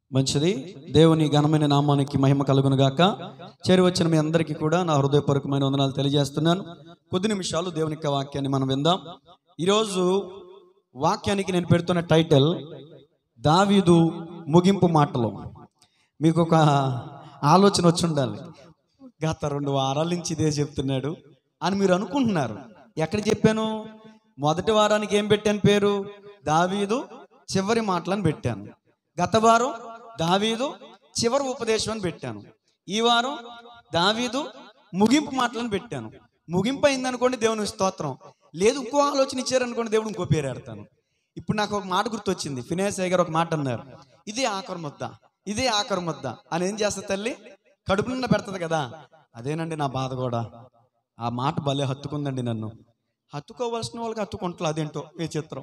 మంచిది దేవుని ఘనమైన నామానికి మహిమ కలుగును గాక చేరి వచ్చిన మీ అందరికీ కూడా నా హృదయపూర్వకమైన వందనాలు తెలియజేస్తున్నాను కొద్ది నిమిషాలు దేవుని యొక్క వాక్యాన్ని మనం విందాం ఈరోజు వాక్యానికి నేను పెడుతున్న టైటిల్ దావీదు ముగింపు మాటలు మీకు ఒక ఆలోచన వచ్చి ఉండాలి గత రెండు వారాల నుంచి ఇదే చెప్తున్నాడు అని మీరు అనుకుంటున్నారు ఎక్కడ చెప్పాను మొదటి వారానికి ఏం పెట్టాను పేరు దావీదు చివరి మాటలను పెట్టాను గత వారం దావీదు చివరి ఉపదేశం అని పెట్టాను ఈ వారం దావీదు ముగింపు మాటలను పెట్టాను ముగింపు అయిందనుకోండి దేవుని స్తోత్రం లేదు ఇంకో ఆలోచన ఇచ్చారనుకోండి దేవుడు ఇంకో పేరు ఆడతాను ఇప్పుడు నాకు ఒక మాట గుర్తొచ్చింది ఫినేసయ్య గారు ఒక మాట అన్నారు ఇదే ఆఖరి ముద్ద ఇదే ఆఖరి ముద్ద అని ఏం చేస్తుంది తల్లి కడుపు నిండా పెడుతుంది కదా అదేనండి నా బాధ కూడా ఆ మాట భలే హత్తుకుందండి నన్ను హత్తుకోవలసిన వాళ్ళకి హత్తుకుంటారు అదేంటో ఏ చిత్రం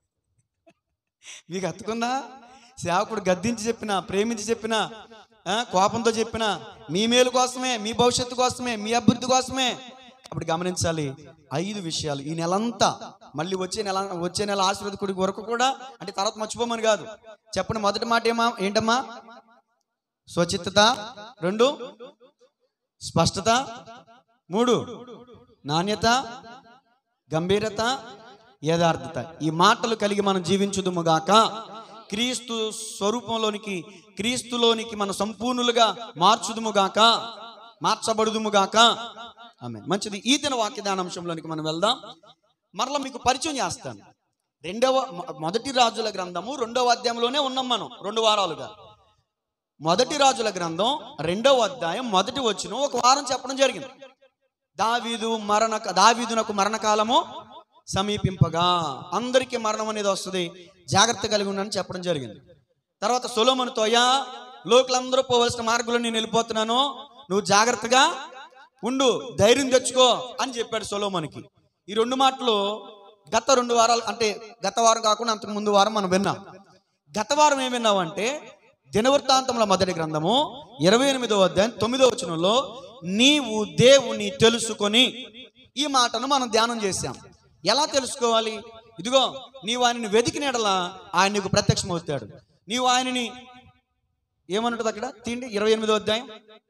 మీకు హత్తుకుందా సేవకుడు గద్దించి చెప్పిన ప్రేమించి చెప్పిన ఆ, కోపంతో చెప్పిన మీ మేలు కోసమే మీ భవిష్యత్తు కోసమే మీ అభివృద్ధి కోసమే అప్పుడు గమనించాలి ఐదు విషయాలు ఈ నెలంతా మళ్ళీ వచ్చే నెల వచ్చే నెల ఆశీర్వదకుడి వరకు కూడా అంటే తర్వాత మర్చిపోమని కాదు చెప్పండి మొదటి మాట ఏమా ఏంటమ్మా స్వచిత్తత రెండు స్పష్టత మూడు నాణ్యత గంభీరత యథార్థత ఈ మాటలు కలిగి మనం జీవించుదుముగాక క్రీస్తు స్వరూపంలోనికి క్రీస్తులోనికి మన సంపూర్ణులుగా మార్చుదుముగాక మార్చబడుదుముగాక ఆమె మంచిది ఈ దిన వాక్యదానాంశంలోనికి మనం వెళ్దాం మరలా మీకు పరిచయం చేస్తాను రెండవ మొ- మొదటి రాజుల గ్రంథము రెండవ అధ్యాయంలోనే ఉన్నాం మనం రెండు వారాలుగా మొదటి రాజుల గ్రంథం రెండవ అధ్యాయం మొదటి వచ్చిన ఒక వారం చెప్పడం జరిగింది దావీదు మరణ దావీదునకు మరణకాలము సమీపింపగా అందరికీ మరణం అనేది వస్తుంది జాగ్రత్త కలిగి ఉండని చెప్పడం జరిగింది తర్వాత సొలోమను తోయా లోకులందరూ పోవలసిన మార్గంలో నేను వెళ్ళిపోతున్నాను నువ్వు జాగ్రత్తగా ఉండు ధైర్యం తెచ్చుకో అని చెప్పాడు సొలోమన్కి ఈ రెండు మాటలు గత రెండు వారాలు అంటే గత వారం కాకుండా అంతకు ముందు వారం మనం విన్నాం గత వారం ఏం విన్నామంటే దినవృత్తాంతముల మొదటి గ్రంథము ఇరవై ఎనిమిదో అధ్యాయం తొమ్మిదో వచనంలో నీవు దేవుని తెలుసుకొని ఈ మాటను మనం ధ్యానం చేశాం ఎలా తెలుసుకోవాలి ఇదిగో నీవు ఆయనని వెతికినడలా ఆయన నీకు ప్రత్యక్షమవుతాడు నీవు ఆయనని ఏమన్నట్టు అక్కడ తిండి ఇరవై ఎనిమిదో అధ్యాయం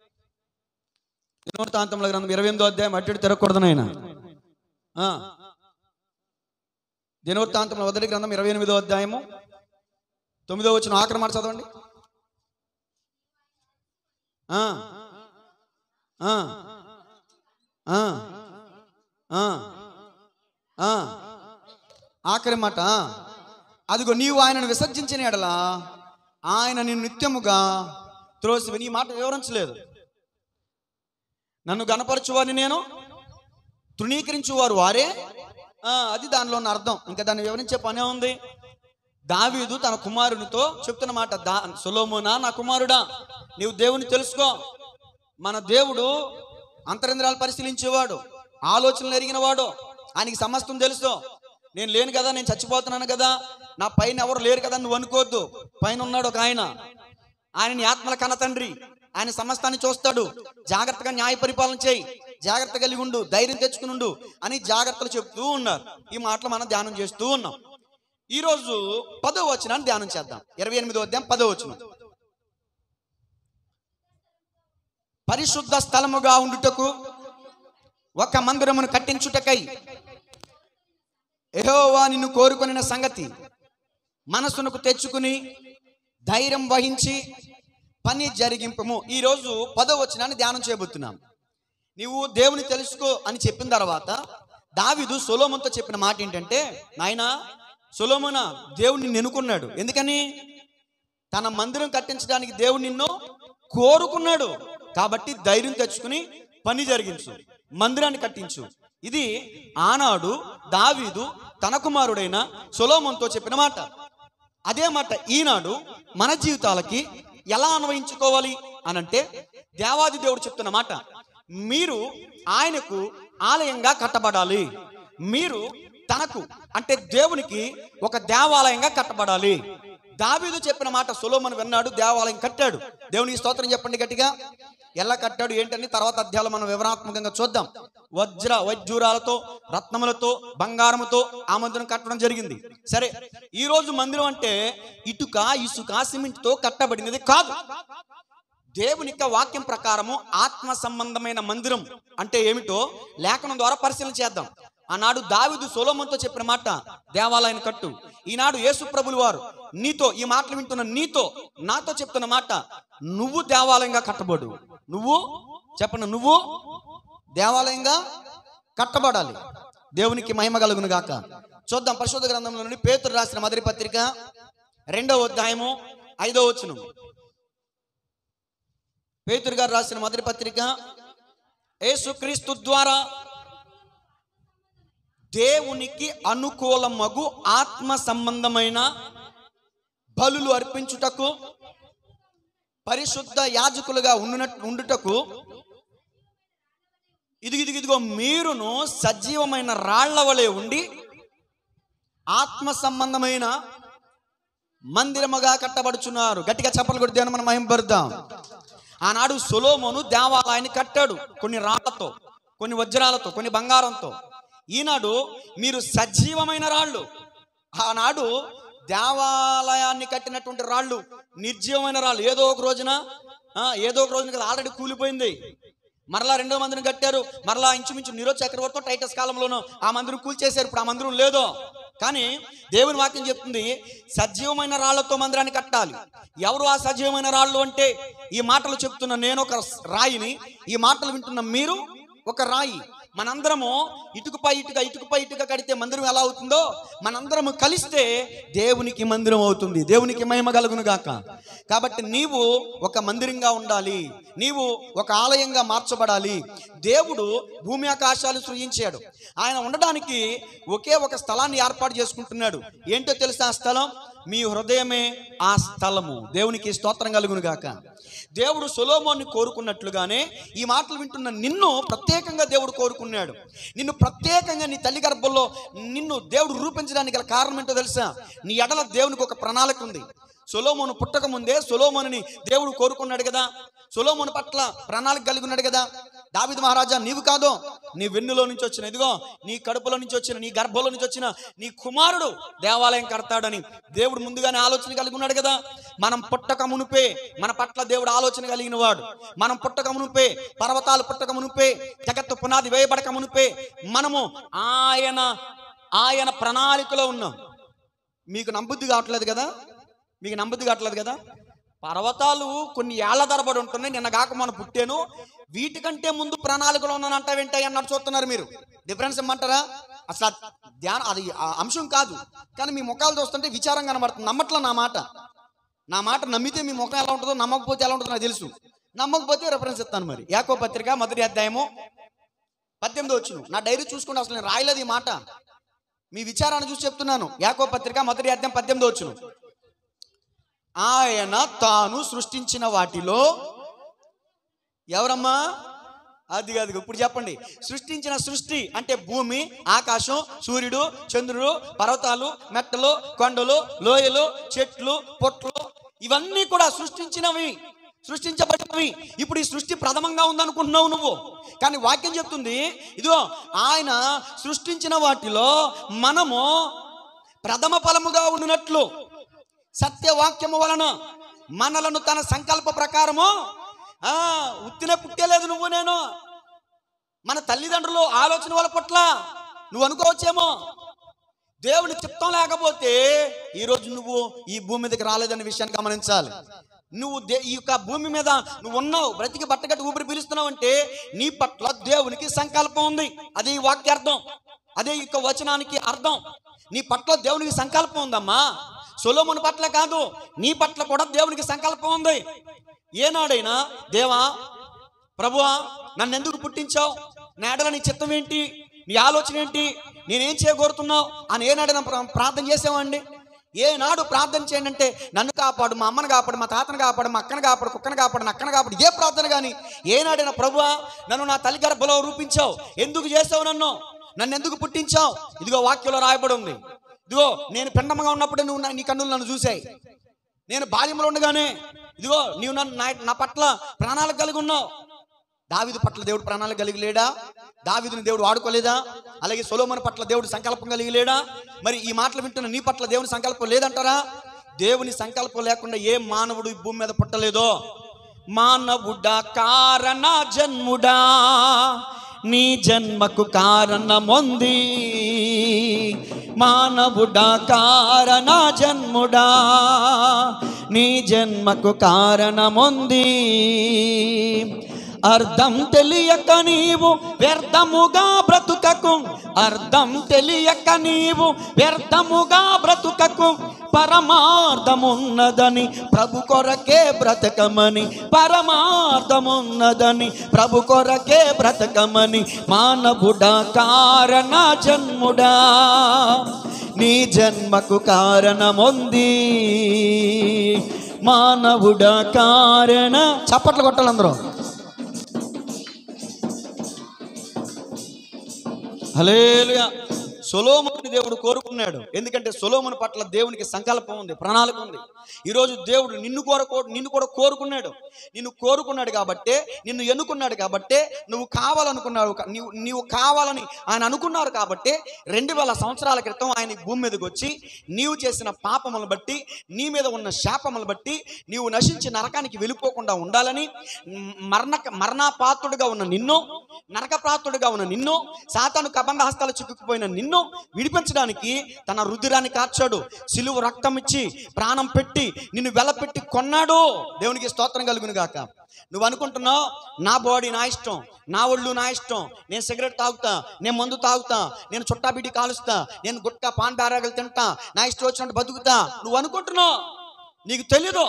దినవృత్తాంతముల గ్రంథం ఇరవై ఎనిమిదో అధ్యాయం అట్టి తిరగకూడదు నాయన ఆ. దినవృత్తాంతముల మొదటి గ్రంథం ఇరవై ఎనిమిదో అధ్యాయము తొమ్మిదో వచ్చిన ఆఖరి మాట చదవండి ఆ. ఆ. ఆ. ఆ. ఆ. ఆఖరి మాట అదిగో నీవు ఆయనను విసర్జించిన ఎడలా ఆయన నిన్ను నిత్యముగా త్రోసివి నీ మాట వివరించలేదు నన్ను గనపరచువారిని నేను తృణీకరించువారు వారే ఆ, అది దానిలో ఉన్న అర్థం ఇంకా దాన్ని వివరించే పనే ఉంది దావీదు తన కుమారునితో చెప్తున్న మాట దా సొలోమోనా నా కుమారుడా నీవు దేవుని తెలుసుకో మన దేవుడు అంతరింద్రాలు పరిశీలించేవాడు ఆలోచనలు ఎరిగిన వాడు ఆయనకి సమస్తం తెలుసు నేను లేను కదా నేను చచ్చిపోతున్నాను కదా నా పైన ఎవరు లేరు కదా నువ్వు అనుకోవద్దు పైన ఉన్నాడు ఒక ఆయన ఆయన నీ ఆత్మల కన్న తండ్రి ఆయన సమస్తాన్ని చూస్తాడు జాగ్రత్తగా న్యాయ పరిపాలన చేయి జాగ్రత్త కలిగి ఉండు ధైర్యం తెచ్చుకుని ఉండు అని జాగ్రత్తలు చెప్తూ ఉన్నారు ఈ మాటలు మనం ధ్యానం చేస్తూ ఉన్నాం ఈ రోజు పదో వచనాన్ని ధ్యానం చేద్దాం ఇరవై ఎనిమిదో అధ్యాయం పదో వచనం పరిశుద్ధ స్థలముగా ఉండుటకు ఒక మందిరమును కట్టించుటకై ఎహోవా నిన్ను కోరుకొనిన సంగతి మనసునకు తెచ్చుకుని ధైర్యం వహించి పని జరిగింపము ఈరోజు పదో వచనాన్ని ధ్యానం చేయబోతున్నాం నీవు దేవుని తెలుసుకో అని చెప్పిన తర్వాత దావిదు సొలోమన్తో చెప్పిన మాట ఏంటంటే నాయన సొలోమన దేవుడు నిన్ను ఎన్నుకున్నాడు ఎందుకని తన మందిరం కట్టించడానికి దేవుడు నిన్ను కోరుకున్నాడు కాబట్టి ధైర్యం తెచ్చుకుని పని జరిగించు మందిరాన్ని కట్టించు ఇది ఆనాడు దావీదు తన కుమారుడైన సొలోమన్తో చెప్పిన మాట అదే మాట ఈనాడు మన జీవితాలకి ఎలా అన్వయించుకోవాలి అనంటే దేవాది దేవుడు చెప్తున్న మాట మీరు ఆయనకు ఆలయంగా కట్టబడాలి మీరు తనకు అంటే దేవునికి ఒక దేవాలయంగా కట్టబడాలి దావీదు చెప్పిన మాట సొలోమన్ విన్నాడు దేవాలయం కట్టాడు దేవునికి స్తోత్రం చెప్పండి గట్టిగా ఎలా కట్టాడు ఏంటని తర్వాత అధ్యాయంలో మనం వివరాత్మకంగా చూద్దాం వజ్ర వజ్జూరాలతో రత్నములతో బంగారముతో ఆ మందిరం కట్టడం జరిగింది సరే ఈ రోజు మందిరం అంటే ఇటుక ఇసుక సిమెంట్తో కట్టబడినది కాదు దేవుని యొక్క వాక్యం ప్రకారము ఆత్మ సంబంధమైన మందిరం అంటే ఏమిటో లేఖనం ద్వారా పరిశీలన చేద్దాం ఆనాడు దావిదు సొలోమన్తో చెప్పిన మాట దేవాలయం కట్టు ఈనాడు యేసు ప్రభులు వారు నీతో ఈ మాటలు వింటున్న నీతో నాతో చెప్తున్న మాట నువ్వు దేవాలయంగా కట్టబడు నువ్వు చెప్పను నువ్వు దేవాలయంగా కట్టబడాలి దేవునికి మహిమ కలుగును గాక చూద్దాం పరిశోధ గ్రంథంలో నుండి పేతురు రాసిన మొదటి పత్రిక రెండవ అధ్యాయము ఐదవ వచనం పేతురు గారు రాసిన మొదటి పత్రిక యేసుక్రీస్తు ద్వారా దేవునికి అనుకూలమగు ఆత్మ సంబంధమైన బలులు అర్పించుటకు పరిశుద్ధ యాజకులుగా ఉండునట్ ఉండుటకు ఇదిగో ఇదిగో ఇదిగో మీరును సజీవమైన రాళ్ల వలె ఉండి ఆత్మ సంబంధమైన మందిరముగా కట్టబడుచున్నారు గట్టిగా చెప్పలు కొట్టి దేవుని మనం మహింపరుద్దాం ఆనాడు సొలోమోను దేవాలయాన్ని కట్టాడు కొన్ని రాళ్లతో కొన్ని వజ్రాలతో కొన్ని బంగారంతో ఈనాడు మీరు సజీవమైన రాళ్ళు ఆనాడు దేవాలయాన్ని కట్టినటువంటి రాళ్ళు నిర్జీవమైన రాళ్ళు ఏదో ఒక రోజున ఆ, ఏదో ఒక రోజున కదా ఆల్రెడీ కూలిపోయింది మరలా రెండో మందిరం కట్టారు మరలా ఇంచుమించు నిరో చక్రవర్తితో టైటస్ కాలంలోనూ ఆ మందిరం కూల్చేశారు ఇప్పుడు ఆ మందిరం లేదో కానీ దేవుని వాక్యం చెప్తుంది సజీవమైన రాళ్లతో మందిరాన్ని కట్టాలి ఎవరు ఆ సజీవమైన రాళ్ళు అంటే ఈ మాటలు చెప్తున్న నేను ఒక రాయిని ఈ మాటలు వింటున్న మీరు ఒక రాయి మనందరము ఇటుకపై ఇటుక ఇటుకపై ఇటుక కడితే మందిరం ఎలా అవుతుందో మనందరము కలిస్తే దేవునికి మందిరం అవుతుంది దేవునికి మహిమ కలుగును గాక కాబట్టి నీవు ఒక మందిరంగా ఉండాలి నీవు ఒక ఆలయంగా మార్చబడాలి దేవుడు భూమి ఆకాశాలు సృజించాడు ఆయన ఉండడానికి ఒకే ఒక స్థలాన్ని ఏర్పాటు చేసుకుంటున్నాడు ఏంటో తెలుసా ఆ స్థలం మీ హృదయమే ఆ స్థలము దేవునికి స్తోత్రం కలుగును గాక దేవుడు సొలోమోన్ని కోరుకున్నట్లుగానే ఈ మాటలు వింటున్న నిన్ను ప్రత్యేకంగా దేవుడు కోరుకున్నాడు నిన్ను ప్రత్యేకంగా నీ తల్లి గర్భంలో నిన్ను దేవుడు రూపించడానికి గల కారణం ఏంటో తెలుసా నీ ఎడల దేవునికి ఒక ప్రణాళిక ఉంది సొలోమోను పుట్టక ముందే సొలోమోనుని దేవుడు కోరుకున్నాడు కదా సొలోమోను పట్ల ప్రణాళిక కలిగి ఉన్నాడు కదా దావిద్ మహారాజా నీవు కాదో నీ వెన్నులో నుంచి వచ్చిన ఇదిగో నీ కడుపులో నుంచి వచ్చిన నీ గర్భంలో నుంచి వచ్చిన నీ కుమారుడు దేవాలయం కడతాడని దేవుడు ముందుగానే ఆలోచన కలిగి ఉన్నాడు కదా మనం పుట్టక మునుపే మన పట్ల దేవుడు ఆలోచన కలిగిన వాడు మనం పుట్టక మునుపే పర్వతాలు పుట్టక మునుపే జగత్తు పునాది వేయబడక మునుపే మనము ఆయన ఆయన ప్రణాళికలో ఉన్నాం మీకు నమ్ముద్ది కావట్లేదు కదా మీకు నమ్ముద్ది కావట్లేదు కదా పర్వతాలు కొన్ని ఏళ్ల తరబడి ఉంటున్నాయి నిన్న కాక మనం పుట్టాను వీటికంటే ముందు ప్రణాళికలో ఉన్నాను అంటావేంటి అన్నట్టు చూస్తున్నారు మీరు డిఫరెన్స్ ఇమ్మంటారా అసలు ఆ ధ్యానం అది ఆ అంశం కాదు కానీ మీ ముఖాలు చూస్తుంటే విచారం కనబడుతుంది నమ్మట్లా నా మాట నా మాట నమ్మితే మీ ముఖం ఎలా ఉంటుందో నమ్మకపోతే ఎలా ఉంటుందో నాకు తెలుసు నమ్మకపోతే రెఫరెన్స్ ఇస్తాను మరి యాకో పత్రిక మొదటి అధ్యాయము పద్దెనిమిది వచ్చును నా డైరీ చూసుకుంటే అసలు నేను రాయలేదు ఈ మాట మీ విచారాన్ని చూసి చెప్తున్నాను యాకో పత్రిక మొదటి అధ్యాయం పద్దెనిమిది వచ్చును ఆయన తాను సృష్టించిన వాటిలో ఎవరమ్మా అది కాదు ఇప్పుడు చెప్పండి సృష్టించిన సృష్టి అంటే భూమి ఆకాశం సూర్యుడు చంద్రుడు పర్వతాలు మెట్టలు కొండలు లోయలు చెట్లు పొట్లు ఇవన్నీ కూడా సృష్టించినవి సృష్టించబడినవి ఇప్పుడు ఈ సృష్టి ప్రథమంగా ఉందనుకుంటున్నావు నువ్వు కానీ వాక్యం చెప్తుంది ఇదిగో ఆయన సృష్టించిన వాటిలో మనము ప్రథమ ఫలముగా ఉండినట్లు సత్యవాక్యము వలన మనలను తన సంకల్ప ప్రకారము ఆ ఉత్తిన పుట్టేలేదు నువ్వు నేను మన తల్లిదండ్రులు ఆలోచన వాళ్ళ పట్ల నువ్వు అనుకోవచ్చేమో దేవుని చిత్తం లేకపోతే ఈరోజు నువ్వు ఈ భూమి మీదకి రాలేదనే విషయాన్ని గమనించాలి నువ్వు దే ఈ యొక్క భూమి మీద నువ్వు ఉన్నావు బ్రతికి బట్టగట్టి ఊపిరి పీలుస్తున్నావు అంటే నీ పట్ల దేవునికి సంకల్పం ఉంది అదే ఈ వాక్యార్థం అదే ఈ యొక్క వచనానికి అర్థం నీ పట్ల దేవునికి సంకల్పం ఉందమ్మా సొలోముని పట్ల కాదు నీ పట్ల కూడా దేవునికి సంకల్పం ఉంది ఏనాడైనా దేవా ప్రభువా నన్ను ఎందుకు పుట్టించావు నా ఎడల నీ చిత్తం ఏంటి నీ ఆలోచన ఏంటి నేనేం చేయగోరుతున్నావు అని ఏనాడైనా ప్రా- ప్రార్థన చేసామండి ఏనాడు ప్రార్థన చేయండి అంటే నన్ను కాపాడు మా అమ్మను కాపాడు మా తాతను కాపాడు మా అక్కను కాపాడు కుక్కను కాపాడు నా అక్కను కాపాడు ఏ ప్రార్థన కానీ ఏనాడైనా ప్రభువా నన్ను నా తల్లి గర్భలో రూపించావు ఎందుకు చేసావు నన్ను నన్ను ఎందుకు పుట్టించావు ఇదిగో వాక్యంలో రాయబడి ఉంది ఇదిగో నేను పిండముగా ఉన్నప్పుడే నువ్వు నా- నీ కన్నులు నన్ను చూసాయి నేను బాల్యంలో ఉండగానే ఇదిగో నీవు నన్ను నా- నా పట్ల ప్రాణాలు కలిగి ఉన్నావు దావిదు పట్ల దేవుడు ప్రణాళిక కలిగి లేడా దావిదుని దేవుడు వాడుకోలేదా అలాగే సొలోమన్ పట్ల దేవుడు సంకల్పం కలిగి లేడా మరి ఈ మాటలు వింటున్న నీ పట్ల దేవుని సంకల్పం లేదంటారా దేవుని సంకల్పం లేకుండా ఏ మానవుడు ఈ భూమి మీద పుట్టలేదో మానవుడా కారణ జన్ముడా నీ జన్మకు కారణముంది మానవుడా కారణ జన్ముడా నీ జన్మకు కారణముంది అర్థం తెలియక నీవు వ్యర్థముగా బ్రతుకకు అర్థం తెలియక నీవు వ్యర్థముగా బ్రతుకకు పరమార్థమున్నదని ప్రభు కొరకే బ్రతకమని పరమార్థమున్నదని ప్రభు కొరకే బ్రతకమని మానవుడా కారణ జన్ముడా నీ జన్మకు కారణముంది మానవుడా కారణ చప్పట్లు కొట్టాలి అందరూ హలేలుయా సొలోముని దేవుడు కోరుకున్నాడు ఎందుకంటే సొలోముని పట్ల దేవునికి సంకల్పం ఉంది ప్రణాళిక ఉంది ఈరోజు దేవుడు నిన్ను కోరుకో నిన్ను కూడా కోరుకున్నాడు నిన్ను కోరుకున్నాడు కాబట్టే నిన్ను ఎన్నుకున్నాడు కాబట్టే నువ్వు కావాలనుకున్నావు కా- నీవు నీవు కావాలని ఆయన అనుకున్నారు కాబట్టి రెండు వేల సంవత్సరాల క్రితం ఆయన ఈ భూమి మీదకి వచ్చి నీవు చేసిన పాపములను బట్టి నీ మీద ఉన్న శాపములను బట్టి నీవు నశించి నరకానికి వెళ్ళిపోకుండా ఉండాలని మ్, మరణ మరణపాత్రుడుగా ఉన్న నిన్ను నరకప్రాతుడుగా ఉన్న నిన్ను సాతాను కబంధ హస్తాలు చిక్కుకుపోయిన నిన్ను విడిపించడానికి తన రుధిరాన్ని కార్చాడు సిలువ రక్తం ఇచ్చి ప్రాణం పెట్టి నిన్ను వెలపెట్టి కొన్నాడు దేవునికి స్తోత్రం కలుగును గాక నువ్వు అనుకుంటున్నావు నా బాడీ నా ఇష్టం నా ఒళ్ళు నా ఇష్టం నేను సిగరెట్ తాగుతా నేను మందు తాగుతా నేను చుట్టా బిడ్డి కాలుస్తా నేను గుట్కా పాన్ బేరాగలు తింటా నా ఇష్టం వచ్చినట్టు బతుకుతా నువ్వు అనుకుంటున్నావు నీకు తెలీదు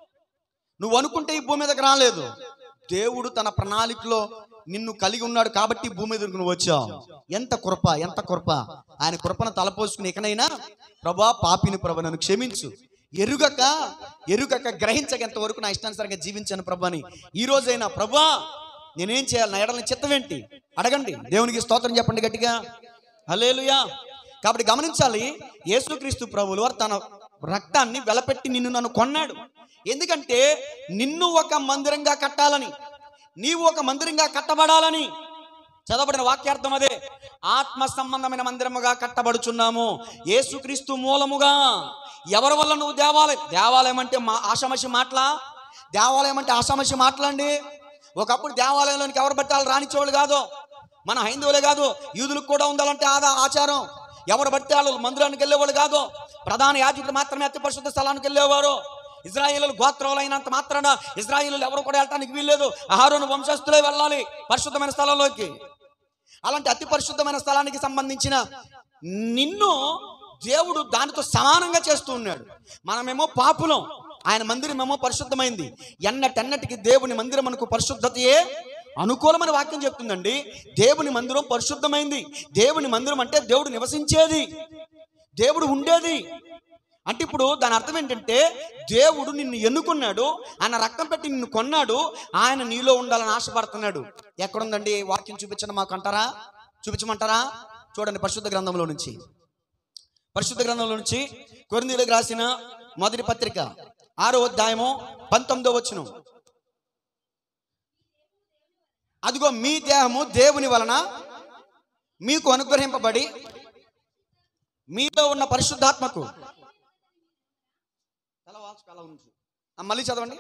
నువ్వు అనుకుంటే ఈ భూమి మీదకి రాలేదు దేవుడు తన ప్రణాళికలో నిన్ను కలిగి ఉన్నాడు కాబట్టి ఈ భూమి మీదకి నువ్వు వచ్చావు ఎంత కృప ఎంత కృప ఆయన కృపను తలపోసుకుని ఇకనైనా ప్రభా పాపిని ప్రభు నన్ను క్షమించు ఎరుగక ఎరుగక గ్రహించగంత వరకు నా ఇష్టానుసారంగా జీవించాను ప్రభు అని ఈ రోజైనా ప్రభా నేనేం చేయాలి నా ఎడలని చిత్తం ఏంటి అడగండి దేవునికి స్తోత్రం చెప్పండి గట్టిగా హలేలుయా కాబట్టి గమనించాలి యేసుక్రీస్తు ప్రభువులు వారు తన రక్తాన్ని వెలపెట్టి నిన్ను నన్ను కొన్నాడు ఎందుకంటే నిన్ను ఒక మందిరంగా కట్టాలని నీవు ఒక మందిరంగా కట్టబడాలని చదవబడిన వాక్యార్థం అదే ఆత్మ సంబంధమైన మందిరముగా కట్టబడుచున్నాము యేసుక్రీస్తు మూలముగా ఎవరి వల్ల నువ్వు దేవాలయం దేవాలయం అంటే మా ఆషామషి మాటలా దేవాలయం అంటే ఆషామషి మాటలండి ఒకప్పుడు దేవాలయంలోనికి ఎవరు పట్టాలి రానిచ్చేవాళ్ళు కాదు మన హైందవులే కాదు యూదులకు కూడా ఉండాలంటే ఆదా ఆచారం ఎవరు బట్టి వాళ్ళు మందిరానికి వెళ్ళేవాళ్ళు కాదు ప్రధాన యాజకుడు మాత్రమే అతి పరిశుద్ధ స్థలానికి వెళ్ళేవారు ఇజ్రాయేలు గోత్రాలు అయినంత మాత్రాన ఇజ్రాయేలు ఎవరు కూడా వెళ్ళటానికి వీల్లేదు ఆహారోను వంశస్థులే వెళ్ళాలి పరిశుద్ధమైన స్థలంలోకి అలాంటి అతి పరిశుద్ధమైన స్థలానికి సంబంధించిన నిన్ను దేవుడు దానితో సమానంగా చేస్తూ ఉన్నాడు మనమేమో పాపులం ఆయన మందిరమేమో పరిశుద్ధమైంది ఎన్నటెన్నటికి దేవుని మందిరం మనకు పరిశుద్ధతయే అనుకూలమైన వాక్యం చెప్తుందండి దేవుని మందిరం పరిశుద్ధమైంది దేవుని మందిరం అంటే దేవుడు నివసించేది దేవుడు ఉండేది అంటే ఇప్పుడు దాని అర్థం ఏంటంటే దేవుడు నిన్ను ఎన్నుకున్నాడు ఆయన రక్తం పెట్టి నిన్ను కొన్నాడు ఆయన నీలో ఉండాలని ఆశపడుతున్నాడు ఎక్కడుందండి వాక్యం చూపించండి మాకు అంటారా చూపించమంటారా చూడండి పరిశుద్ధ గ్రంథంలో నుంచి పరిశుద్ధ గ్రంథంలో నుంచి కొరిందీలకు రాసిన మొదటి పత్రిక ఆరో అధ్యాయము పంతొమ్మిదో వచ్చును అదిగో మీ దేహము దేవుని వలన మీకు అనుగ్రహింపబడి మీలో ఉన్న పరిశుద్ధాత్మకు తల వాల్చుకు అలా ఉంచు. ఆ, మళ్ళీ చదవండి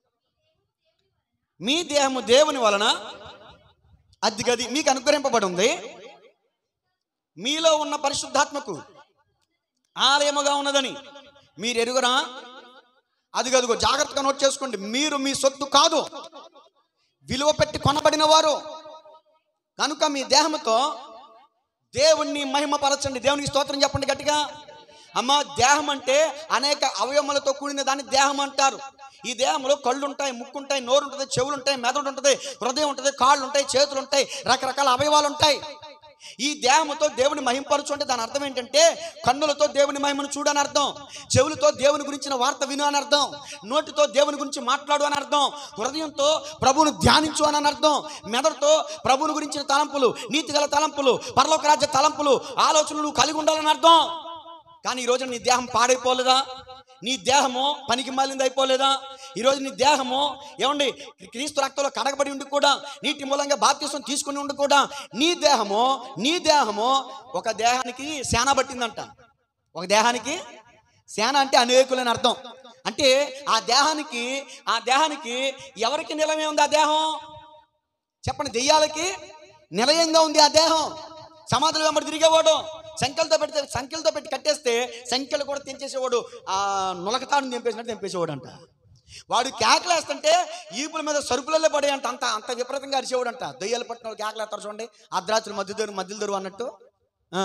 మీ దేహము దేవుని వలన అది గది మీకు అనుగ్రహింపబడి ఉంది మీలో ఉన్న పరిశుద్ధాత్మకు ఆలయముగా ఉన్నదని మీరు ఎరుగురా అది గదిగో జాగ్రత్తగా నోట్ చేసుకోండి మీరు మీ సొత్తు కాదు విలువ పెట్టి కొనబడిన వారు కనుక మీ దేహముతో దేవుణ్ణి మహిమపరచండి దేవునికి స్తోత్రం చెప్పండి గట్టిగా అమ్మ దేహం అంటే అనేక అవయవములతో కూడిన దాన్ని దేహం అంటారు ఈ దేహంలో కళ్ళు ఉంటాయి ముక్కు ఉంటాయి నోరు ఉంటుంది చెవులు ఉంటాయి మెదడు ఉంటుంది హృదయం ఉంటుంది కాళ్ళు ఉంటాయి చేతులు ఉంటాయి రకరకాల అవయవాలు ఉంటాయి ఈ దేహముతో దేవుని మహింపరచు అంటే దాని అర్థం ఏంటంటే కన్నులతో దేవుని మహిమను చూడని అర్థం చెవులతో దేవుని గురించిన వార్త విను అని అర్థం నోటితో దేవుని గురించి మాట్లాడు అని అర్థం హృదయంతో ప్రభువును ధ్యానించు అని అర్థం మెదడుతో ప్రభువుని గురించిన తలంపులు నీతిగల తలంపులు పరలోక రాజ్య తలంపులు ఆలోచనలు నువ్వు కలిగి ఉండాలని అర్థం కానీ ఈ రోజు నీ దేహం పాడైపోలేదా నీ దేహము పనికి మాలింది అయిపోలేదా ఈరోజు నీ దేహము ఏమండి క్రీస్తు రక్తంలో కడగబడి ఉండి కూడా నీటి మూలంగా బాప్తీసం తీసుకుని ఉండి కూడా నీ దేహము నీ దేహము ఒక దేహానికి సేన పట్టిందంట ఒక దేహానికి సేన అంటే అనేకులని అర్థం అంటే ఆ దేహానికి ఆ దేహానికి ఎవరికి నిలమే ఉంది ఆ దేహం చెప్పండి దెయ్యాలకి నిలయంగా ఉంది ఆ దేహం సమాధులు వెంబడి తిరిగేవాడు సంఖ్యలతో పెడితే సంఖ్యలతో పెట్టి కట్టేస్తే సంఖ్యలు కూడా తెంచేసేవాడు ఆ నులకతాడుని తెంపేసినట్టు తెంపేసేవాడు అంట వాడు కేకలేస్తుంటే ఈపుల మీద సరుకులలో పడేయంట అంత అంత విపరీతంగా అరిచేవాడు అంట దయ్యాలు పట్టిన వాళ్ళు కేకలేస్తారు చూడండి అర్ధరాత్రులు మధ్య దూరం మధ్యలో దూరం అన్నట్టు ఆ.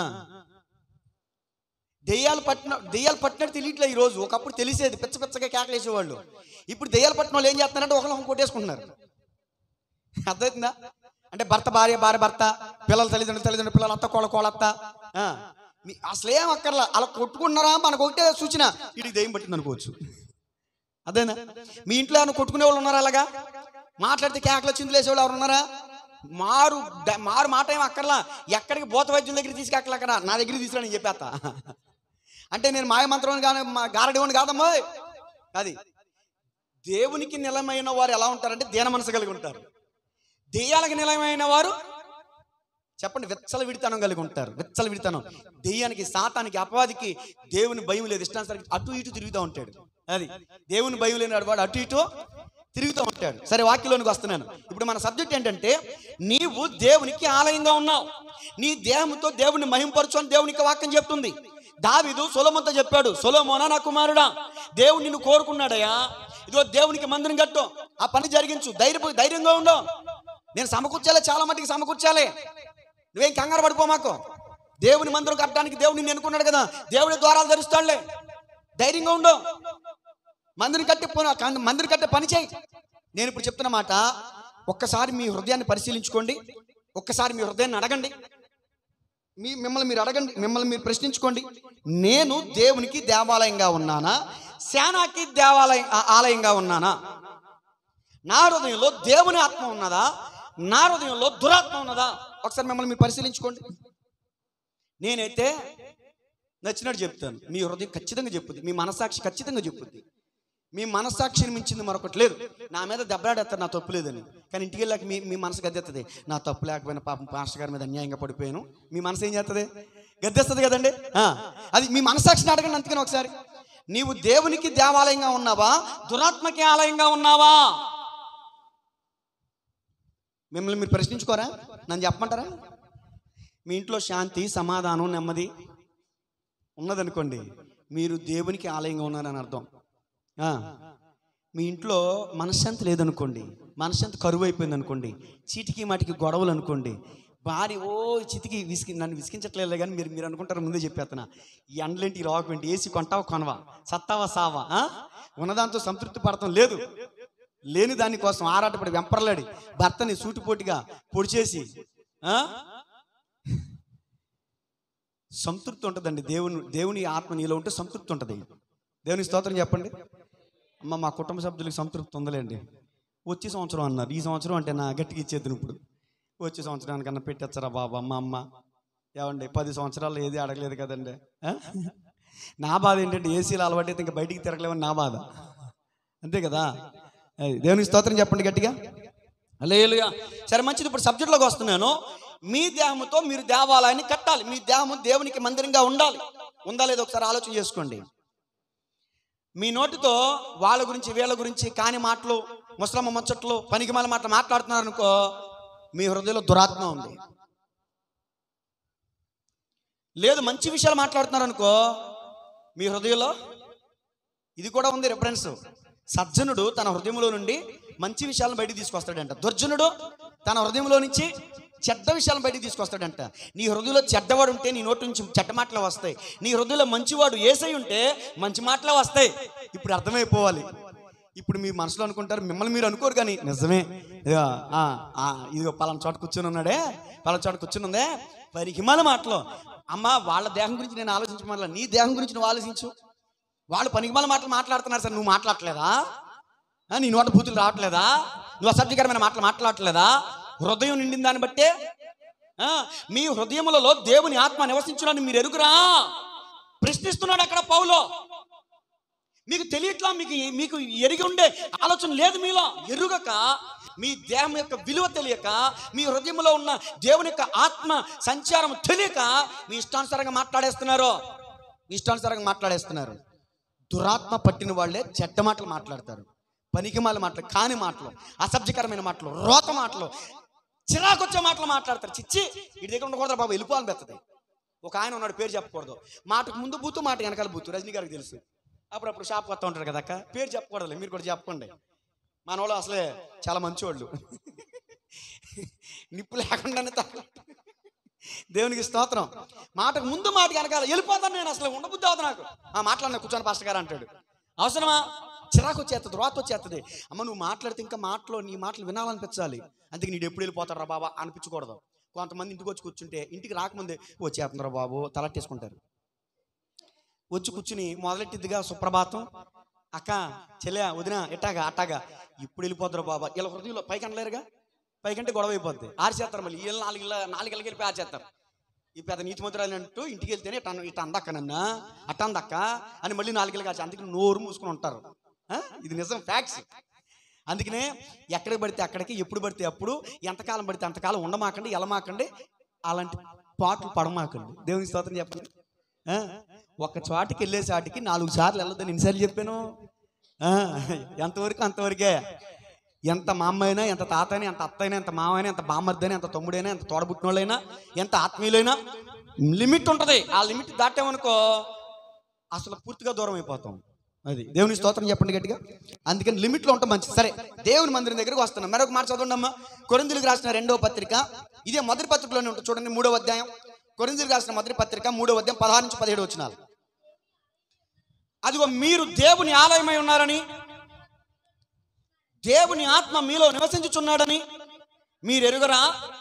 దెయ్యాలు పట్టిన దెయ్యాలు పట్టినట్టు తెలియట్లే ఈరోజు ఒకప్పుడు తెలిసేది పిచ్చ పిచ్చగా కేకలేసేవాళ్ళు ఇప్పుడు దెయ్యాలు పట్టిన వాళ్ళు ఏం చేస్తున్నారంటే ఒకళ్ళు కొట్టేసుకుంటున్నారు అర్థమవుతుందా అంటే భర్త భార్య భార్య భర్త పిల్లల తల్లిదండ్రులు తల్లిదండ్రులు పిల్లలు అత్త కోళ్ళ కోళ్ళత్త ఆ, మీ- అసలు ఏం అక్కర్లా అలా కొట్టుకుంటున్నారా మనకు ఒకటే సూచన ఇది దెయ్యం పట్టింది అనుకోవచ్చు అదేనా మీ ఇంట్లో ఏమైనా కొట్టుకునే వాళ్ళు ఉన్నారా అలాగా మాట్లాడితే కేకలు చిందులేసే వాళ్ళు ఎవరు ఉన్నారా మారు ద- మారు మాట ఏం అక్కర్లా ఎక్కడికి భూత వైద్యుల దగ్గర తీసుకెక్కలక్కడ నా దగ్గర తీసుకురా నేను చెప్పేస్తా అంటే నేను మాయ మంత్రం కానీ మా గారడివని కాదమ్మా అది దేవునికి నిలమైన వారు ఎలా ఉంటారంటే దీన మనసు కలిగి ఉంటారు దెయ్యాలకు నిలమైన వారు చెప్పండి విచ్చల విడితనం కలిగి ఉంటారు విచ్చల విడితనం దెయ్యానికి సాతానికి అపవాదికి దేవుని భయం లేదు ఇష్టానుసారికి అటు ఇటు తిరుగుతూ ఉంటాడు అది దేవుని భయం లేని వాడు అటు ఇటు తిరుగుతూ ఉంటాడు సరే వాక్యంలోనికి వస్తున్నాను ఇప్పుడు మన సబ్జెక్ట్ ఏంటంటే నీవు దేవునికి ఆలయంగా ఉన్నావు నీ దేహంతో దేవుని మహింపరచు అని దేవునికి వాక్యం చెప్తుంది దావిదు సొలమంతో చెప్పాడు సొలోమోనా నా కుమారుడా దేవుడు నిన్ను కోరుకున్నాడయ్యా ఇదిగో దేవునికి మందిరం కట్టు ఆ పని జరిగించు ధైర్య ధైర్యంగా ఉండవు నేను సమకూర్చాలే చాలా మట్టుకు సమకూర్చాలి నువ్వేం కంగారు పడిపో మాకు దేవుని మందిరం కట్టడానికి దేవుడు నిన్ను ఎన్నుకున్నాడు కదా దేవుడి ద్వారాలు తెరుస్తాడులే ధైర్యంగా ఉండు మందిరం కట్టే పని కన్- మందిరం కట్టే పని చేయి నేను ఇప్పుడు చెప్తున్న మాట ఒక్కసారి మీ హృదయాన్ని పరిశీలించుకోండి ఒక్కసారి మీ హృదయాన్ని అడగండి మీ మిమ్మల్ని మీరు అడగండి మిమ్మల్ని మీరు ప్రశ్నించుకోండి నేను దేవునికి దేవాలయంగా ఉన్నానా సేనాకి దేవాలయం ఆ- ఆలయంగా ఉన్నానా నా హృదయంలో దేవుని ఆత్మ ఉన్నదా నా హృదయంలో దురాత్మ ఉన్నదా ఒకసారి మిమ్మల్ని మీరు పరిశీలించుకోండి నేనైతే నచ్చినట్టు చెప్తాను మీ హృదయం ఖచ్చితంగా చెప్పుద్ది మీ మనసాక్షి ఖచ్చితంగా చెప్పుద్ది మీ మనసాక్షిని మించింది మరొకటి లేదు నా మీద దెబ్బలాడేస్తారు నా తప్పు లేదని కానీ ఇంటికి వెళ్ళాక మీ మీ మనసు గద్దెత్తది నా తప్పు లేకపోయినా పాపం పాస్టర్ గారి మీద అన్యాయంగా పడిపోయాను మీ మనసు ఏం చేస్తుంది గద్దెస్తుంది కదండి ఆ, అది మీ మనసాక్షిని అడగండి అందుకని ఒకసారి నీవు దేవునికి దేవాలయంగా ఉన్నావా దురాత్మకి ఆలయంగా ఉన్నావా మిమ్మల్ని మీరు ప్రశ్నించుకోరా నన్ను చెప్పమంటారా మీ ఇంట్లో శాంతి సమాధానం నెమ్మది ఉన్నదనుకోండి మీరు దేవునికి ఆలయంగా ఉన్నారని అర్థం ఆ, మీ ఇంట్లో మనశ్శాంతి లేదనుకోండి మనశ్శాంతి కరువు అయిపోయింది అనుకోండి చీటికి మాటికి గొడవలు అనుకోండి భార్య ఓ చితికి విసికి నన్ను విసికించట్లేదు కానీ మీరు మీరు అనుకుంటారు ముందే చెప్పేస్తున్నా ఈ ఎండలేంటి రాకపోయింటి ఏసీ కొంటావా కొనవా సత్తావా సావా ఆ? ఉన్నదాంతో సంతృప్తి పడటం లేదు లేని దానికోసం ఆరాటపడి వెంపర్లాడి భర్తని సూటిపోటిగా పొడిచేసి ఆ? సంతృప్తి ఉంటుందండి దేవుని దేవుని ఆత్మ నీలో ఉంటే సంతృప్తి ఉంటుంది దేవుని స్తోత్రం చెప్పండి అమ్మ మా కుటుంబ సభ్యులకు సంతృప్తి ఉందలేండి వచ్చే సంవత్సరం అన్నారు ఈ సంవత్సరం అంటే నా గట్టిగా ఇచ్చేద్దు ఇప్పుడు వచ్చే సంవత్సరానికన్నా పెట్టేస్తారా బాబా అమ్మ అమ్మ ఏమండి పది సంవత్సరాలు ఏది అడగలేదు కదండి ఆ? నా బాధ ఏంటంటే ఏసీలు అలవాటైతే ఇంకా బయటికి తిరగలేమని నా బాధ అంతే కదా అది దేవునికి స్తోత్రం చెప్పండి గట్టిగా లేలుగా సరే మంచిది ఇప్పుడు సబ్జెక్ట్లోకి వస్తున్నాను మీ దేహముతో మీరు దేవాలయాన్ని కట్టాలి మీ దేహము దేవునికి మందిరంగా ఉండాలి ఉందా లేదో ఒకసారి ఆలోచన చేసుకోండి మీ నోటితో వాళ్ళ గురించి వీళ్ళ గురించి కాని మాటలు ముసలమ్మ ముచ్చట్లు పనికిమాల మాటలు మాట్లాడుతున్నారు అనుకో మీ హృదయంలో దురాత్మ ఉంది లేదు మంచి విషయాలు మాట్లాడుతున్నారు అనుకో మీ హృదయంలో ఇది కూడా ఉంది రిఫరెన్స్ సజ్జనుడు తన హృదయంలో నుండి మంచి విషయాలను బయటికి తీసుకొస్తాడంట దుర్జనుడు తన హృదయంలో నుంచి చెడ్డ విషయాలను బయటికి తీసుకొస్తాడంట నీ హృదయంలో చెడ్డవాడు ఉంటే నీ నోటి నుంచి చెడ్డ మాటలు వస్తాయి నీ హృదయంలో మంచివాడు ఏసై ఉంటే మంచి మాటలు వస్తాయి ఇప్పుడు అర్థమైపోవాలి ఇప్పుడు మీ మనసులో అనుకుంటారు మిమ్మల్ని మీరు అనుకోరు కానీ నిజమే ఇదిగో, ఆ, ఆ, ఇదిగో పలానా చోట కూర్చొని ఉన్నాడే పలానా చోట కూర్చొని ఉందే మరి హిమాల మాటలు అమ్మ వాళ్ళ దేహం గురించి నేను ఆలోచించమల్లా నీ దేహం గురించి నువ్వు ఆలోచించు వాళ్ళు పనికిమాల మాటలు మాట్లాడుతున్నారు సార్ నువ్వు మాట్లాడట్లేదా ఆ, నీ నోట బూతులు రావట్లేదా నువ్వు అసభ్యకరమైన మాటలు మాట్లాడట్లేదా హృదయం నిండిన దాన్ని బట్టే ఆ, మీ హృదయములలో దేవుని ఆత్మ నివసించునని మీరు ఎరుగురా ప్రశ్నిస్తున్నాడు అక్కడ పౌలో మీకు తెలియట్లా మీకు మీకు ఎరిగి ఉండే ఆలోచన లేదు మీలో ఎరుగక మీ దేహం యొక్క విలువ తెలియక మీ హృదయంలో ఉన్న దేవుని యొక్క ఆత్మ సంచారం తెలియక మీ ఇష్టానుసారంగా మాట్లాడేస్తున్నారు మీ ఇష్టానుసారంగా మాట్లాడేస్తున్నారు దురాత్మ పట్టిన వాళ్ళే చెడ్డ మాటలు మాట్లాడతారు పనికిమాల మాటలు కాని మాటలు అసభ్యకరమైన మాటలు రోత మాటలు చిరాకొచ్చే మాటలు మాట్లాడతారు చిచ్చి ఇటు దగ్గర ఉండకూడదు బాబు వెళ్ళిపోవాలని పెద్దది ఒక ఆయన ఉన్నాడు పేరు చెప్పకూడదు మాటకు ముందు బూతు మాట వెనకాల బూతు రజనీ గారికి తెలుసు అప్పుడప్పుడు షాప్ వస్తూ ఉంటారు కదా అక్క పేరు చెప్పకూడదు మీరు కూడా చెప్పండి మన వాళ్ళు అసలే చాలా మంచివాళ్ళు నిప్పు లేకుండానే తాగు దేవునికి స్తోత్రం మాటకు ముందు మాట వెనకాల వెళ్ళిపోతాను నేను అసలు ఉండబుద్ధి అవుతుంది నాకు ఆ మాట్లాడిన కూర్చొని పాస్టర్ గారు అంటాడు అవసరమా చిరాకు వచ్చేస్తుంది రోత వచ్చేస్తుంది అమ్మ నువ్వు మాట్లాడితే ఇంకా మాటలో నీ మాటలు వినాలనిపించాలి అందుకే నీడు ఎప్పుడు వెళ్ళిపోతారా బాబా అనిపించకూడదు కొంతమంది ఇంటికి వచ్చి కూర్చుంటే ఇంటికి రాకముందే వచ్చేస్తున్నారా బాబు తలట్టేసుకుంటారు వచ్చి కూర్చుని మొదలెట్టిద్దిగా సుప్రభాతం అక్క చెల్లె వదిన ఎట్టాగా అట్టాగా ఇప్పుడు వెళ్ళిపోతారు బాబా ఇలా హృదయంలో పైకి అనలేరుగా పైకంటే గొడవ అయిపోద్ది ఆరిచేస్తారు మళ్ళీ వీళ్ళు నాలుగు నాలుగేళ్ళకి వెళ్ళి ఆరిచేస్తారు ఈ పెద్ద నీతి ముద్రాలు అంటూ ఇంటికి వెళ్తేనే ఇట్ట ఇట్ట అందక్క నన్న అట్ట అందక్క అని మళ్ళీ నాలుగేళ్ళకి కాచి అందుకే నోరు మూసుకుని ఉంటారు ఆ? ఇది నిజం ఫ్యాక్ట్స్ అందుకనే ఎక్కడికి పడితే అక్కడికి ఎప్పుడు పడితే అప్పుడు ఎంతకాలం పడితే అంతకాలం ఉండమాకండి ఎలమాకండి అలాంటి పాటలు పడమాకండి దేవుని స్తోత్రం చెప్పండి ఆ? ఒక చోటికి వెళ్ళేసాటికి నాలుగు సార్లు వెళ్ళొద్దని ఎన్నిసార్లు చెప్పాను ఆ, ఎంతవరకు అంతవరకే ఎంత మా అమ్మైనా ఎంత తాతైనా ఎంత అత్తైనా ఎంత మామైనా ఎంత బామ్మర్దైనా ఎంత తమ్ముడైనా ఎంత తోడబుట్టినోళ్ళైనా ఎంత ఆత్మీయులైనా లిమిట్ ఉంటుంది ఆ లిమిట్ దాటామనుకో అసలు పూర్తిగా దూరం అయిపోతాం అది దేవుని స్తోత్రం చెప్పండి గట్టిగా అందుకని లిమిట్లో ఉంటాం మంచిది సరే దేవుని మందిరం దగ్గరికి వస్తున్నాం మరొక మాట చదవండి అమ్మా కొరిందులకు రాసిన రెండవ పత్రిక ఇదే మొదటి పత్రికలోనే ఉంటుంది చూడండి మూడవ అధ్యాయం కొరిందులకు రాసిన మొదటి పత్రిక మూడవ అధ్యాయం పదహారు నుంచి పదిహేడు వచ్చినాలు అదిగో మీరు దేవుని ఆలయమై ఉన్నారని దేవుని ఆత్మ మీలో నివసించుచున్నాడని మీరు ఎరుగరా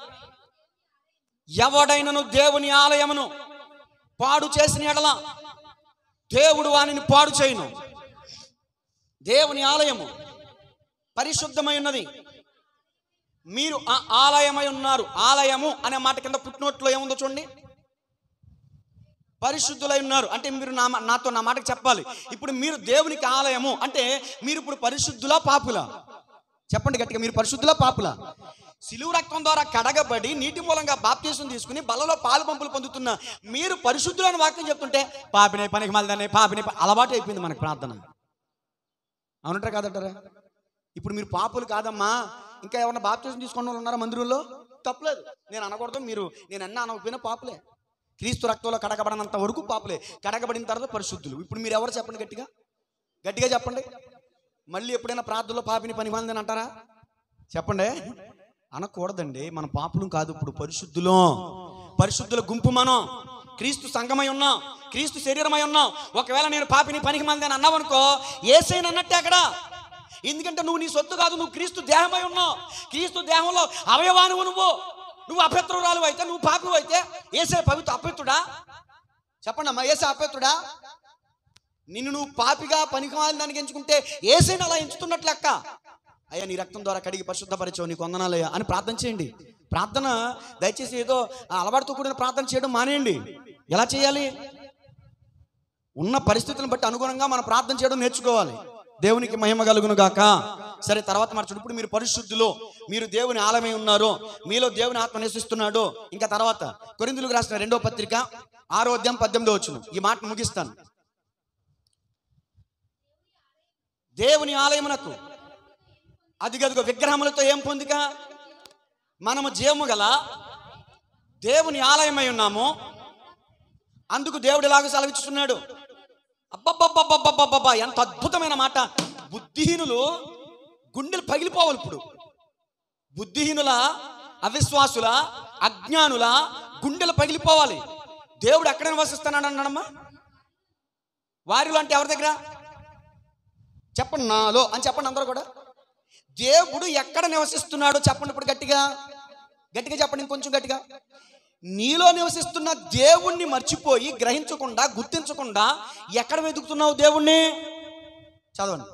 ఎవడైనను దేవుని ఆలయమును పాడు చేసిన ఎడల దేవుడు వానిని పాడు చేయును దేవుని ఆలయము పరిశుద్ధమై ఉన్నది మీరు ఆ ఆలయమై ఉన్నారు ఆలయము అనే మాట కింద పుట్టినోట్లో ఏముందో చూడండి పరిశుద్ధులై ఉన్నారు అంటే మీరు నా మా- నాతో నా మాటకు చెప్పాలి ఇప్పుడు మీరు దేవునికి ఆలయము అంటే మీరు ఇప్పుడు పరిశుద్ధులా పాపులా చెప్పండి గట్టిగా మీరు పరిశుద్ధులా పాపులా సిలువు రక్తం ద్వారా కడగబడి నీటి మూలంగా బాప్తీసం తీసుకుని బలలో పాలు పంపులు పొందుతున్న మీరు పరిశుద్ధులని వాక్యం చెప్తుంటే పాపినే పనికి మళ్ళీ పాపినే ప- అలవాటు అయిపోయింది మనకు ప్రార్థన అవునంటారా కాదంటారా ఇప్పుడు మీరు పాపులు కాదమ్మా ఇంకా ఎవరన్నా బాప్తీసం తీసుకున్న వాళ్ళు ఉన్నారా మందిరంలో తప్పలేదు నేను అనకూడదు మీరు నేను అన్న అనకపోయినా పాపులే క్రీస్తు రక్తంలో కడగబడినంత వరకు పాపులే కడగబడిన తర్వాత పరిశుద్ధులు ఇప్పుడు మీరు ఎవరు చెప్పండి గట్టిగా గట్టిగా చెప్పండి మళ్ళీ ఎప్పుడైనా ప్రార్థనలో పాపిని పని మందని అంటారా చెప్పండి అనకూడదండి మన పాపులం కాదు ఇప్పుడు పరిశుద్ధులం పరిశుద్ధుల గుంపు మనం క్రీస్తు సంఘమై ఉన్నాం క్రీస్తు శరీరమై ఉన్నాం ఒకవేళ నేను పాపిని పనికి మంది అని అన్నావనుకో ఏసైనా అన్నట్టే అక్కడ ఎందుకంటే నువ్వు నీ సొత్తు కాదు నువ్వు క్రీస్తు దేహమై ఉన్నావు క్రీస్తు దేహంలో అవయవానువు నువ్వు నువ్వు అపవిత్రురాలు అయితే నువ్వు పాపి అయితే ఏసే పవిత్ర అపవిత్రుడా చెప్పండి అమ్మా ఏసే అపవిత్రుడా నిన్ను నువ్వు పాపిగా పనికిమాలిన దానికి ఎంచుకుంటే ఏసైనా అలా ఎంచుతున్నట్లు లెక్క అయ్యా నీ రక్తం ద్వారా కడిగి పరిశుద్ధపరిచావు నీకు వందనాలయ్యా అని ప్రార్థన చేయండి ప్రార్థన దయచేసి ఏదో ఆ అలవాటుతో కూడిన ప్రార్థన చేయడం మానేయండి ఎలా చేయాలి ఉన్న పరిస్థితులను బట్టి అనుగుణంగా మనం ప్రార్థన చేయడం నేర్చుకోవాలి దేవునికి మహిమ కలుగును గాక సరే తర్వాత మరచుడు ఇప్పుడు మీరు పరిశుద్ధులు మీరు దేవుని ఆలమై ఉన్నారు మీలో దేవుని ఆత్మ నివసిస్తున్నాడు ఇంకా తర్వాత కొరిందులకు రాసిన రెండో పత్రిక ఆరో అధ్యాయం పద్దెనిమిదో వచ్చును ఈ మాట ముగిస్తాను దేవుని ఆలయమునకు అదిగదిగో విగ్రహములతో ఏం పొందిక మనము జీవము గల దేవుని ఆలయమై ఉన్నాము అందుకు దేవుడు ఎలాగో సెలవిస్తున్నాడు అబ్బబ్బబ్బబ్బబ్బబ్బబ్బా ఎంత అద్భుతమైన మాట బుద్ధిహీనులు గుండెలు పగిలిపోవాలి ఇప్పుడు బుద్ధిహీనుల అవిశ్వాసుల అజ్ఞానుల గుండెలు పగిలిపోవాలి దేవుడు ఎక్కడ నివసిస్తున్నాడు అన్నాడమ్మా వారిలో అంటే ఎవరి దగ్గర చెప్పండి నాలో అని చెప్పండి అందరూ కూడా దేవుడు ఎక్కడ నివసిస్తున్నాడో చెప్పండి ఇప్పుడు గట్టిగా గట్టిగా చెప్పండి ఇంకొంచెం గట్టిగా నీలో నివసిస్తున్న దేవుణ్ణి మర్చిపోయి గ్రహించకుండా గుర్తించకుండా ఎక్కడ వెతుకుతున్నావు దేవుణ్ణి చదవండి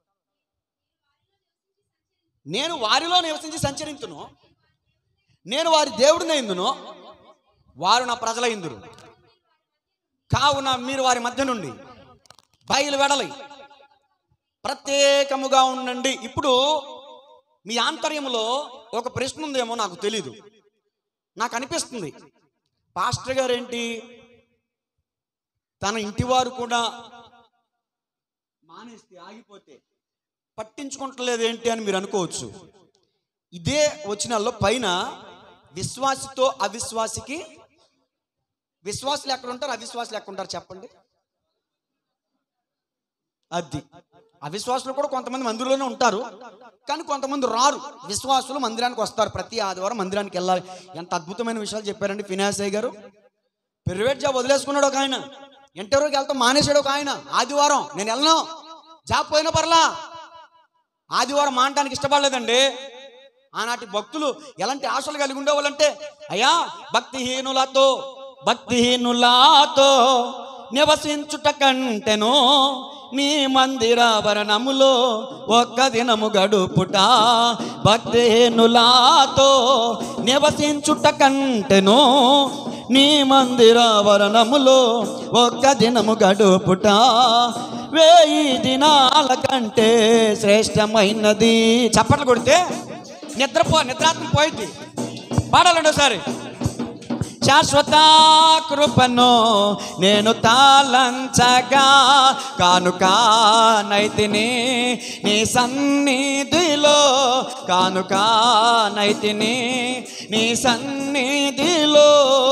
నేను వారిలో నివసించి సంచరించును నేను వారి దేవుడిని ఇందును వారు నా ప్రజల ఇందురు కావున మీరు వారి మధ్య నుండి బయలు వెడలి ప్రత్యేకముగా ఉండండి ఇప్పుడు మీ ఆంతర్యంలో ఒక ప్రశ్న ఉందేమో నాకు తెలీదు నాకు అనిపిస్తుంది పాస్టర్ గారు ఏంటి తన ఇంటి వారు కూడా మానేస్తే ఆగిపోతే పట్టించుకుంటలేదు ఏంటి అని మీరు అనుకోవచ్చు ఇదే వచ్చినాల్లో పైన విశ్వాసితో అవిశ్వాసికి విశ్వాసులు ఎక్కడ ఉంటారు అవిశ్వాసులు ఎక్కడ ఉంటారు చెప్పండి అది అవిశ్వాసులు కూడా కొంతమంది మందిరంలోనే ఉంటారు కానీ కొంతమంది రారు విశ్వాసులు మందిరానికి వస్తారు ప్రతి ఆదివారం మందిరానికి వెళ్ళాలి ఎంత అద్భుతమైన విషయాలు చెప్పారండి ఫినాసయ్య గారు ప్రైవేట్ జాబ్ వదిలేసుకున్నాడు ఒక ఆయన ఇంటర్వ్యూకి వెళ్తాం మానేశాడు ఒక ఆయన ఆదివారం నేను వెళ్ళను జాబ్ పోయిన పర్లా ఆదివారం మానటానికి ఇష్టపడలేదండి ఆనాటి భక్తులు ఎలాంటి ఆశలు కలిగి ఉండేవాళ్ళంటే అయ్యా భక్తిహీనులతో భక్తిహీనులతో నివసించుట కంటెను నీ మందిరాభరణములో ఒక్క దినము గడుపుట భక్తిహీనులతో నివసించుట కంటెను నీ మందిరాభరణములో ఒక్క దినము గడుపుట వేయి దినాల కంటే శ్రేష్టమైనది చప్పట్లు కొడితే నిద్రపో నిద్రాత్మ పోయింది పాడాలండి ఒకసారి శాశ్వత కృపను నేను తాళంచగా కానుక నైతిని నీ సన్నిధిలో కానుక నైతిని నీ సన్నిధిలో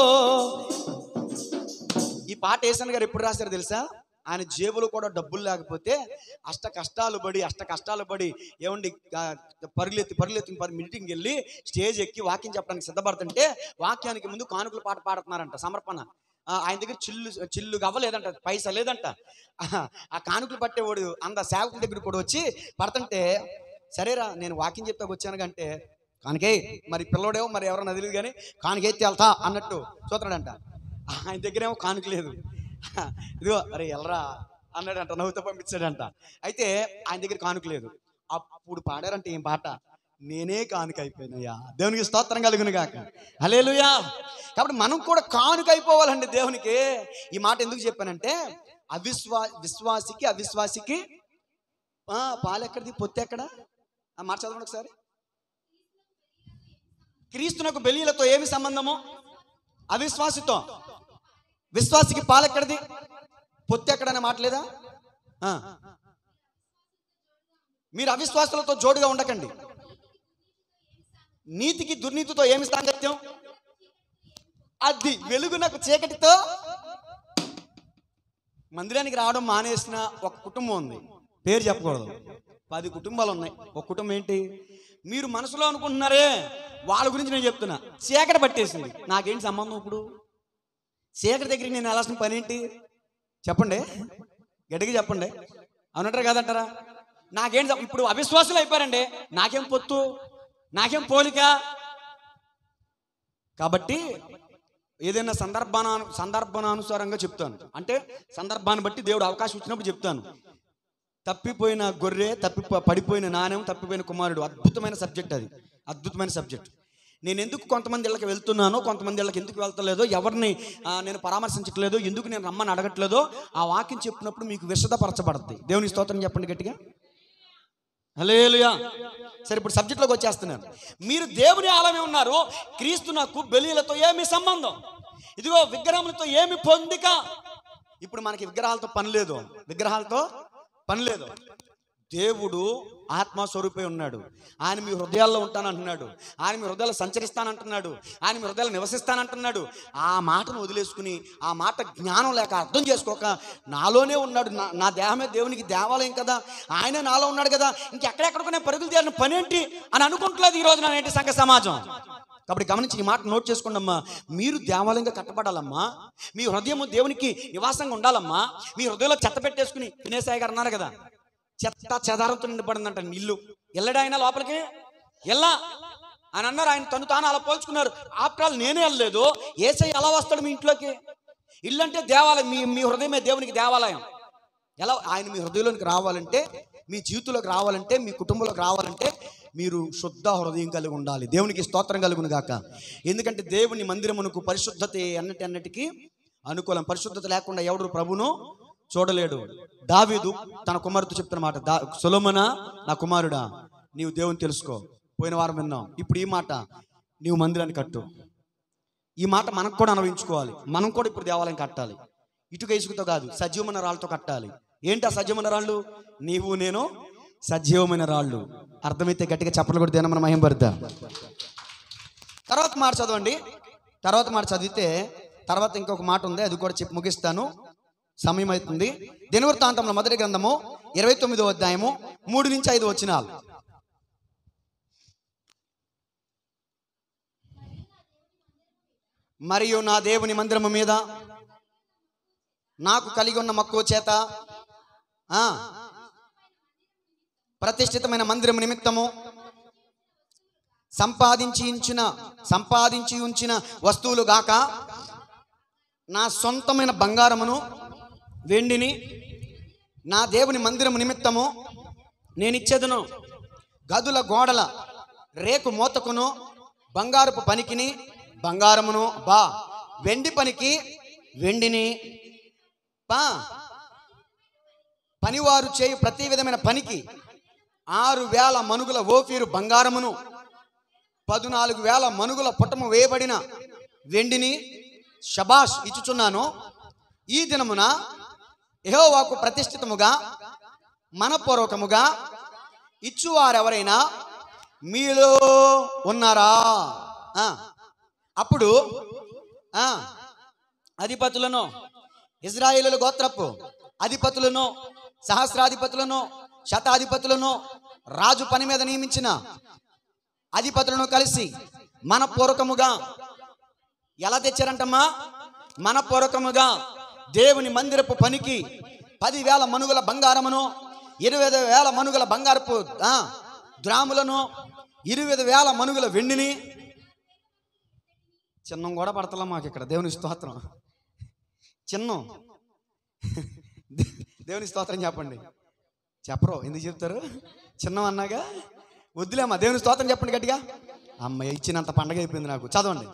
ఈ పాట ఏసన్ గారు ఎప్పుడు రాశారు తెలుసా ఆయన జేబులో కూడా డబ్బులు లేకపోతే అష్ట కష్టాలు పడి అష్ట కష్టాలు పడి ఏమండి ఆ, పరుగులెత్తి పరుగులెత్తి పరి మీటింగ్ వెళ్ళి స్టేజ్ ఎక్కి వాక్యం చెప్పడానికి సిద్ధపడుతుంటే వాక్యానికి ముందు కానుకల పాట పాడుతున్నారంట సమర్పణ ఆ, ఆయన దగ్గర చిల్లు చిల్లు గవ్వలేదంట పైసా లేదంట ఆ, ఆ కానుకలు పట్టేవాడు అంద సేవకుల దగ్గర కూడా వచ్చి పడుతుంటే సరేరా నేను వాక్యం చెప్తాకు వచ్చాను కంటే కానికే మరి పిల్లోడేమో మరి ఎవరో నదిలేదు కానీ కానికైతే వెళ్తా అన్నట్టు చూస్తున్నాడంట ఆయన దగ్గరేమో కానుక లేదు ఇదిగో అరే ఎల్రా అన్నాడంట నవ్వుతో పంపించాడంట అయితే ఆయన దగ్గర కానుక లేదు అప్పుడు పాడారంటే ఏం పాట నేనే కానుక అయిపోయినయ్యా దేవునికి స్తోత్రం కలుగును గాక హలేలుయా కాబట్టి మనం కూడా కానుక అయిపోవాలండి దేవునికి ఈ మాట ఎందుకు చెప్పానంటే అవిశ్వా విశ్వాసికి అవిశ్వాసికి ఆ, పాలు ఎక్కడిది పొత్తి ఎక్కడ ఆ మాట చదవండి ఒకసారి క్రీస్తునకు బెలీలతో ఏమి సంబంధము అవిశ్వాసితో విశ్వాసికి పాలెక్కడిది పొత్తి ఎక్కడనే మాటలేదా ఆ. మీరు అవిశ్వాసులతో జోడుగా ఉండకండి నీతికి దుర్నీతితో ఏమి సాంగత్యం అది వెలుగునకు చీకటితో మందిరానికి రావడం మానేసిన ఒక కుటుంబం ఉంది పేరు చెప్పకూడదు పది కుటుంబాలు ఉన్నాయి ఒక కుటుంబం ఏంటి మీరు మనసులో అనుకుంటున్నారే వాళ్ళ గురించి నేను చెప్తున్నా చీకటి పట్టేసింది నాకేంటి సంబంధం ఇప్పుడు చీకటి దగ్గరికి నేను వెళ్ళాల్సిన పని ఏంటి చెప్పండి గట్టిగా చెప్పండి అవునంటారా కాదంటారా నాకేం సం- ఇప్పుడు అవిశ్వాసులు అయిపోయారండి నాకేం పొత్తు నాకేం పోలిక కాబట్టి ఏదైనా సందర్భాన సందర్భానుసారంగా చెప్తాను అంటే సందర్భాన్ని బట్టి దేవుడు అవకాశం ఇచ్చినప్పుడు చెప్తాను తప్పిపోయిన గొర్రె తప్పి పడిపోయిన నాణ్యం తప్పిపోయిన కుమారుడు అద్భుతమైన సబ్జెక్ట్ అది అద్భుతమైన సబ్జెక్ట్ నేను ఎందుకు కొంతమంది ఇళ్ళకి వెళ్తున్నానో కొంతమంది ఇళ్ళకి ఎందుకు వెళ్తలేదో ఎవరిని ఆ, నేను పరామర్శించట్లేదో ఎందుకు నేను రమ్మని అడగట్లేదో ఆ వాక్యం చెప్పినప్పుడు మీకు విషదపరచబడుతుంది దేవుని స్తోత్రం చెప్పండి గట్టిగా హలేలుయా సరే ఇప్పుడు సబ్జెక్ట్లోకి వచ్చేస్తున్నాను మీరు దేవుని ఆలమే ఉన్నారు క్రీస్తు నాకు బలిలతో ఏమి సంబంధం ఇదిగో విగ్రహములతో ఏమి పొందిక ఇప్పుడు మనకి విగ్రహాలతో పని లేదు విగ్రహాలతో పని లేదు దేవుడు ఆత్మస్వరూపే ఉన్నాడు ఆయన మీ హృదయాల్లో ఉంటానంటున్నాడు ఆయన మీ హృదయాల్లో సంచరిస్తానంటున్నాడు ఆయన మీ హృదయాల్లో నివసిస్తానంటున్నాడు ఆ మాటను వదిలేసుకుని ఆ మాట జ్ఞానం లేక అర్థం చేసుకోక నాలోనే ఉన్నాడు నా నా దేహమే దేవునికి దేవాలయం కదా ఆయనే నాలో ఉన్నాడు కదా ఇంకెక్కడెక్కడికో నేను పరుగులు తీయాలని పని ఏంటి అని అనుకుంటలేదు ఈ రోజు నేటి సంఘ సమాజం కాబట్టి గమనించి ఈ మాట నోట్ చేసుకోండి అమ్మా మీరు దేవాలయంగా కట్టబడాలమ్మా మీ హృదయము దేవునికి నివాసంగా ఉండాలమ్మా మీ హృదయంలో చెత్త పెట్టేసుకుని వినేసాయి గారు అన్నారు కదా చెత్త చెదారంతో నిండబడిందంట నీ ఇల్లు వెళ్ళడా ఆయన లోపలికి వెళ్ళా అని అన్నారు ఆయన తను తాను అలా పోల్చుకున్నారు ఆఫ్టర్ ఆల్ నేనే వెళ్ళలేదు ఏసై ఎలా వస్తాడు మీ ఇంట్లోకి ఇల్లు అంటే దేవాలయం మీ మీ హృదయమే దేవునికి దేవాలయం ఎలా ఆయన మీ హృదయంలోనికి రావాలంటే మీ జీవితంలోకి రావాలంటే మీ కుటుంబంలోకి రావాలంటే మీరు శుద్ధ హృదయం కలిగి ఉండాలి దేవునికి స్తోత్రం కలుగును గాక ఎందుకంటే దేవుని మందిరమునకు పరిశుద్ధత అన్నటి అన్నిటికీ అనుకూలం పరిశుద్ధత లేకుండా ఎవడు ప్రభును చూడలేడు దావీదు తన కుమారుతో చెప్తున్న మాట దా సొలొమోనా నా కుమారుడా నీవు దేవుని తెలుసుకో పోయిన వారం విన్నాం ఇప్పుడు ఈ మాట నీవు మందిరాన్ని కట్టు ఈ మాట మనకు కూడా అనుభవించుకోవాలి మనం కూడా ఇప్పుడు దేవాలయం కట్టాలి ఇటుక ఇసుకతో కాదు సజీవమైన రాళ్ళతో కట్టాలి ఏంటి ఆ సజీవమైన రాళ్ళు నీవు నేను సజీవమైన రాళ్ళు అర్థమైతే గట్టిగా చెప్పలు కూడా దేన మన మహిం పడతా తర్వాత మాట చదవండి తర్వాత మాట చదివితే తర్వాత ఇంకొక మాట ఉంది అది కూడా చెప్పి ముగిస్తాను సమయం అవుతుంది దినవృత్తాంతంలో మొదటి గ్రంథము ఇరవై తొమ్మిదో అధ్యాయము మూడు నుంచి ఐదు వచ్చినాలు మరియు నా దేవుని మందిరము మీద నాకు కలిగి ఉన్న మక్కువ చేత ఆ, ప్రతిష్ఠితమైన మందిరము నిమిత్తము సంపాదించి ఉంచిన సంపాదించి ఉంచిన వస్తువులు గాక నా సొంతమైన బంగారమును వెండిని నా దేవుని మందిరము నిమిత్తము నేనిచ్చేదను గదుల గోడల రేకు మూతకును బంగారపు పనికిని బంగారమును బా వెండి పనికి వెండిని పా పనివారు చేయు ప్రతి విధమైన పనికి ఆరు వేల మనుగుల ఓఫీరు బంగారమును పదునాలుగు వేల మనుగుల పుటము వేయబడిన వెండిని షబాష్ ఇచ్చుచున్నాను ఈ దినమున యెహోవాకు ప్రతిష్ఠితముగా మనపూర్వకముగా ఇచ్చువారెవరైనా మీలో ఉన్నారా ఆ, అప్పుడు ఆ, అధిపతులను ఇజ్రాయేలు గోత్రపు అధిపతులను సహస్రాధిపతులను శతాధిపతులను రాజు పని మీద నియమించిన అధిపతులను కలిసి మనపూర్వకముగా ఎలా తెచ్చారంటమ్మా మనపూర్వకముగా దేవుని మందిరపు పనికి పదివేల మనుగుల బంగారమును ఇరవై వేల మనుగుల బంగారపు ఆ, ద్రాములను ఇరవై వేల మనుగుల వెండిని చిన్నం కూడా పడతలా మాకు ఇక్కడ దేవుని స్తోత్రం చిన్నం దేవుని స్తోత్రం చెప్పండి చెప్పరు ఎందుకు చెప్తారు చిన్నం అన్నాగా వద్దులేమ్మా దేవుని స్తోత్రం చెప్పండి గట్టిగా అమ్మ ఇచ్చినంత పండగ అయిపోయింది నాకు చదవండి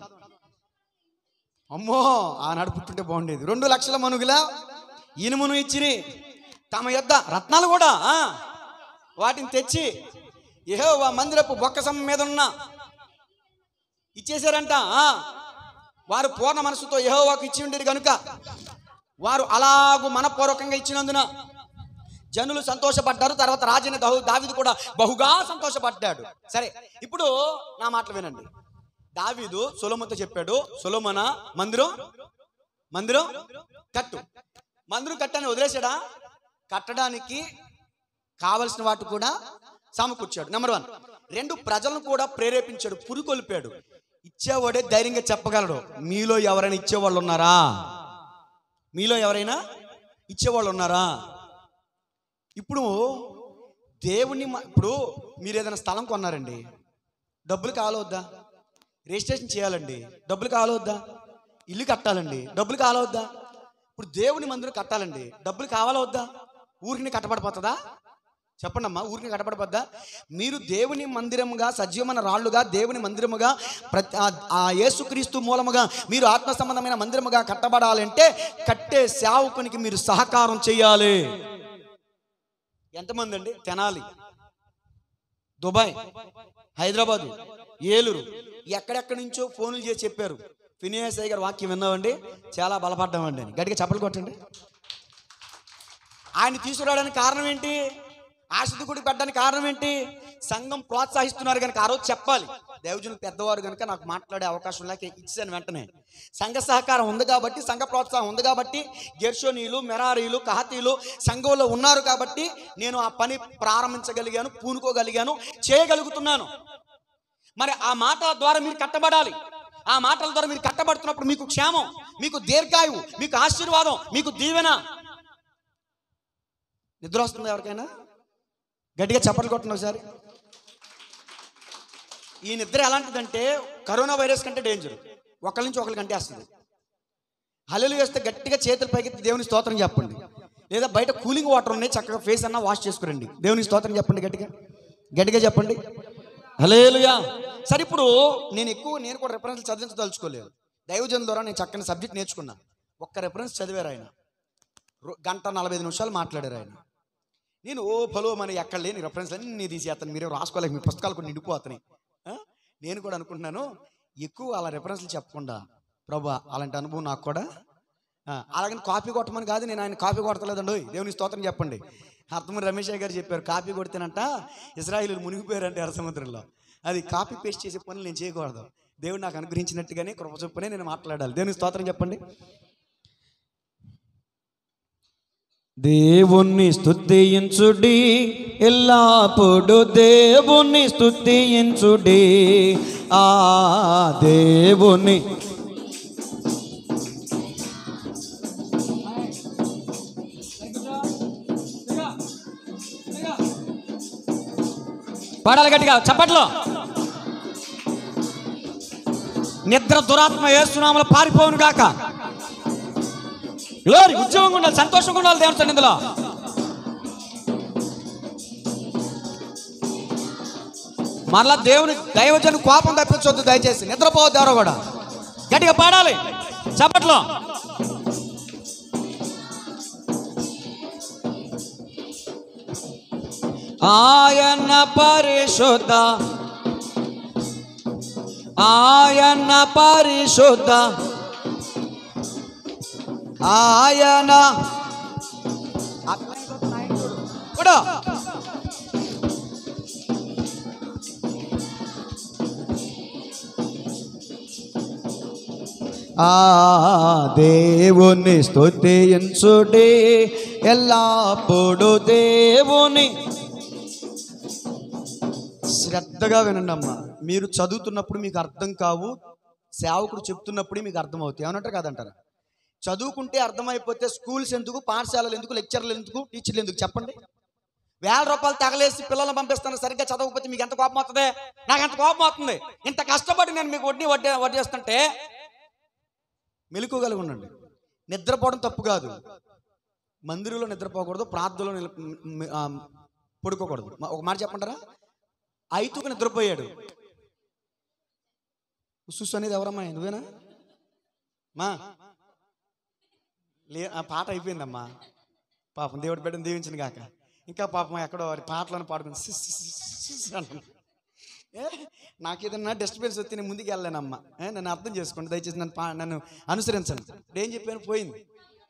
అమ్మో ఆనాడు పుట్టుంటే బాగుండేది రెండు లక్షల మనుగుల ఇనుమును ఇచ్చిరి తమ యొద్ద రత్నాలు కూడా ఆ, వాటిని తెచ్చి ఏహో మందిరపు బొక్కసం మీద ఉన్న ఇచ్చేశారంట ఆ. వారు పూర్ణ మనసుతో యెహోవాకు ఇచ్చి ఉండేది కనుక వారు అలాగు మనపూర్వకంగా ఇచ్చినందున జనులు సంతోషపడ్డారు తర్వాత రాజైన దహు దావీదు కూడా బహుగా సంతోషపడ్డాడు సరే ఇప్పుడు నా మాటలు వినండి దావీదు సొలొమోతో చెప్పాడు సొలొమన మందిరం మందిరం కట్టు మందిరం కట్టని వదిలేశాడా కట్టడానికి కావలసిన వాటి కూడా సమకూర్చాడు నెంబర్ వన్ రెండు ప్రజలను కూడా ప్రేరేపించాడు పురుకొల్పాడు ఇచ్చేవాడే ధైర్యంగా చెప్పగలడు మీలో ఎవరైనా ఇచ్చేవాళ్ళు ఉన్నారా మీలో ఎవరైనా ఇచ్చేవాళ్ళు ఉన్నారా ఇప్పుడు దేవుని మ- ఇప్పుడు మీరు ఏదైనా స్థలం కొన్నారండి డబ్బులు కావాలవద్దా రిజిస్ట్రేషన్ చేయాలండి డబ్బులు కావాలవద్దా ఇల్లు కట్టాలండి డబ్బులు కావాలవద్దా ఇప్పుడు దేవుని మందిరం కట్టాలండి డబ్బులు కావాలా వద్దా ఊరికి కట్టబడిపోతుందా చెప్పండి అమ్మా ఊరికి కట్టబడిపోద్దా మీరు దేవుని మందిరముగా సజీవమైన రాళ్ళుగా దేవుని మందిరముగా ప్రతి ఆ- ఆ యేసుక్రీస్తు మూలముగా మీరు ఆత్మ సంబంధమైన మందిరముగా కట్టబడాలంటే కట్టే సేవకునికి మీరు సహకారం చేయాలి ఎంతమంది అండి తెనాలి దుబాయ్ హైదరాబాదు ఏలూరు ఎక్కడెక్కడి నుంచో ఫోన్లు చేసి చెప్పారు ఫినియాస్ గారు వాక్యం విన్నామండి చాలా బలపడ్డామండి అని గట్టిగా చెప్పలు కొట్టండి ఆయన తీసుకురావడానికి కారణం ఏంటి ఆశుద్ధి గుడికి పెట్టడానికి కారణం ఏంటి సంఘం ప్రోత్సహిస్తున్నారు కనుక ఆ రోజు చెప్పాలి దైవజనులు పెద్దవారు కనుక నాకు మాట్లాడే అవకాశం లేక ఇచ్చాను వెంటనే సంఘ సహకారం ఉంది కాబట్టి సంఘ ప్రోత్సాహం ఉంది కాబట్టి గెర్షోనీలు మెరారీలు కహతీలు సంఘంలో ఉన్నారు కాబట్టి నేను ఆ పని ప్రారంభించగలిగాను పూనుకోగలిగాను చేయగలుగుతున్నాను మరి ఆ మాట ద్వారా మీరు కట్టబడాలి ఆ మాటల ద్వారా మీరు కట్టబడుతున్నప్పుడు మీకు క్షేమం మీకు దీర్ఘాయువు మీకు ఆశీర్వాదం మీకు దీవెన నిద్ర వస్తుందా ఎవరికైనా గట్టిగా చప్పట్లు కొట్టండి ఒకసారి ఈ నిద్ర ఎలాంటిదంటే కరోనా వైరస్ కంటే డేంజర్ ఒకరి నుంచి ఒకరికి అంటేస్తుంది హల్లెలు వేస్తే గట్టిగా చేతులు పైకెత్తి దేవుని స్తోత్రం చెప్పండి లేదా బయట కూలింగ్ వాటర్ ఉన్నాయి చక్కగా ఫేస్ అన్నా వాష్ చేసుకురండి దేవుని స్తోత్రం చెప్పండి గట్టిగా గట్టిగా చెప్పండి హలేలుయా సరే ఇప్పుడు నేను ఎక్కువ నేను కూడా రెఫరెన్స్ చదివించదలుచుకోలేదు దైవజన్ ద్వారా నేను చక్కని సబ్జెక్ట్ నేర్చుకున్నా ఒక్క రెఫరెన్స్ చదివారు ఆయన రో- గంట నలభై ఐదు నిమిషాలు మాట్లాడారు ఆయన నేను ఓ పలో మన ఎక్కడ లేని రెఫరెన్స్ అన్ని తీసేస్తాను మీరే రాసుకోలేక మీ పుస్తకాలు కొన్ని నిండిపోతున్నాయి ఆ? నేను కూడా అనుకుంటున్నాను ఎక్కువ అలా రెఫరెన్స్లు చెప్పకుండా ప్రభా అలాంటి అనుభవం నాకు కూడా ఆ, అలాగని కాపీ కొట్టమని కాదు నేను ఆయన కాపీ కొడతలేదండి ఓయ్, దేవుని స్తోత్రం చెప్పండి అర్థమని రమేష్ గారు చెప్పారు కాపీ కొడితేనంట ఇజ్రాయిల్ మునిగిపోయారంటే ఎర్ర సముద్రంలో అది కాపీ పేస్ట్ చేసే పనులు నేను చేయకూడదు దేవుడు నాకు అనుగ్రహించినట్టుగానే కృప చొప్పునే నేను మాట్లాడాలి దేవుని స్తోత్రం చెప్పండి దేవుణ్ణి స్తుతించుడి ఎల్లప్పుడు దేవుణ్ణి స్తుతించుడి ఆ దేవుని పాడాలి గట్టిగా చప్పట్లో నిద్ర దురాత్మ ఏసునామలు పారిపోవును గాక గ్లోరీ ఉద్యోగంగా ఉండాలి సంతోషంగా ఉండాలి దేవుని సన్నిధిలో మరలా దేవుని దైవజను కోపం తప్పించొద్దు దయచేసి నిద్రపోవద్దు ఎవరో కూడా గట్టిగా పాడాలి చప్పట్లో ఆయన పరిశుద్ధ ఆయన పరిశుద్ధ ఆయన కూడా ఆ దేవుని స్తుతించుడి ఎల్లప్పుడు దేవుని శ్రద్ధగా వినండి అమ్మా మీరు చదువుతున్నప్పుడు మీకు అర్థం కావు సేవకుడు చెప్తున్నప్పుడు మీకు అర్థమవుతాయి ఏమనంటారు కాదంటారా చదువుకుంటే అర్థమైపోతే స్కూల్స్ ఎందుకు పాఠశాలలు ఎందుకు లెక్చర్లు ఎందుకు టీచర్లు ఎందుకు చెప్పండి వేల రూపాయలు తగలేసి పిల్లల్ని పంపిస్తాను సరిగ్గా చదవకపోతే మీకు ఎంత కోపం అవుతుంది నాకు ఎంత కోపం అవుతుంది ఇంత కష్టపడి నేను మీకు వడ్డీ వడ్డీ వడ్డేస్తుంటే మెలకువగలిగి ఉండండి నిద్రపోవడం తప్పు కాదు మందిరంలో నిద్రపోకూడదు ప్రార్థనలో నిల- మ్- ఆ, పడుకోకూడదు మ- ఒక మాట చెప్పంటారా ఐతుకు నిద్రపోయాడు ఉస్సుస్ అనేది ఎవరమ్మా నువ్వేనా మా లే ఆ పాట అయిపోయిందమ్మా పాపం దేవుడి బిడ్డను దీవించింది కాక ఇంకా పాపం ఎక్కడో వారి పాటలను పాడుకుంది సిస్ సిస్ సిస్ సిస్ అంటుంది. ఏ నాకు ఏదన్నా డిస్టర్బెన్స్ వస్తే నేను ముందుకు వెళ్ళానమ్మా ఏ, నన్ను అర్థం చేసుకోండి దయచేసి నన్ను పా- నన్ను అనుసరించండి ఇప్పుడు ఏం చెప్పాను పోయింది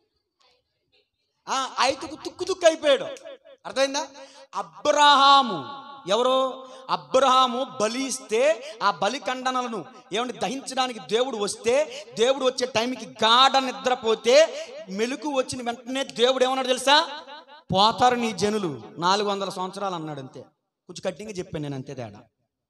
ఆ ఐతుకు తుక్కు తుక్కు అయిపోయాడు అర్థమైందా అబ్రహాము ఎవరు అబ్రహాము బలి ఇస్తే ఆ బలి ఖండనలను ఏమంటే దహించడానికి దేవుడు వస్తే దేవుడు వచ్చే టైంకి గాఢ నిద్రపోతే మెలకు వచ్చిన వెంటనే దేవుడు ఏమన్నాడు తెలుసా పోతారు నీ జనులు నాలుగు వందల సంవత్సరాలు అన్నాడు అంతే కొంచెం కట్టింగా చెప్పాను నేను అంతే తేడా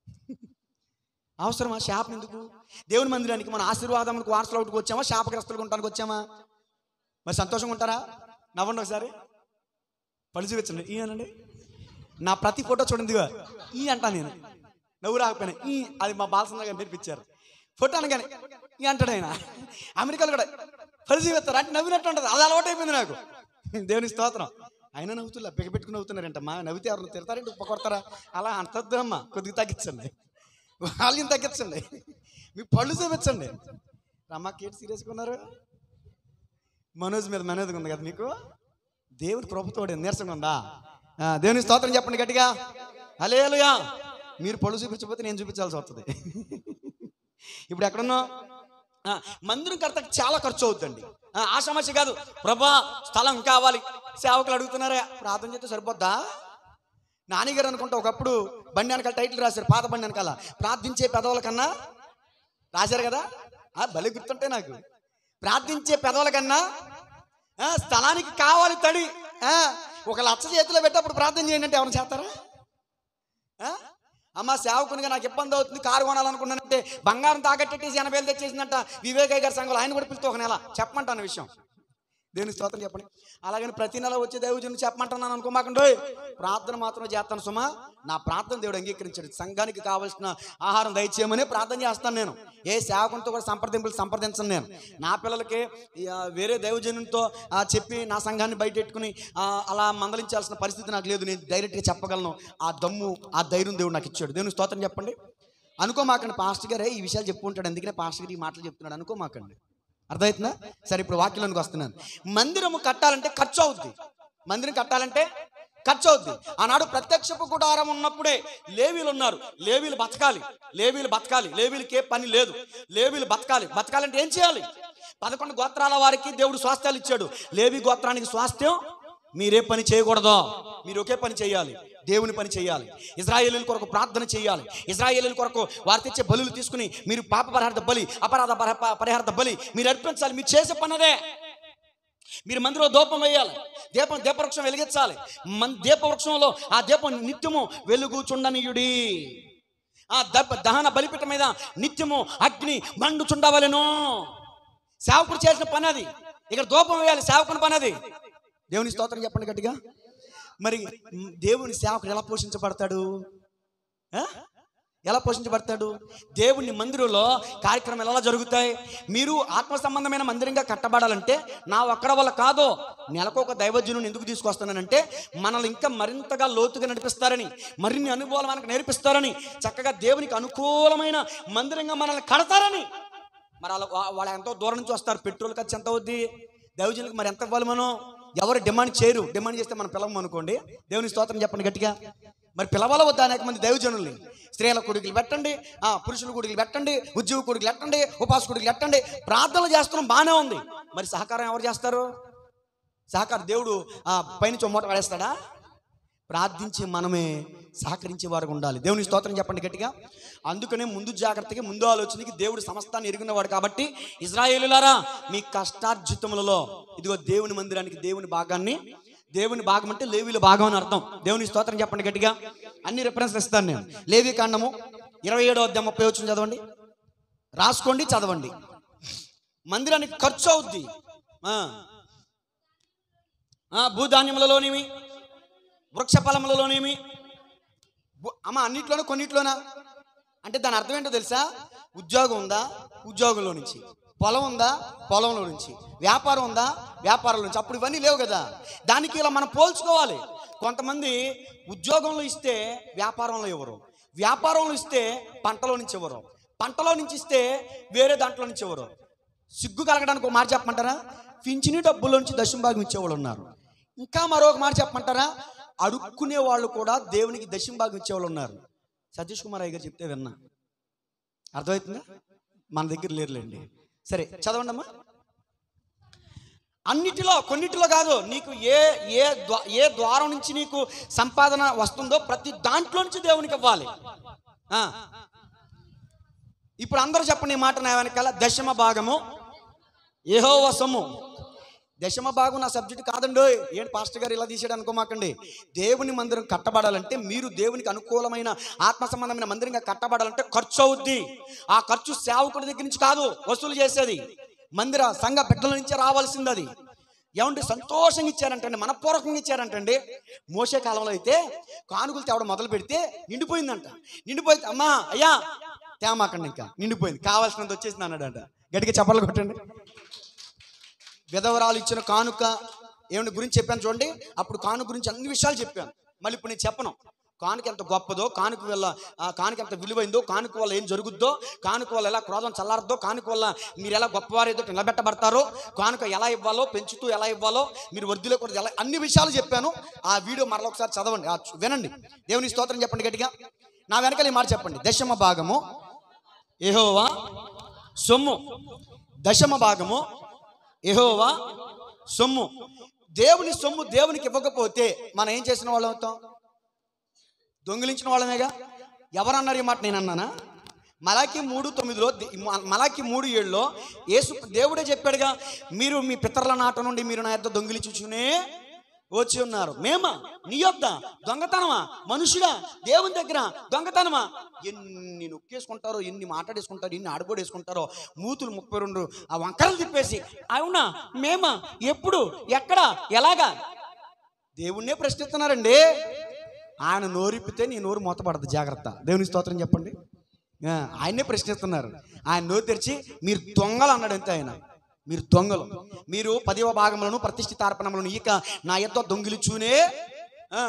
అవసరమా శాపం ఎందుకు దేవుని మందిరానికి మన ఆశీర్వాదములకు వారసులు ఒకటికి వచ్చామా శాపగ్రస్తులకు ఉండడానికి వచ్చామా మరి సంతోషంగా ఉంటారా నవ్వండి ఒకసారి పళ్ళు చూపించండి ఈ అనండి నా ప్రతి ఫోటో చూడండి ఇదిగో ఈ అంటా నేను నవ్వు రాకపోయినా ఈ అది మా బాలచంద్ర గారు నేర్పించారు ఫోటో అనగానే ఈ అంటాడు ఆయన అమెరికాలో కూడా పళ్ళు చూపిస్తారు అంటే నవ్వినట్టు ఉంటుంది అది అలవాటు అయిపోయింది నాకు దేవుని స్తోత్రం అయినా నవ్వుతున్నా బిగ పెట్టుకుని నవ్వుతున్నారంట మా నవ్వితే ఎవరు తిడతారంటే ఉప్ప కొడతారా అలా అంటద్దు అమ్మ కొద్దిగా తగ్గించండి వాళ్ళని తగ్గించండి మీ పళ్ళు చూపించండి రమ్మ కేటు సీరియస్గా ఉన్నారు మనోజ్ మీద మనోజ్ ఉంది కదా మీకు దేవుని కృపతోడు నీరసంగా ఉందా ఆ, దేవుని స్తోత్రం చెప్పండి గట్టిగా హలేలుయా మీరు పళ్ళు చూపించకపోతే నేను చూపించాల్సి వస్తుంది ఇప్పుడు ఎక్కడున్నావు ఆ, మందిరం కడతకు చాలా ఖర్చు అవుతుందండి ఆ, ఆ సమస్య కాదు ప్రభా స్థలం కావాలి సేవకులు అడుగుతున్నారా ప్రార్థన చేస్తే సరిపోద్దా నానిగారు అనుకుంటా ఒకప్పుడు బండి వెనకాల టైటిల్ రాశారు పాత బండి వెనకాల ప్రార్థించే పెదవుల కన్నా రాశారు కదా ఆ, భలే గుర్తుంటే నాకు ప్రార్థించే పెదవుల కన్నా ఆ, స్థలానికి కావాలి తడి ఆ, ఒక లక్ష చేతిలో పెట్టినప్పుడు ప్రార్థన చేయండి అంటే ఎవరు చేస్తారా ఆ? అమ్మ సేవకునిగా నాకు ఇబ్బంది అవుతుంది కారు కొనాలనుకున్నానంటే బంగారం తాకట్టేసి ఎనభై వేలు తెచ్చేసిందంట వివేకయ్య గారి సంఘంలో ఆయన కూడా పిలుస్తూ ఒక నెల చెప్పమంటాను విషయం దేని స్తోత్రం చెప్పండి అలాగని ప్రతి నెల వచ్చే దైవజనుడు చెప్పమంటున్నాను అనుకోమాకండి ఓయ్. ప్రార్థన మాత్రం చేస్తాను సుమా నా ప్రార్థన దేవుడు అంగీకరించాడు సంఘానికి కావాల్సిన ఆహారం దయచేయమని ప్రార్థన చేస్తాను నేను ఏ సేవకునితో కూడా సంప్రదింపులు సంప్రదించను నేను నా పిల్లలకి ఈ, ఆ, వేరే దైవజనునితో ఆ, చెప్పి నా సంఘాన్ని బయటెట్టుకుని ఆ, అలా మందలించాల్సిన పరిస్థితి నాకు లేదు నేను డైరెక్ట్గా చెప్పగలను ఆ దమ్ము ఆ ధైర్యం దేవుడు నాకు ఇచ్చాడు దేవుని స్తోత్రం చెప్పండి అనుకోమాకండి పాస్టర్ గారే ఈ విషయాలు చెప్పుకుంటాడు అందుకనే పాస్టర్ గారు ఈ మాటలు చెప్తున్నాడు అనుకోమాకండి అర్థమవుతుందా సరే ఇప్పుడు వాక్యంలోనికి వస్తున్నాను మందిరము కట్టాలంటే ఖర్చు అవుద్ది మందిరం కట్టాలంటే ఖర్చు అవుద్ది ఆనాడు ప్రత్యక్షపు గుడారం ఉన్నప్పుడే లేవీలు ఉన్నారు లేవీలు బతకాలి లేవీలు బతకాలి లేవీలకి ఏ పని లేదు లేవీలు బతకాలి బతకాలంటే ఏం చేయాలి పదకొండు గోత్రాల వారికి దేవుడు స్వాస్థ్యాలు ఇచ్చాడు లేవి గోత్రానికి స్వాస్థ్యం మీరే పని చేయకూడదు మీరు ఒకే పని చేయాలి దేవుని పని చేయాలి ఇజ్రాయేలీల కొరకు ప్రార్థన చేయాలి ఇజ్రాయేలీల కొరకు వారు తెచ్చే బలులు తీసుకుని మీరు పాప పరిహార్థ బలి అపరాధ పరహ- పరిహార్థ బలి మీరు అర్పించాలి మీరు చేసే పని అదే మీరు మందిలో దూపం వేయాలి దీపం దీపవృక్షం వెలిగించాలి మన్ దీపవృక్షంలో ఆ దీపం నిత్యము వెలుగుచుండనీయుడి ఆ దప దహన బలిపీఠ మీద నిత్యము అగ్ని మండుచుండవలెను సేవకుడు చేసిన పని అది ఇక్కడ దూపం వేయాలి సేవకుని పని అది దేవుని స్తోత్రం చెప్పండి గట్టిగా మరి మ్, దేవుని సేవకుడు ఎలా పోషించబడతాడు ఆ? ఎలా పోషించబడతాడు దేవుని మందిరంలో కార్యక్రమాలు ఎలా జరుగుతాయి మీరు ఆత్మ సంబంధమైన మందిరంగా కట్టబడాలంటే నా ఒక్కడ వల్ల కాదు నెలకు ఒక దైవజనుని ఎందుకు తీసుకొస్తున్నానంటే మనల్ని ఇంకా మరింతగా లోతుగా నడిపిస్తారని మరిన్ని అనుభవాలు మనకు నేర్పిస్తారని చక్కగా దేవునికి అనుకూలమైన మందిరంగా మనల్ని కడతారని మరి అలా వా- వాళ్ళు ఎంతో దూరం నుంచి వస్తారు పెట్రోల్ ఖర్చు ఎంత అవుద్ది దైవజనులకు మరి ఎంత ఇవ్వాలి మనం ఎవరు డిమాండ్ చేయరు డిమాండ్ చేస్తే మనం పిలవం అనుకోండి దేవుని స్తోత్రం చెప్పండి గట్టిగా మరి పిలవాల వద్ద అనేక మంది దైవజనుల్ని స్త్రీల కొడుకులు పెట్టండి ఆ పురుషుల కొడుకులు పెట్టండి ఉద్యోగ కొడుకులు పెట్టండి ఉపాస కొడుకులు పెట్టండి ప్రార్థనలు చేస్తున్నాం బాగానే ఉంది మరి సహకారం ఎవరు చేస్తారు సహకారం దేవుడు ఆ పైనుంచి మూట పడేస్తాడా ప్రార్థించి మనమే సహకరించే వారు ఉండాలి దేవుని స్తోత్రం చెప్పండి గట్టిగా అందుకనే ముందు జాగ్రత్తగా ముందు ఆలోచనకి దేవుడు సమస్తాన్ని ఎరుగున్నవాడు కాబట్టి ఇజ్రాయేలులారా మీ కష్టార్జితములలో ఇదిగో దేవుని మందిరానికి దేవుని భాగాన్ని దేవుని భాగం అంటే లేవీల భాగం అని అర్థం దేవుని స్తోత్రం చెప్పండి గట్టిగా అన్ని రిఫరెన్స్ ఇస్తాను నేను లేవి కాండము ఇరవై ఏడో అధ్యాయం ముప్పై వచ్చిన చదవండి రాసుకోండి చదవండి మందిరానికి ఖర్చు అవుద్ది ఆ. ఆ, భూధాన్యములలోనివి వృక్ష ఫలములలోనేమి బు- అమ్మ అన్నిట్లోనా కొన్నిట్లోనా అంటే దాని అర్థం ఏంటో తెలుసా ఉద్యోగం ఉందా ఉద్యోగంలో నుంచి పొలం ఉందా పొలంలో నుంచి వ్యాపారం ఉందా వ్యాపారంలో నుంచి అప్పుడు ఇవన్నీ లేవు కదా దానికి ఇలా మనం పోల్చుకోవాలి కొంతమంది ఉద్యోగంలో ఇస్తే వ్యాపారంలో ఇవ్వరు వ్యాపారంలో ఇస్తే పంటలో నుంచి ఇవ్వరు పంటలో నుంచి ఇస్తే వేరే దాంట్లో నుంచి ఇవ్వరు సిగ్గు కలగడానికి ఒక మాట చెప్పమంటారా పింఛని డబ్బుల నుంచి దశం భాగం ఇచ్చేవాళ్ళు ఉన్నారు ఇంకా మరొక మాట చెప్పమంటారా అడుక్కునే వాళ్ళు కూడా దేవునికి దశం భాగం ఇచ్చేవాళ్ళు ఉన్నారు సతీష్ కుమార్ అయ్య గారు చెప్తే విన్నా అర్థమవుతుందా మన దగ్గర లేరులేండి సరే చదవండి అమ్మా అన్నిటిలో కొన్నిటిలో కాదు నీకు ఏ ఏ ద్వా ఏ ద్వారం నుంచి నీకు సంపాదన వస్తుందో ప్రతి దాంట్లో నుంచి దేవునికి ఇవ్వాలి ఆ. ఇప్పుడు అందరూ చెప్పండి ఈ మాట నా వెనకాల దశమ భాగము ఏహో వసము దశమ భాగం నా సబ్జెక్ట్ కాదండి ఏంటి పాస్టర్ గారు ఇలా తీసాడు అనుకోమాకండి దేవుని మందిరం కట్టబడాలంటే మీరు దేవునికి అనుకూలమైన ఆత్మ సంబంధమైన మందిరంగా కట్టబడాలంటే ఖర్చు అవుద్ది ఆ ఖర్చు సేవకుడి దగ్గర నుంచి కాదు వసూలు చేసేది మందిర సంఘ బిడ్డల నుంచే రావాల్సింది అది ఏమంటే సంతోషంగా ఇచ్చారంటండి మనపూర్వకంగా ఇచ్చారంటండి మోసే కాలంలో అయితే కానుకలు తేవడం మొదలు పెడితే నిండిపోయిందంట నిండిపోయింది అమ్మా అయ్యా తేమాకండి ఇంకా నిండిపోయింది కావాల్సినంత వచ్చేసింది అన్నాడంట గట్టిగా చప్పట్లు కొట్టండి విధవరాలు ఇచ్చిన కానుక ఏమిటి గురించి చెప్పాను చూడండి అప్పుడు కానుక గురించి అన్ని విషయాలు చెప్పాను మళ్ళీ ఇప్పుడు నేను చెప్పను కానుక ఎంత గొప్పదో కానుక వల్ల ఆ కానుక ఎంత విలువైందో కానుక వల్ల ఏం జరుగుద్దో కానుక వల్ల ఎలా క్రోధం చల్లారదో కానుక వల్ల మీరు ఎలా గొప్పవారు ఏదో నిలబెట్టబడతారో కానుక ఎలా ఇవ్వాలో పెంచుతూ ఎలా ఇవ్వాలో మీరు వృద్ధిలో కూడా ఎలా అన్ని విషయాలు చెప్పాను ఆ వీడియో మరలా ఒకసారి చదవండి ఆ చు- వినండి దేవుని స్తోత్రం చెప్పండి గట్టిగా నా వెనకాల ఈ మాట చెప్పండి దశమ భాగము ఏహోవా సొమ్ము దశమ భాగము యెహోవా సొమ్ము దేవుని సొమ్ము దేవునికి ఇవ్వకపోతే మనం ఏం చేసిన వాళ్ళం అవుతాం దొంగిలించిన వాళ్ళమేగా ఎవరన్నారు ఈ మాట నేను అన్నానా మలాకి మూడు తొమ్మిదిలో దే- మ- మలాకి మూడు ఏడులో యేసు దేవుడే చెప్పాడుగా మీరు మీ పితరుల నాట నుండి మీరు నా యొక్క దొంగిలించుచునే వచ్చి ఉన్నారు మేమా నీ యొద్ద దొంగతనమా మనుషుడా దేవుని దగ్గర దొంగతనమా ఎన్ని నొక్కేసుకుంటారో ఎన్ని మాట్లాడేసుకుంటారో ఎన్ని ఆడబోడేసుకుంటారో మూతులు ముప్పై రెండు ఆ వంకరలు తిప్పేసి అవునా మేమా ఎప్పుడు ఎక్కడ ఎలాగా దేవుణ్ణే ప్రశ్నిస్తున్నారండి ఆయన నోరిప్పితే నీ నోరు మూతపడదు జాగ్రత్త దేవుని స్తోత్రం చెప్పండి ఆ, ఆయన్నే ప్రశ్నిస్తున్నారు ఆయన నోరు తెరిచి మీరు దొంగలు అన్నాడు అంతే ఆయన మీరు దొంగలు మీరు పదివ భాగములను ప్రతిష్ఠితార్పణములను ఇక నా యొక్క దొంగిలిచూనే ఆ,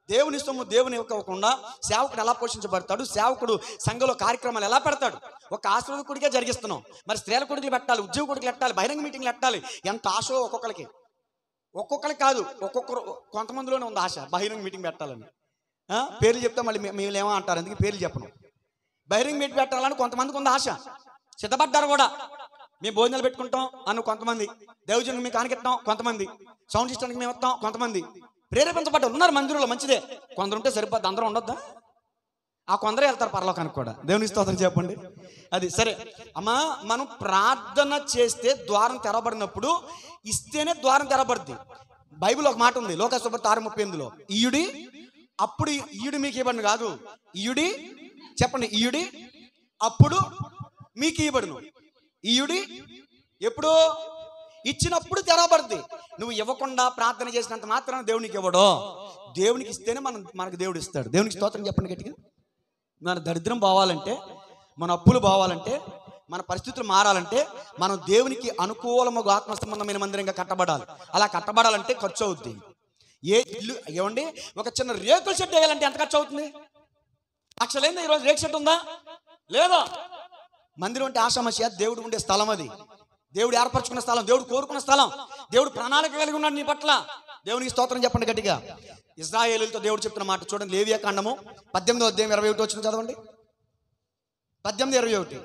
దేవుని సొమ్ము దేవుని ఇవ్వకుండా సేవకుడు ఎలా పోషించబడతాడు సేవకుడు సంఘంలో కార్యక్రమాలు ఎలా పెడతాడు ఒక ఆశ్రమకుడిగా జరిగిస్తున్నాం మరి స్త్రీల కొడుకులు పెట్టాలి ఉద్యోగ కొడుకులు పెట్టాలి బహిరంగ మీటింగ్లు పెట్టాలి ఎంత ఆశో ఒక్కొక్కరికి ఒక్కొక్కరికి కాదు ఒక్కొక్కరు కొంతమందిలోనే ఉంది ఆశ బహిరంగ మీటింగ్ పెట్టాలని ఆ? పేర్లు చెప్తే మళ్ళీ మే- మేము ఏమో అంటారు అందుకే పేర్లు చెప్పను బహిరంగ మీటింగ్ పెట్టాలని కొంతమందికి ఉంది ఆశ సిద్ధపడ్డారు కూడా మేము భోజనాలు పెట్టుకుంటాం అన్న కొంతమంది దైవజనులకు మేము కానికెత్తాం కొంతమంది సౌండ్ సిస్టమ్కి మేము వస్తాం కొంతమంది ప్రేరేపించబడ్డారు ఉన్నారు మందిరంలో మంచిదే కొందరు ఉంటే సరిపోద్ది అందరూ ఉండొద్దా ఆ కొందరే వెళ్తారు పరలోకానికి కూడా దేవుని స్తోత్రం చెప్పండి అది సరే అమ్మా మనం ప్రార్థన చేస్తే ద్వారం తెరవబడినప్పుడు ఇస్తేనే ద్వారం తెరబడుద్ది బైబిల్ ఒక మాట ఉంది లోక సుభర్త ఆరు ముప్పై ఎనిమిదిలో ఈయుడి అప్పుడు ఈయుడి మీకు ఇవ్వబడిన కాదు ఈయుడి చెప్పండి ఈయుడి అప్పుడు మీకు ఇవ్వబడును ఈయుడి ఎప్పుడు ఇచ్చినప్పుడు తెరవబడుద్ది నువ్వు ఇవ్వకుండా ప్రార్థన చేసినంత మాత్రాన దేవునికి ఇవ్వడు దేవునికి ఇస్తేనే మనం మనకు దేవుడు ఇస్తాడు దేవునికి స్తోత్రం చెప్పండి గట్టిగా మన దరిద్రం పోవాలంటే మన అప్పులు పోవాలంటే మన పరిస్థితులు మారాలంటే మనం దేవునికి అనుకూలముగా ఆత్మ సంబంధమైన మందిరంగా కట్టబడాలి అలా కట్టబడాలంటే ఖర్చు అవుద్ది ఏ ఇల్లు ఏమండి ఒక చిన్న రేకుల షెడ్ వేయాలంటే ఎంత ఖర్చు అవుతుంది లక్షలేందా ఈరోజు రేకు షెడ్ ఉందా లేదా మందిరం అంటే ఆశామశ దేవుడు ఉండే స్థలం అది దేవుడు ఏర్పరచుకున్న స్థలం దేవుడు కోరుకున్న స్థలం దేవుడు ప్రణాళిక కలిగి ఉన్నాడు నీ పట్ల దేవునికి స్తోత్రం చెప్పండి గట్టిగా ఇజ్రాయేలులతో దేవుడు చెప్తున్న మాట చూడండి లేవియా కాండము పద్దెనిమిదో అధ్యాయం ఇరవై ఒకటి వచ్చింది చదవండి పద్దెనిమిది ఇరవై ఒకటి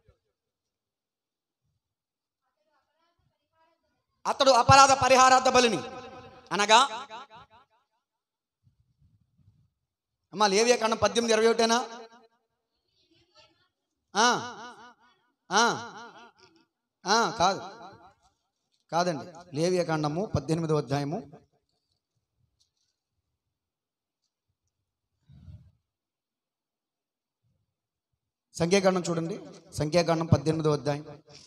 అతడు అపరాధ పరిహారార్థ బలిని అనగా అమ్మా లేవియా కాండం పద్దెనిమిది ఇరవై ఒకటేనా ఆ, ఆ, ఆ, కాదు కాదండి లేవియా కాండము పద్దెనిమిదో అధ్యాయము సంఖ్యాకాండం చూడండి సంఖ్యాకాండం పద్దెనిమిదో అధ్యాయం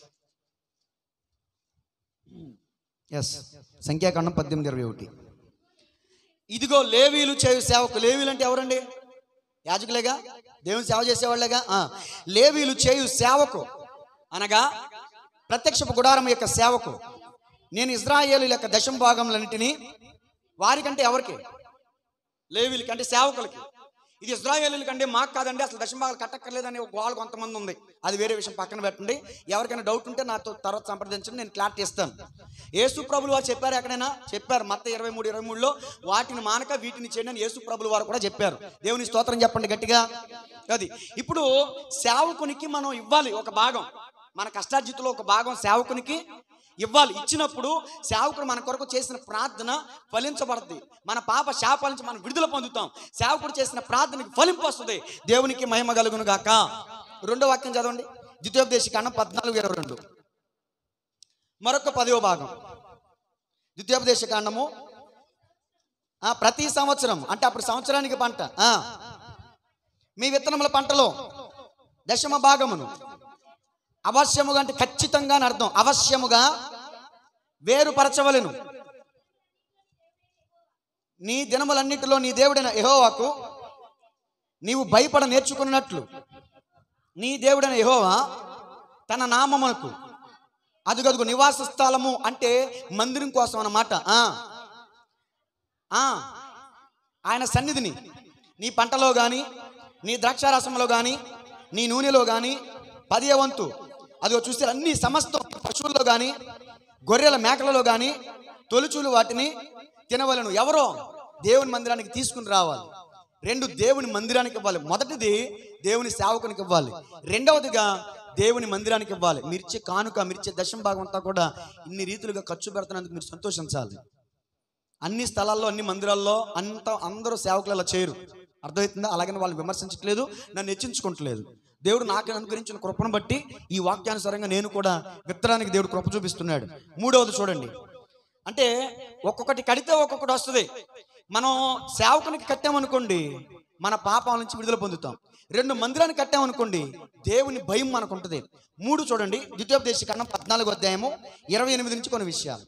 ఎస్ సంఖ్యాకాండం పద్దెనిమిది ఇరవై ఒకటి ఇదిగో లేవీలు చేయు సేవకు లేవీలు అంటే ఎవరండి యాజకులేగా దేవుని సేవ చేసేవాళ్ళేగా ఆ, లేవీలు చేయు సేవకు అనగా ప్రత్యక్షపు గుడారం యొక్క సేవకు నేను ఇజ్రాయేలు యొక్క దశం భాగములన్నిటినీ వారికంటే ఎవరికి లేవీలకి అంటే సేవకులకి ఇది ఇజ్రాయేలీల కంటే మాకు కాదండి అసలు దశంభాగాలు కట్టక్కర్లేదని ఒక గోళ కొంతమంది ఉంది అది వేరే విషయం పక్కన పెట్టండి ఎవరికైనా డౌట్ ఉంటే నాతో తర్వాత సంప్రదించండి నేను క్లారిటీ ఇస్తాను యేసు ప్రభులు వారు చెప్పారు ఎక్కడైనా చెప్పారు మత్త ఇరవై మూడు ఇరవై మూడులో వాటిని మానక వీటిని చేయండి అని యేసు ప్రభులు వారు కూడా చెప్పారు దేవుని స్తోత్రం చెప్పండి గట్టిగా అది ఇప్పుడు సేవకునికి మనం ఇవ్వాలి ఒక భాగం మన కష్టార్జితలో ఒక భాగం సేవకునికి ఇవ్వాలి ఇచ్చినప్పుడు సేవకుడు మన కొరకు చేసిన ప్రార్థన ఫలించబడుతుంది మన పాప శాపాల నుంచి మనం విడుదల పొందుతాం సేవకుడు చేసిన ప్రార్థనకి ఫలింపు వస్తుంది దేవునికి మహిమ కలుగును గాక రెండో వాక్యం చదవండి ద్వితీయోపదేశ కాండం పద్నాలుగు ఇరవై రెండు మరొక పదవ భాగం ద్వితీయోపదేశ కాండము ఆ, ప్రతి సంవత్సరం అంటే అప్పుడు సంవత్సరానికి పంట ఆ, మీ విత్తనముల పంటలో దశమ భాగమును అవశ్యముగా అంటే ఖచ్చితంగా అని అర్థం అవశ్యముగా వేరుపరచవలెను నీ దినములన్నిటిలో నీ దేవుడైన యెహోవాకు నీవు భయపడ నేర్చుకున్నట్లు నీ దేవుడైన యెహోవా తన నామమునకు అదుగదుగు నివాస స్థలము అంటే మందిరం కోసం అన్నమాట ఆ. ఆ. ఆయన సన్నిధిని నీ పంటలో కానీ నీ ద్రాక్షారసంలో కానీ నీ నూనెలో కానీ పదియ వంతు అదిగో చూస్తే అన్ని సమస్త పశువుల్లో కానీ గొర్రెల మేకలలో కానీ తొలుచూలు వాటిని తినవలను ఎవరో దేవుని మందిరానికి తీసుకుని రావాలి రెండు దేవుని మందిరానికి ఇవ్వాలి మొదటిది దేవుని సేవకునికి ఇవ్వాలి రెండవదిగా దేవుని మందిరానికి ఇవ్వాలి మిర్చి కానుక మిర్చి దశం భాగం అంతా కూడా ఇన్ని రీతులుగా ఖర్చు పెడుతున్నందుకు మీరు సంతోషించాలి అన్ని స్థలాల్లో అన్ని మందిరాల్లో అంత అందరూ సేవకులు అలా చేయరు అర్థమవుతుందా అలాగని వాళ్ళు విమర్శించట్లేదు నన్ను హెచ్చించుకుంటలేదు దేవుడు నాకు అనుగ్రహించిన కృపను బట్టి ఈ వాక్యానుసారంగా నేను కూడా విత్తడానికి దేవుడు కృప చూపిస్తున్నాడు మూడవది చూడండి అంటే ఒక్కొక్కటి కడితే ఒక్కొక్కటి వస్తుంది మనం సేవకునికి కట్టామనుకోండి మన పాపాల నుంచి విడుదల పొందుతాం రెండు మందిరాన్ని కట్టామనుకోండి దేవుని భయం మనకు ఉంటుంది మూడు చూడండి ద్వితీయోపదేశ కన్నా పద్నాలుగు అధ్యాయము ఇరవై ఎనిమిది నుంచి కొన్ని విషయాలు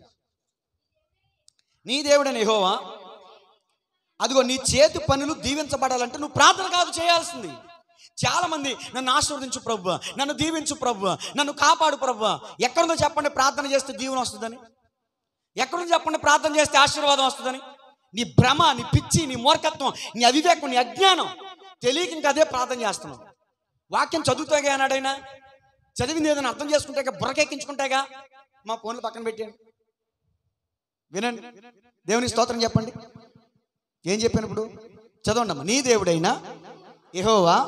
నీ దేవుడని యెహోవా అదిగో నీ చేతి పనులు దీవించబడాలంటే నువ్వు ప్రార్థన కాదు చేయాల్సింది చాలా మంది నన్ను ఆశీర్వదించు ప్రభు నన్ను దీవించు ప్రభు నన్ను కాపాడు ప్రభు ఎక్కడుందో చెప్పండి ప్రార్థన చేస్తే దీవెన వస్తుందని ఎక్కడుందో చెప్పండి ప్రార్థన చేస్తే ఆశీర్వాదం వస్తుందని నీ భ్రమ నీ పిచ్చి నీ మూర్ఖత్వం నీ అవివేకం నీ అజ్ఞానం తెలియక ఇంకా అదే ప్రార్థన చేస్తున్నావు వాక్యం చదువుతాగా అన్నాడైనా చదివింది ఏదైనా అర్థం చేసుకుంటాగా బుర్రకెక్కించుకుంటాగా మా ఫోన్లు పక్కన పెట్టాను వినండి దేవుని స్తోత్రం చెప్పండి ఏం చెప్పాను ఇప్పుడు చదవండి అమ్మా నీ దేవుడైనా యెహోవా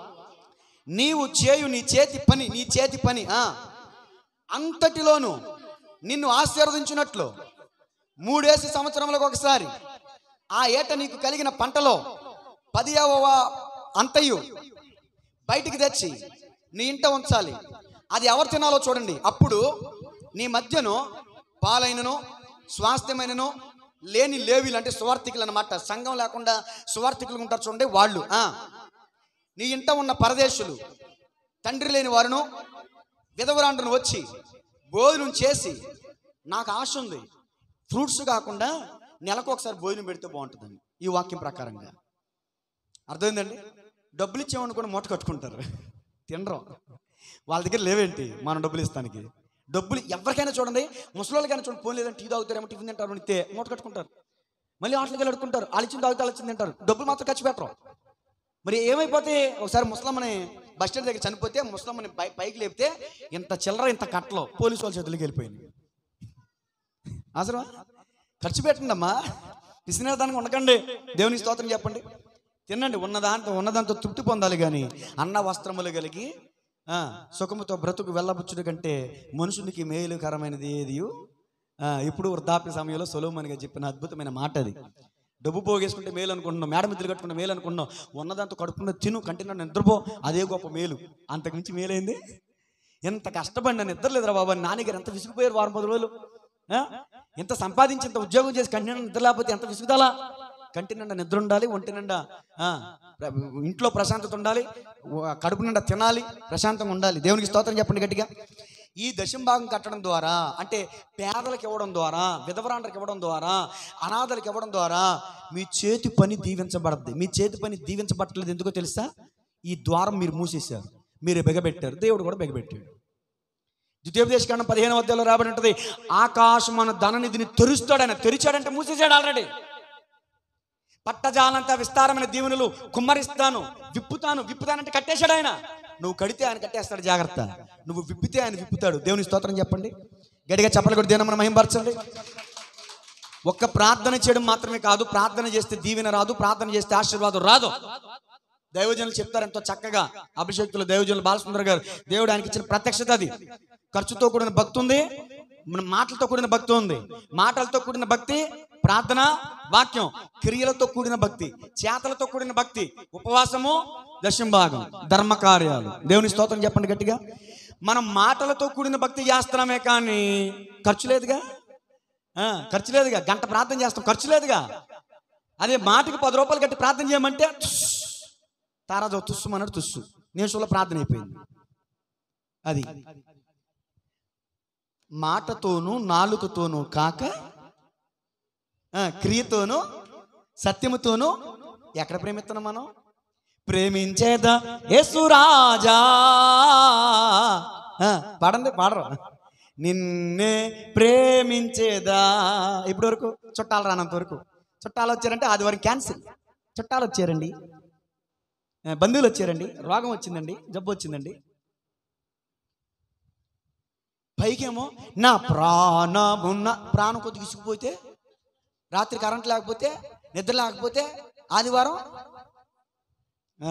నీవు చేయు నీ చేతి పని నీ చేతి పని ఆ అంతటిలోను నిన్ను ఆశీర్వదించినట్లు మూడేసి సంవత్సరములకు ఒకసారి ఆ ఏట నీకు కలిగిన పంటలో పదియవ అంతయు బయటికి తెచ్చి నీ ఇంట ఉంచాలి అది ఎవరు తినాలో చూడండి అప్పుడు నీ మధ్యను పాలైనను స్వాస్థ్యమైనను లేని లేవీలు అంటే సువార్థికులు అనమాట సంఘం లేకుండా సువార్థికులు ఉంటారు చూడండి వాళ్ళు ఆ. నీ ఇంట ఉన్న పరదేశులు తండ్రి లేని వారును విధవరాండ్రును వచ్చి భోజనం చేసి నాకు ఆశ ఉంది ఫ్రూట్స్ కాకుండా నెలకు ఒకసారి భోజనం పెడితే బాగుంటుందండి ఈ వాక్యం ప్రకారంగా అర్థమైందండి డబ్బులు ఇచ్చామనుకుని మూట కట్టుకుంటారు తినరు వాళ్ళ దగ్గర లేవేంటి మనం డబ్బులు ఇస్తానికి డబ్బులు ఎవరికైనా చూడండి ముసలోళ్ళకైనా చూడండి ఫోన్ లేదంటే టీ తాగుతారేమో టిఫిన్ తింటారు అని ఇస్తే మూట కట్టుకుంటారు మళ్ళీ ఆటలకి వెళ్ళి అడుకుంటారు అలిచింది తాగితే అలిచింది తింటారు డబ్బులు మాత్రం ఖర్చు పెట్టరు మరి ఏమైపోతే ఒకసారి ముసలమ్మని బస్ స్టాండ్ దగ్గర చనిపోతే ముసలమ్మని పై పైకి లేపితే ఇంత చిల్లర ఇంత కట్టలో పోలీసు వాళ్ళ చేతులకి వెళ్ళిపోయింది అవసరమా ఖర్చు పెట్టండమ్మా పిసినేదానికి ఉండకండి దేవుని స్తోత్రం చెప్పండి తినండి ఉన్నదాంతో ఉన్నదాంతో తృప్తి పొందాలి కానీ అన్న వస్త్రములు కలిగి ఆ, సుఖముతో బ్రతుకు వెళ్ళబుచ్చుడు కంటే మనుషునికి మేలుకరమైనది ఏది ఇప్పుడు వృద్ధాప్య సమయంలో సొలోమనిగా చెప్పిన అద్భుతమైన మాట అది డబ్బు పోగేసుకుంటే మేలు అనుకుంటున్నాం మేడ మిద్దెలు కట్టుకుంటే మేలు అనుకుంటున్నాం ఉన్నదాంతో కడుపున తిను కంటిన నిద్రపో అదే గొప్ప మేలు అంతకుమించి మేలైంది ఎంత కష్టపడిన నిద్ర లేదురా బాబా నాన్నగారు ఎంత విసిగిపోయారు వారం పది రోజులు ఆ? ఇంత సంపాదించి ఇంత ఉద్యోగం చేసి కంటి నిండా నిద్ర లేకపోతే ఎంత విసుగుదలా కంటి నిండా నిద్ర ఉండాలి ఒంటి నిండా ఆ, ప్ర- ఇంట్లో ప్రశాంతత ఉండాలి ఉ- కడుపు నిండా తినాలి ప్రశాంతంగా ఉండాలి దేవునికి స్తోత్రం చెప్పండి గట్టిగా ఈ దశం భాగం కట్టడం ద్వారా అంటే పేదలకు ఇవ్వడం ద్వారా విధవరాండ్రికి ఇవ్వడం ద్వారా అనాథలకు ఇవ్వడం ద్వారా మీ చేతి పని దీవించబడద్ది మీ చేతి పని దీవించబట్టలేదు ఎందుకో తెలుసా ఈ ద్వారం మీరు మూసేశారు మీరు బెగబెట్టారు దేవుడు కూడా బెగబెట్టాడు ద్వితీయోపదేశకాండం పదిహేను అధ్యాయంలో రాబడి ఉంటుంది ఆకాశం మన ధననిధిని తెరుస్తాడు ఆయన తెరిచాడంటే మూసేసాడు ఆల్రెడీ పట్టజాలంత విస్తారమైన దీవెనలు కుమ్మరిస్తాను విప్పుతాను విప్పుతానంటే కట్టేశాడు ఆయన నువ్వు కడితే ఆయన కట్టేస్తాడు జాగ్రత్త నువ్వు విప్పితే ఆయన విప్పుతాడు దేవుని స్తోత్రం చెప్పండి గడిగా చెప్పలు కూడా దేవుని మనం మహింపరచండి ఒక్క ప్రార్థన చేయడం మాత్రమే కాదు ప్రార్థన చేస్తే దీవెన రాదు ప్రార్థన చేస్తే ఆశీర్వాదం రాదు దైవజనులు చెప్తారు ఎంతో చక్కగా అభిషేక్తులు దైవజనులు బాలసుందర్ గారు దేవుడు ఆయనకి ఇచ్చిన ప్రత్యక్షత అది ఖర్చుతో కూడిన భక్తి ఉంది మన మాటలతో కూడిన భక్తి ఉంది మాటలతో కూడిన భక్తి ప్రార్థన వాక్యం క్రియలతో కూడిన భక్తి చేతలతో కూడిన భక్తి ఉపవాసము దశం భాగం ధర్మ కార్యాలు దేవుని స్తోత్రం చెప్పండి గట్టిగా మనం మాటలతో కూడిన భక్తి చేస్తున్నామే కానీ ఖర్చు లేదుగా ఆ, ఖర్చు లేదుగా గంట ప్రార్థన చేస్తాం ఖర్చు లేదుగా అదే మాటకి పది రూపాయలు కట్టి ప్రార్థన చేయమంటే తుస్, తారాజు తుస్సు అన్నాడు తుస్సు నిమిషంలో ప్రార్థన అయిపోయింది అది మాటతోనూ నాలుకతోనూ కాక ఆ, క్రియతోనూ సత్యముతోనూ ఎక్కడ ప్రేమిస్తున్నాం మనం ప్రేమించేదా యేసురాజా ఆ, పాడండి పాడరు నిన్నే ప్రేమించేదా ఇప్పటి వరకు చుట్టాలు రానంత వరకు చుట్టాలు వచ్చారంటే ఆదివారం క్యాన్సిల్ చుట్టాలు వచ్చారండి ఆ, బంధువులు వచ్చారండి రోగం వచ్చిందండి జబ్బు వచ్చిందండి పైకేమో నా ప్రాణమున్న ప్రాణం కొద్దిగా ఇసుకుపోతే రాత్రి కరెంట్ లేకపోతే నిద్ర లేకపోతే ఆదివారం ఆ.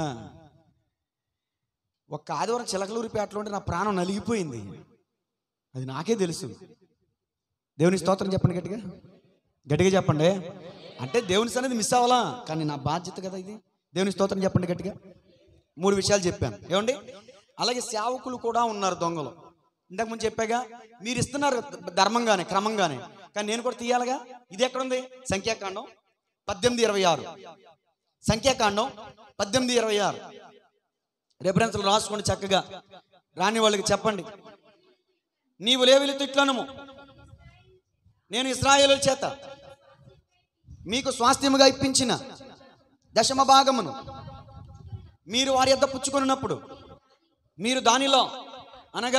ఒక్క ఆదివారం చిలకలూరిపేటలో ఉంటే నా ప్రాణం నలిగిపోయింది అది నాకే తెలుసు దేవుని స్తోత్రం చెప్పండి గట్టిగా గట్టిగా చెప్పండి అంటే దేవుని సన్నిధి మిస్ అవ్వాలా కానీ నా బాధ్యత కదా ఇది దేవుని స్తోత్రం చెప్పండి గట్టిగా మూడు విషయాలు చెప్పాను ఏమండి అలాగే సేవకులు కూడా ఉన్నారు దొంగలు ఇంతకు ముందు చెప్పాగా మీరు ఇస్తున్నారు ధర్మంగానే క్రమంగానే కానీ నేను కూడా తీయాలిగా ఇది ఎక్కడుంది సంఖ్యాకాండం పద్దెనిమిది ఇరవై ఆరు సంఖ్యాకాండం పద్దెనిమిది ఇరవై ఆరు రెఫరెన్స్లు రాసుకోండి చక్కగా రాని వాళ్ళకి చెప్పండి నీవు లేవిలి తిట్లనము నేను ఇస్రాయేలు చేత మీకు స్వాస్థ్యముగా ఇప్పించిన దశమ భాగమును మీరు వారి యొద్ద పుచ్చుకొనినప్పుడు మీరు దానిలో అనగా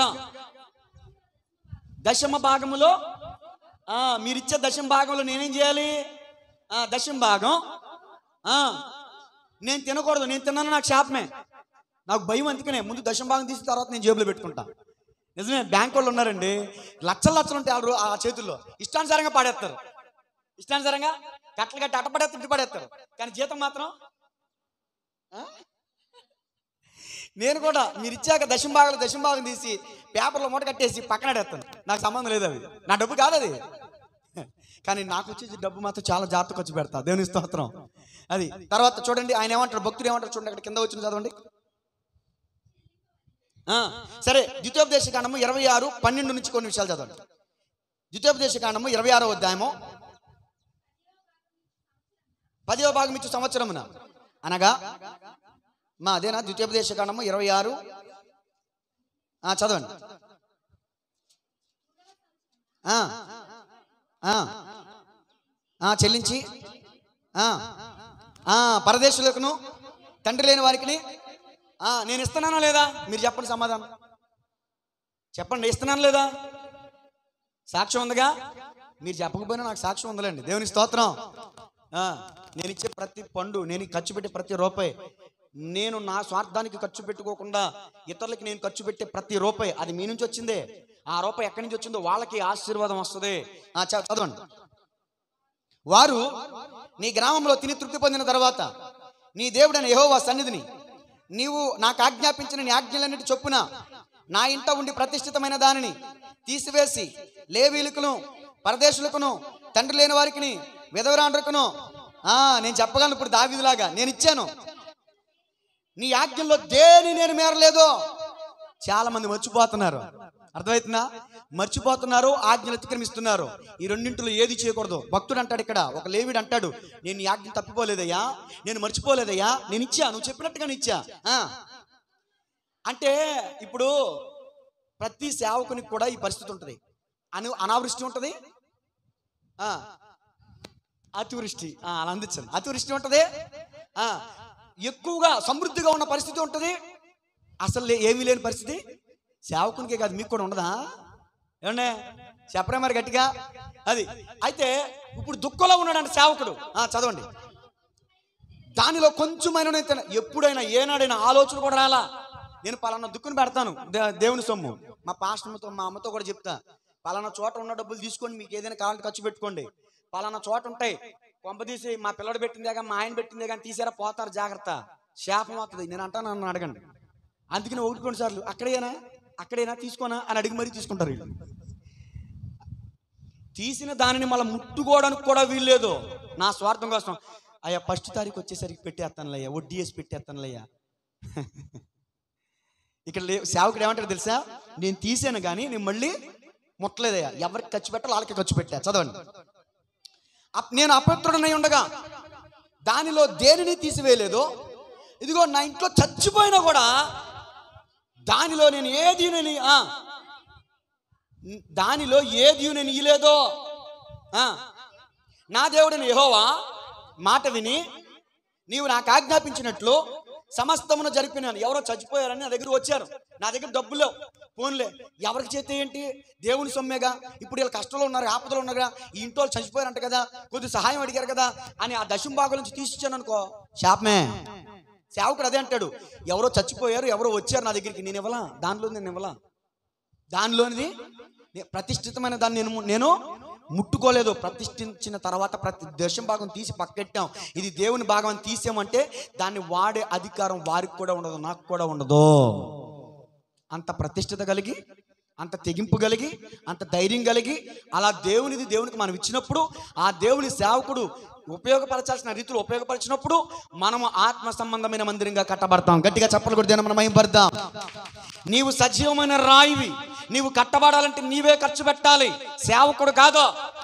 దశమ భాగములో ఆ, మీరిచ్చే దశమ భాగంలో నేనేం చేయాలి ఆ, దశం భాగం ఆ, నేను తినకూడదు నేను తిన్నాను నాకు శాపమే నాకు భయం అందుకనే ముందు దశం భాగం తీసిన తర్వాత నేను జేబులో పెట్టుకుంటా నిజమే బ్యాంక్ వాళ్ళు ఉన్నారండి లక్షలు లక్షలు ఉంటాయి వాళ్ళు ఆ చేతుల్లో ఇష్టానుసారంగా పాడేస్తారు ఇష్టానుసారంగా కట్టలు కట్టి అట్ట పడేస్తారు ఇటు పడేస్తారు కానీ జీతం మాత్రం ఆ? నేను కూడా మీరు ఇచ్చాక దశం భాగాలు దశం భాగం తీసి పేపర్లో మూట కట్టేసి పక్కన పడేస్తాను నాకు సంబంధం లేదు అది నా డబ్బు కాదు అది కానీ నాకు వచ్చే డబ్బు మాత్రం చాలా జాగ్రత్త ఖర్చు పెడతా దేవుని స్తోత్రం అది తర్వాత చూడండి ఆయన ఏమంటారు భక్తులు ఏమంటారు చూడండి అక్కడ కింద వచ్చిన చదవండి ఆ, సరే ద్వితీయోపదేశ కాండము ఇరవై ఆరు పన్నెండు నుంచి కొన్ని విషయాలు చదవండి ద్వితీయోపదేశ కాండము ఇరవై ఆరో అధ్యాయము పదివ భాగం ఇచ్చు సంవత్సరమున అనగా మా అదేనా ద్వితీయోపదేశ కాండము ఇరవై ఆరు ఆ, చదవండి ఆ, ఆ, ఆ, చెల్లించి ఆ, ఆ, పరదేశులకును తండ్రి లేని వారికి నేను ఇస్తున్నానా లేదా మీరు చెప్పండి సమాధానం చెప్పండి ఇస్తున్నాను లేదా సాక్ష్యం ఉందిగా మీరు చెప్పకపోయినా నాకు సాక్ష్యం ఉందిలేండి దేవుని స్తోత్రం ఆ, నేను ఇచ్చే ప్రతి పండు నేను ఖర్చు పెట్టే ప్రతి రూపాయి నేను నా స్వార్థానికి ఖర్చు పెట్టుకోకుండా ఇతరులకి నేను ఖర్చు పెట్టే ప్రతి రూపాయి అది మీ నుంచి వచ్చిందే ఆ రూపాయి ఎక్కడి నుంచి వచ్చిందో వాళ్ళకి ఆశీర్వాదం వస్తుంది ఆ, చ- చదవండి వారు నీ గ్రామంలో తిని తృప్తి పొందిన తర్వాత నీ దేవుడైన యెహోవా సన్నిధిని నీవు నాకు ఆజ్ఞాపించిన నీ ఆజ్ఞలన్నిటి చొప్పున నా ఇంట ఉండి ప్రతిష్ఠితమైన దానిని తీసివేసి లేవీలకును పరదేశులకును తండ్రి లేని వారికి విధవరాండ్రకును ఆ నేను చెప్పగలను ఇప్పుడు దావిదిలాగా నేను ఇచ్చాను నీ ఆజ్ఞల్లో దేని నేను మేరలేదు చాలా మంది మర్చిపోతున్నారు అర్థమవుతుందా మర్చిపోతున్నారు ఆజ్ఞలు అతిక్రమిస్తున్నారు ఈ రెండింటిలో ఏది చేయకూడదు భక్తుడు అంటాడు ఇక్కడ ఒక లేవిడు అంటాడు నేను ఈ ఆజ్ఞ తప్పిపోలేదయ్యా నేను మర్చిపోలేదయ్యా నేను ఇచ్చా నువ్వు చెప్పినట్టుగానే ఇచ్చా ఆ. అంటే ఇప్పుడు ప్రతి సేవకునికి కూడా ఈ పరిస్థితి ఉంటుంది అను అనావృష్టి ఉంటుంది ఆ. అతివృష్టి ఆ, అలా అందించండి అతివృష్టి ఉంటుంది ఆ, ఎక్కువగా సమృద్ధిగా ఉన్న పరిస్థితి ఉంటుంది అసలు లే- ఏమీ లేని పరిస్థితి సేవకునికే కాదు మీకు కూడా ఉండదా ఏమండే చెప్పరా మరి గట్టిగా అది అయితే ఇప్పుడు దుఃఖంలో ఉన్నాడంటే సేవకుడు ఆ, చదవండి దానిలో కొంచెమైనా నేను తిన- ఎప్పుడైనా ఏనాడైనా ఆలోచన కూడా రాలా నేను పలానా దుక్కుని పెడతాను దే- దేవుని సొమ్ము మా పాస్టర్తో మా అమ్మతో కూడా చెప్తా పలానా చోట ఉన్న డబ్బులు తీసుకొని మీకు ఏదైనా కావాలంటే ఖర్చు పెట్టుకోండి పలానా చోట ఉంటాయి కొంప తీసి మా పిల్లడు పెట్టిందే కానీ మా ఆయన పెట్టిందే కానీ తీసారా పోతారు జాగ్రత్త శాపం అవుతుంది నేను అంటాను నన్ను అడగండి అందుకని ఒకటి రెండు సార్లు అక్కడేనా అక్కడేనా తీసుకోనా అని అడిగి మరీ తీసుకుంటారు వీళ్ళు తీసిన దానిని మళ్ళీ ముట్టుకోవడానికి కూడా వీల్లేదు నా స్వార్థం కోసం అయ్యా ఫస్ట్ తారీఖు వచ్చేసరికి పెట్టేస్తానులయ్యా వడ్డీ వేసి పెట్టేస్తానులయ్యా ఇక్కడ లే సేవకుడు ఏమంటాడు తెలుసా నేను తీసాను కానీ నేను మళ్ళీ ముట్టలేదయ్యా ఎవరికి ఖర్చు పెట్టాలో వాళ్ళకి ఖర్చు పెట్టా చదవండి అప్- నేను అపవిత్రుడనై ఉండగా దానిలో దేనిని తీసివేయలేదు ఇదిగో నా ఇంట్లో చచ్చిపోయినా కూడా దానిలో నేను ఏది నేను ఆ, దానిలో ఏది నేను ఇయ్యలేదో ఆ, నా దేవుడిని యెహోవా మాట విని నీవు నాకు ఆజ్ఞాపించినట్లు సమస్తమును జరిపినాను ఎవరో చచ్చిపోయారని నా దగ్గర వచ్చారు నా దగ్గర డబ్బులు లేవు ఫోన్లే ఎవరికి చేస్తే ఏంటి దేవుని సొమ్మేగా ఇప్పుడు వీళ్ళు కష్టంలో ఉన్నారు ఆపదలో ఉన్నారు కదా ఈ ఇంట్లో వాళ్ళు చచ్చిపోయారంట కదా కొద్ది సహాయం అడిగారు కదా అని ఆ దశం భాగం నుంచి తీసిచ్చాను అనుకో శాపమే సేవకుడు అదే అంటాడు ఎవరో చచ్చిపోయారు ఎవరో వచ్చారు నా దగ్గరికి నేను ఇవ్వలా దానిలో నేను ఇవ్వలా దానిలోనిది నే- ప్రతిష్ఠితమైన దాన్ని నేను నేను ముట్టుకోలేదు ప్రతిష్ఠించిన తర్వాత ప్రతి దశం భాగం తీసి పక్కెట్టాం ఇది దేవుని భాగం అని తీసామంటే దాన్ని వాడే అధికారం వారికి కూడా ఉండదు నాకు కూడా ఉండదు అంత ప్రతిష్ఠిత కలిగి అంత తెగింపు కలిగి అంత ధైర్యం కలిగి అలా దేవునిది దేవునికి మనం ఇచ్చినప్పుడు ఆ దేవుని సేవకుడు ఉపయోగపరచాల్సిన రీతిలో ఉపయోగపరిచినప్పుడు మనము ఆత్మ సంబంధమైన మందిరంగా కట్టబడతాం గట్టిగా చెప్పలు కూడా మనం మహింపడతాం నీవు సజీవమైన రాయివి నీవు కట్టబడాలంటే నీవే ఖర్చు పెట్టాలి సేవకుడు కాదు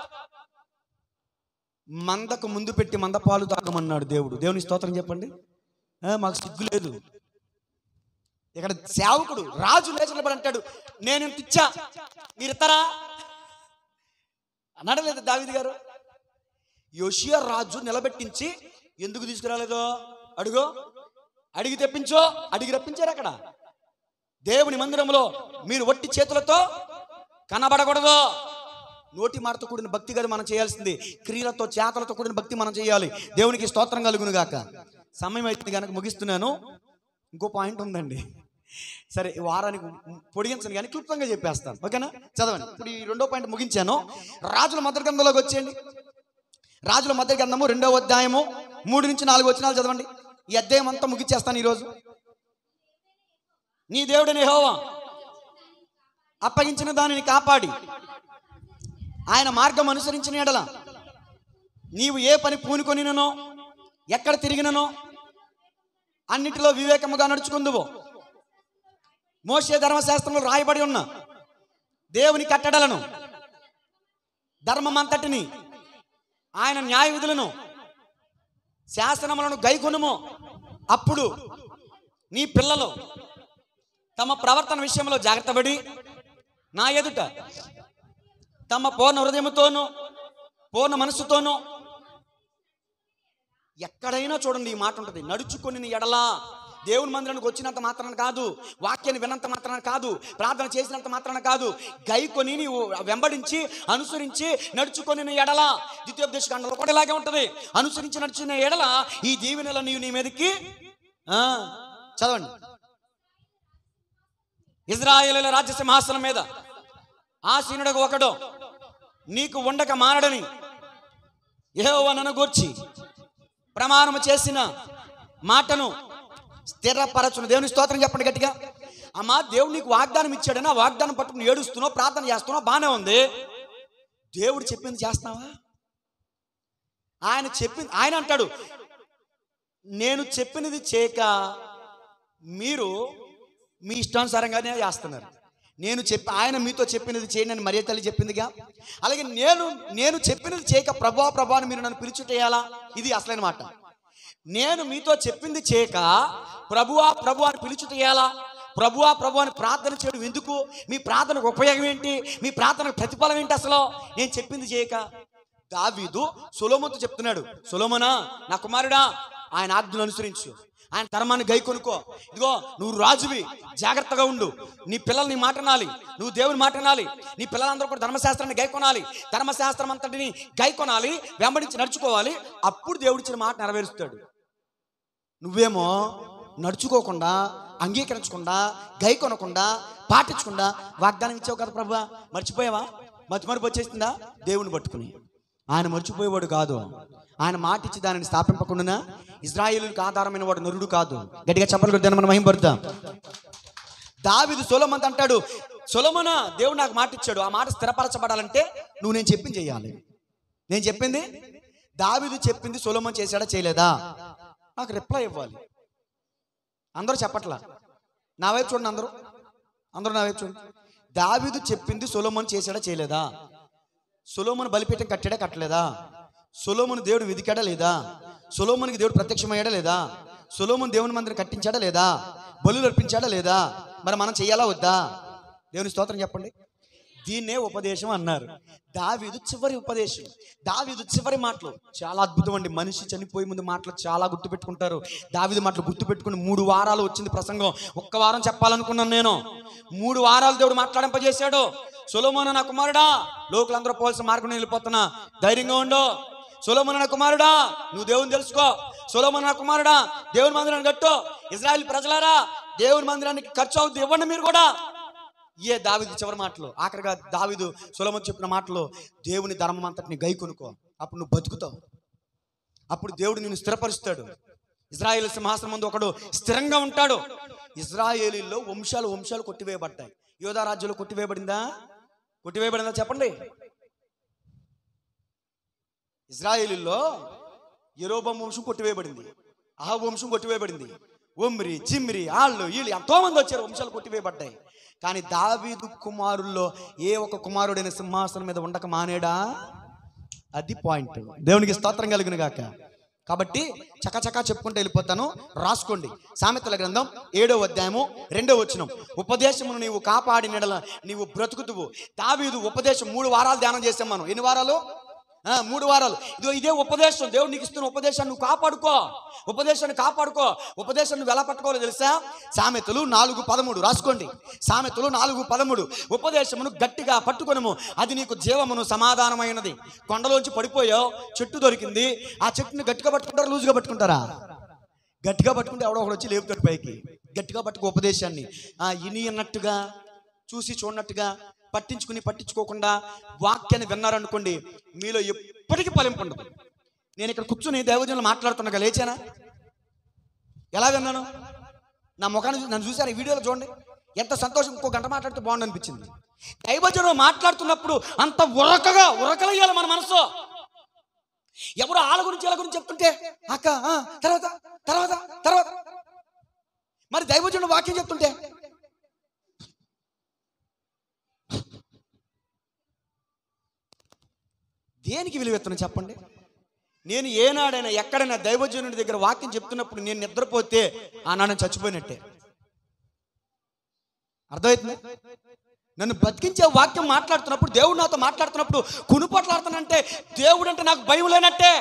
మందకు ముందు పెట్టి మంద పాలు తాగమన్నాడు దేవుడు దేవుని స్తోత్రం చెప్పండి ఆ, మాకు సిగ్గు లేదు ఇక్కడ సేవకుడు రాజు లేచి నిలబడి అంటాడు నేను ఇంత ఇచ్చా మీరు ఇస్తారా అన్నాడు లేదు దావిది గారు యోషియా రాజు నిలబెట్టించి ఎందుకు తీసుకురాలేదో అడుగో అడిగి తెప్పించో అడిగి రప్పించారు అక్కడ దేవుని మందిరంలో మీరు వట్టి చేతులతో కనబడకూడదు నోటి మాటతో కూడిన భక్తి కదా మనం చేయాల్సింది క్రియలతో చేతలతో కూడిన భక్తి మనం చేయాలి దేవునికి స్తోత్రం కలుగును గాక సమయం అయితే కనుక ముగిస్తున్నాను ఇంకో పాయింట్ ఉందండి సరే ఈ వారానికి పొడిగించను కానీ క్లుప్తంగా చెప్పేస్తాను ఓకేనా చదవండి ఇప్పుడు ఈ రెండో పాయింట్ ముగించాను రాజుల మొదటి గ్రంథంలోకి వచ్చేయండి రాజుల మొదటి గ్రంథము రెండో అధ్యాయము మూడు నుంచి నాలుగు వచనాలు చదవండి ఈ అధ్యాయం అంతా ముగించేస్తాను ఈరోజు నీ దేవుడిని హోవా అప్పగించిన దానిని కాపాడి ఆయన మార్గం అనుసరించిన ఎడల నీవు ఏ పని పూనుకొనిననో ఎక్కడ తిరిగిననో అన్నిటిలో వివేకముగా నడుచుకుందువో మోసే ధర్మశాస్త్రంలో రాయబడి ఉన్న దేవుని కట్టడలను ధర్మమంతటిని ఆయన న్యాయ విధులను శాసనములను గైకొనుము అప్పుడు నీ పిల్లలు తమ ప్రవర్తన విషయంలో జాగ్రత్తపడి నా ఎదుట తమ పూర్ణ హృదయముతోనూ పూర్ణ మనస్సుతోనూ ఎక్కడైనా చూడండి ఈ మాట ఉంటుంది నడుచుకొని ఎడలా దేవుని మందిరానికి వచ్చినంత మాత్రాన కాదు వాక్యాన్ని విన్నంత మాత్రాన కాదు ప్రార్థన చేసినంత మాత్రాన కాదు గైకొని నీవు వెంబడించి అనుసరించి నడుచుకొని ఎడల ద్వితీయోపదేశ కాండంలో కూడా ఇలాగే ఉంటుంది అనుసరించి నడిచిన ఎడల ఈ దీవెనల నీవు నీ మీదకి ఆ, చదవండి ఇజ్రాయేలీల రాజ్య సింహాసనం మీద ఆసీనుడకు ఒకడు నీకు ఉండక మానడని యెహోవా నన్ను గూర్చి ప్రమాణము చేసిన మాటను స్థిరపరచును దేవుని స్తోత్రం చెప్పండి గట్టిగా అమ్మా దేవుడు నీకు వాగ్దానం ఇచ్చాడని ఆ వాగ్దానం పట్టుకుని ఏడుస్తున్నావు ప్రార్థన చేస్తున్నావు బాగానే ఉంది దేవుడు చెప్పింది చేస్తున్నావా ఆయన చెప్పింది ఆయన అంటాడు నేను చెప్పినది చేయక మీరు మీ ఇష్టానుసారంగానే చేస్తున్నారు నేను చెప్పి ఆయన మీతో చెప్పినది చేయనని మరియ తల్లి చెప్పిందిగా అలాగే నేను నేను చెప్పినది చేయక ప్రభా ప్రభా అని మీరు నన్ను పిలుచుటేయాలా ఇది అసలైన మాట నేను మీతో చెప్పింది చేయక ప్రభువా ప్రభు అని పిలుచుటేయాలా ప్రభువా ప్రభు అని ప్రార్థన చేయడం ఎందుకు మీ ప్రార్థనకు ఉపయోగం ఏంటి మీ ప్రార్థనకు ప్రతిఫలం ఏంటి అసలు నేను చెప్పింది చేయక దావీదు సొలోమోతో చెప్తున్నాడు సొలోమోనా నా కుమారుడా ఆయన ఆజ్ఞను అనుసరించు ఆయన ధర్మాన్ని గై కొనుక్కో ఇదిగో నువ్వు రాజువి జాగ్రత్తగా ఉండు నీ పిల్లలు నీ మాట వినాలి నువ్వు దేవుని మాట వినాలి నీ పిల్లలందరూ కూడా ధర్మశాస్త్రాన్ని గై కొనాలి ధర్మశాస్త్రం అంతటిని గై కొనాలి వెంబడించి నడుచుకోవాలి అప్పుడు దేవుడిచ్చిన మాట నెరవేరుస్తాడు నువ్వేమో నడుచుకోకుండా అంగీకరించకుండా గై కొనకుండా పాటించకుండా వాగ్దానం ఇచ్చావు కదా ప్రభు మర్చిపోయావా మతి మరుపు వచ్చేసిందా దేవుని పట్టుకుని ఆయన మర్చిపోయేవాడు కాదు ఆయన మాట ఇచ్చి దానిని స్థాపింపకుండా ఇజ్రాయేలుకి ఆధారమైన వాడు నరుడు కాదు గట్టిగా చెప్పలు కొద్దాన్ని మనం మహింపడతాం దావిదు సొలమంత్ అంటాడు సొలమన దేవుడు నాకు మాట ఇచ్చాడు ఆ మాట స్థిరపరచబడాలంటే నువ్వు నేను చెప్పింది చెయ్యాలి నేను చెప్పింది దావిదు చెప్పింది సొలమన్ చేశాడా చేయలేదా నాకు రిప్లై ఇవ్వాలి అందరూ చెప్పట్లా నా వైపు చూడండి అందరూ అందరూ నా వైపు చూడండి దావిదు చెప్పింది సొలమన్ చేశాడా చేయలేదా సొలోమన్ బలిపీఠం కట్టాడా కట్టలేదా సొలోమన్ దేవుడు వెదికాడా లేదా సొలోమన్కి దేవుడు ప్రత్యక్షమయ్యాడా లేదా సొలోమన్ దేవుని మందిరం కట్టించాడా లేదా బలులు అర్పించాడా లేదా మరి మనం చెయ్యాలా వద్దా దేవుని స్తోత్రం చెప్పండి దీన్నే ఉపదేశం అన్నారు దావీదు చివరి ఉపదేశం దావీదు చివరి మాటలు చాలా అద్భుతం అండి మనిషి చనిపోయే ముందు మాటలు చాలా గుర్తుపెట్టుకుంటారు దావీదు మాటలు గుర్తుపెట్టుకుని మూడు వారాలు వచ్చింది ప్రసంగం ఒక్క వారం చెప్పాలనుకున్నాను నేను మూడు వారాలు దేవుడు మాట్లాడింపజేశాడు సొలోమోన నా కుమారుడా లోకులందరూ పోల్సిన మార్గం వెళ్ళిపోతున్నా ధైర్యంగా ఉండు సొలోమోన నా కుమారుడా నువ్వు దేవుని తెలుసుకో సొలోమోన నా కుమారుడా దేవుని మందిరాన్ని కట్టు ఇజ్రాయెల్ ప్రజలారా దేవుని మందిరానికి ఖర్చు అవుద్ది ఇవ్వండి మీరు కూడా ఏ దావిదు చివరి మాటలు ఆఖరిగా దావిదు సులభం చెప్పిన మాటలు దేవుని ధర్మం అంతటిని గై కొనుక్కో అప్పుడు నువ్వు బతుకుతావు అప్పుడు దేవుడు నిన్ను స్థిరపరుస్తాడు ఇజ్రాయేల్ సింహాసనం ముందు ఒకడు స్థిరంగా ఉంటాడు ఇజ్రాయేలీల్లో వంశాలు వంశాలు కొట్టివేయబడ్డాయి యోధా రాజ్యంలో కొట్టివేయబడిందా కొట్టివేయబడిందా చెప్పండి ఇజ్రాయేలీల్లో ఎరోబం వంశం కొట్టివేయబడింది ఆ వంశం కొట్టివేయబడింది ఒమ్రి చిమ్రి ఆళ్ళు వీళ్ళు ఎంతో మంది వచ్చారు వంశాలు కొట్టివేయబడ్డాయి కానీ దావీదు కుమారుల్లో ఏ ఒక్క కుమారుడైన సింహాసనం మీద ఉండక మానేడా అది పాయింట్ దేవునికి స్తోత్రం కలిగిన గాక కాబట్టి చకచకా చెప్పుకుంటూ వెళ్ళిపోతాను రాసుకోండి సామెతల గ్రంథం ఏడో అధ్యాయము రెండో వచనం ఉపదేశమును నీవు కాపాడినడల నీవు బ్రతుకుతువు దావీదు ఉపదేశం మూడు వారాలు ధ్యానం చేసాం మనం ఎన్ని వారాలు ఆ, మూడు వారాలు ఇదో ఇదే ఉపదేశం దేవుడు నీకు ఇస్తున్న ఉపదేశాన్ని నువ్వు కాపాడుకో ఉపదేశాన్ని కాపాడుకో ఉపదేశం నువ్వు ఎలా పట్టుకోవాలో తెలుసా సామెతలు నాలుగు పదమూడు రాసుకోండి సామెతలు నాలుగు పదమూడు ఉపదేశమును గట్టిగా పట్టుకొనము అది నీకు జీవమును సమాధానమైనది కొండలోంచి పడిపోయావు చెట్టు దొరికింది ఆ చెట్టుని గట్టిగా పట్టుకుంటారా లూజుగా పట్టుకుంటారా గట్టిగా పట్టుకుంటే ఎవడో ఒకడు వచ్చి లేపుతాడు పైకి గట్టిగా పట్టుకో ఉపదేశాన్ని ఆ ఇని అన్నట్టుగా చూసి చూడనట్టుగా పట్టించుకుని పట్టించుకోకుండా వాక్యాన్ని విన్నారనుకోండి మీలో ఎప్పటికీ ఫలింపు ఉండదు నేను ఇక్కడ కూర్చుని దైవజనులు మాట్లాడుతున్నా లేచానా ఎలా విన్నాను నా ముఖాన్ని చూ- నన్ను చూసారు ఈ వీడియోలో చూడండి ఎంత సంతోషం ఇంకో గంట మాట్లాడితే బాగుండు అనిపించింది దైవజనులు మాట్లాడుతున్నప్పుడు అంత ఉరకగా ఉరకలయ్యాలి మన మనసు ఎవరు వాళ్ళ గురించి వీళ్ళ గురించి చెప్తుంటే అక్క ఆ, తర్వాత తర్వాత తర్వాత మరి దైవజనుడు వాక్యం చెప్తుంటే దేనికి విలువెత్తను చెప్పండి నేను ఏనాడైనా ఎక్కడైనా దైవజనుడి దగ్గర వాక్యం చెప్తున్నప్పుడు నేను నిద్రపోతే ఆనాడు చచ్చిపోయినట్టే అర్థమవుతుంది నన్ను బతికించే వాక్యం మాట్లాడుతున్నప్పుడు దేవుడు నాతో మాట్లాడుతున్నప్పుడు కునుపట్లాడుతానంటే దేవుడు అంటే నాకు భయం లేనట్టే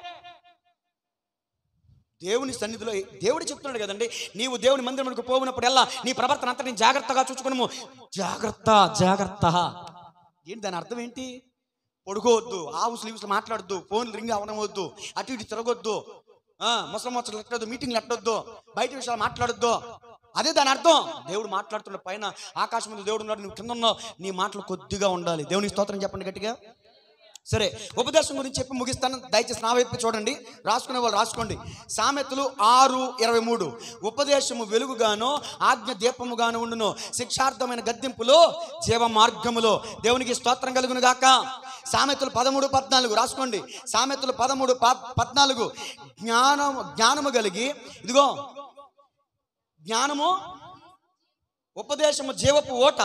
దేవుని సన్నిధిలో దేవుడు చెప్తున్నాడు కదండి నీవు దేవుని మందిరమునకు పోవునప్పుడల్లా నీ ప్రవర్తన అంతా నేను జాగ్రత్తగా చూసుకునము జాగ్రత్త జాగ్రత్త ఏంటి దాని అర్థం ఏంటి పడుకోవద్దు ఆవు స్లీవ్స్ మాట్లాడొద్దు ఫోన్ రింగ్ అవనవద్దు అటు ఇటు తిరగొద్దు ఆ, ముసలి ముచ్చట్లు ఎట్టొద్దు మీటింగ్లు ఎట్టొద్దు బయట విషయాలు మాట్లాడొద్దు అదే దాని అర్థం దేవుడు మాట్లాడుతున్న పైన ఆకాశం మీద దేవుడు ఉన్నాడు నువ్వు కింద ఉన్నావు నీ మాటలు కొద్దిగా ఉండాలి దేవుని స్తోత్రం చెప్పండి గట్టిగా సరే ఉపదేశం గురించి చెప్పి ముగిస్తాను దయచేసి నా వైపు చూడండి రాసుకునే వాళ్ళు రాసుకోండి సామెతలు ఆరు ఇరవై మూడు ఉపదేశము వెలుగుగాను ఆజ్ఞ దీపముగాను ఉండును శిక్షార్థమైన గద్దింపులో జీవ మార్గములో దేవునికి స్తోత్రం కలుగును గాక సామెతలు పదమూడు పద్నాలుగు రాసుకోండి సామెతలు పదమూడు ప- పద్నాలుగు జ్ఞానము జ్ఞానము కలిగి ఇదిగో జ్ఞానము ఉపదేశము జీవపు ఓట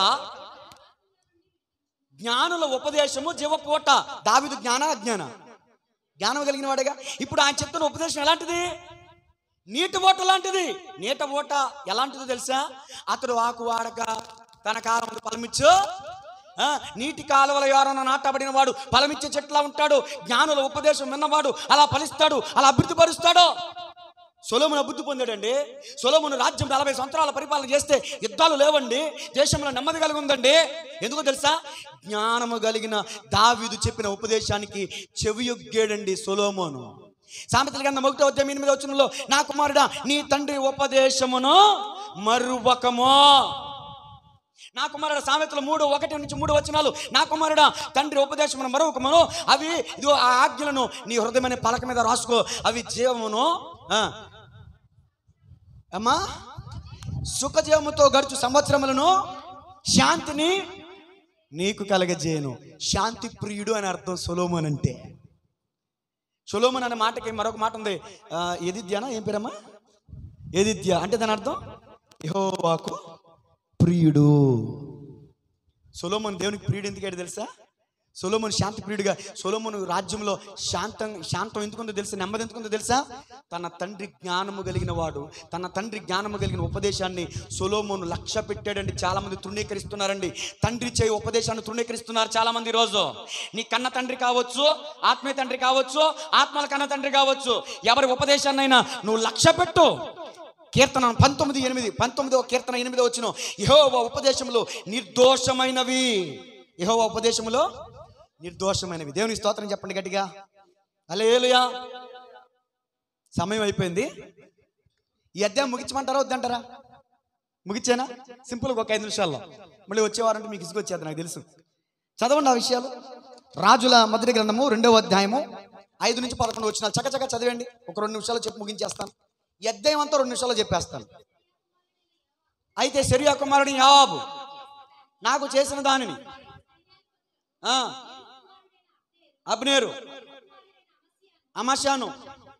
జ్ఞానుల ఉపదేశము జీవపోట దావిదు జ్ఞాన అజ్ఞాన జ్ఞానం కలిగిన వాడేగా ఇప్పుడు ఆయన చెప్తున్న ఉపదేశం ఎలాంటిది నీటి ఓట లాంటిది నీట ఓట ఎలాంటిదో తెలుసా అతడు ఆకు వాడక తన కాలం ఫలమిచ్చు ఆ, నీటి కాలువల ఎవరన్నా నాటబడిన వాడు ఫలమిచ్చే చెట్లా ఉంటాడు జ్ఞానుల ఉపదేశం విన్నవాడు అలా ఫలిస్తాడు అలా అభివృద్ధి పరుస్తాడు సొలోమును అభివృద్ధి పొందాడండి సొలోమును రాజ్యం నలభై సంవత్సరాల పరిపాలన చేస్తే యుద్ధాలు లేవండి దేశంలో నెమ్మది కలిగి ఉందండి ఎందుకో తెలుసా జ్ఞానము కలిగిన దావీదు చెప్పిన ఉపదేశానికి చెవియొగ్గాడండి సొలోమోను సామెతల కన్నా ఒకటో అధ్యాయం ఎనిమిది వచనంలో నా కుమారుడా నీ తండ్రి ఉపదేశమును మరువకమో నా కుమారుడు సామెతలు మూడు ఒకటి నుంచి మూడు వచనాలు నా కుమారుడా తండ్రి ఉపదేశమును మరొకమును అవి ఇదిగో ఆ ఆజ్ఞలను నీ హృదయమనే పలక మీద రాసుకో అవి జీవమును ఆ. అమ్మా సుఖజీవముతో గడుచు సంవత్సరములను శాంతిని నీకు కలగజేయను శాంతి ప్రియుడు అని అర్థం సొలోమన్ అంటే సొలోమన్ అనే మాటకి మరొక మాట ఉంది ఆ, ఎదిద్యానా ఏం పేరమ్మా ఎదిద్య అంటే దాని అర్థం యెహోవాకు ప్రియుడు సొలోమన్ దేవునికి ప్రియుడు ఎందుకంటే తెలుసా సొలోమన్ శాంతి ప్రియుడిగా సొలోమన్ రాజ్యంలో శాంతం శాంతం ఎందుకుందో తెలుసా నెమ్మది ఎందుకుందో తెలుసా తన తండ్రి జ్ఞానము కలిగిన వాడు తన తండ్రి జ్ఞానము కలిగిన ఉపదేశాన్ని సొలోమోను లక్ష్య పెట్టాడండి చాలా మంది తృణీకరిస్తున్నారండి తండ్రి చేయి ఉపదేశాన్ని తృణీకరిస్తున్నారు చాలా మంది ఈ రోజు నీ కన్న తండ్రి కావచ్చు ఆత్మీయ తండ్రి కావచ్చు ఆత్మల కన్న తండ్రి కావచ్చు ఎవరి ఉపదేశాన్నైనా నువ్వు లక్ష్య పెట్టు కీర్తన పంతొమ్మిది ఎనిమిది పంతొమ్మిదవ కీర్తన ఎనిమిదో వచ్చిన యహోవ ఉపదేశములు నిర్దోషమైనవి యహోవ ఉపదేశములో నిర్దోషమైనవి దేవుని స్తోత్రం చెప్పండి గట్టిగా అలేలుయా సమయం అయిపోయింది ఈ అధ్యాయం ముగించమంటారా వద్దంటారా ముగించేనా సింపుల్గా ఒక ఐదు నిమిషాల్లో మళ్ళీ వచ్చేవారంటే మీకు ఇసుకొచ్చేది నాకు తెలుసు చదవండి ఆ విషయాలు రాజుల మొదటి గ్రంథము రెండవ అధ్యాయము ఐదు నుంచి పదకొండు వచ్చిన చకచక చదివండి ఒక రెండు నిమిషాలు చెప్పి ముగించేస్తాను ఈ అధ్యాయం అంతా రెండు నిమిషాల్లో చెప్పేస్తాను అయితే శరియా కుమారుడి యావాబు నాకు చేసిన దానిని ఆ, అబ్నేరు అమశాను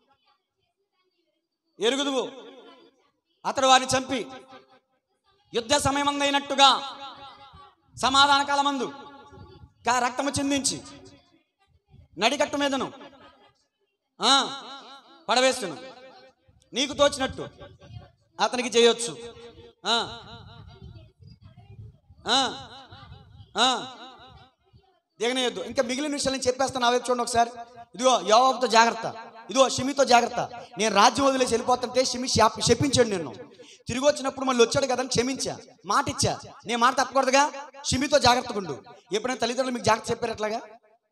ఎరుగుదువు అతడు వారిని చంపి యుద్ధ సమయమందైనట్టుగా సమాధాన కాలమందు కా రక్తము చిందించి నడికట్టు మీదను ఆ, పడవేస్తును నీకు తోచినట్టు అతనికి చేయొచ్చు ఆ, ఆ, ఆ. దిగనేయద్దు ఇంకా మిగిలిన విషయాలు నేను చెప్పేస్తాను ఆ వైపు చూడండి ఒకసారి ఇదిగో యోవాబుతో జాగ్రత్త ఇదిగో షిమితో జాగ్రత్త నేను రాజ్యం వదిలేసి వెళ్ళిపోతుంటే షిమి శాప- శపించాడు నిన్ను తిరిగి వచ్చినప్పుడు మళ్ళీ వచ్చాడు కదా అని క్షమించా మాట ఇచ్చా నేను మాట తప్పకూడదుగా షిమితో జాగ్రత్తగా ఉండు ఎప్పుడైనా తల్లిదండ్రులు మీకు జాగ్రత్త చెప్పారు ఎట్లాగా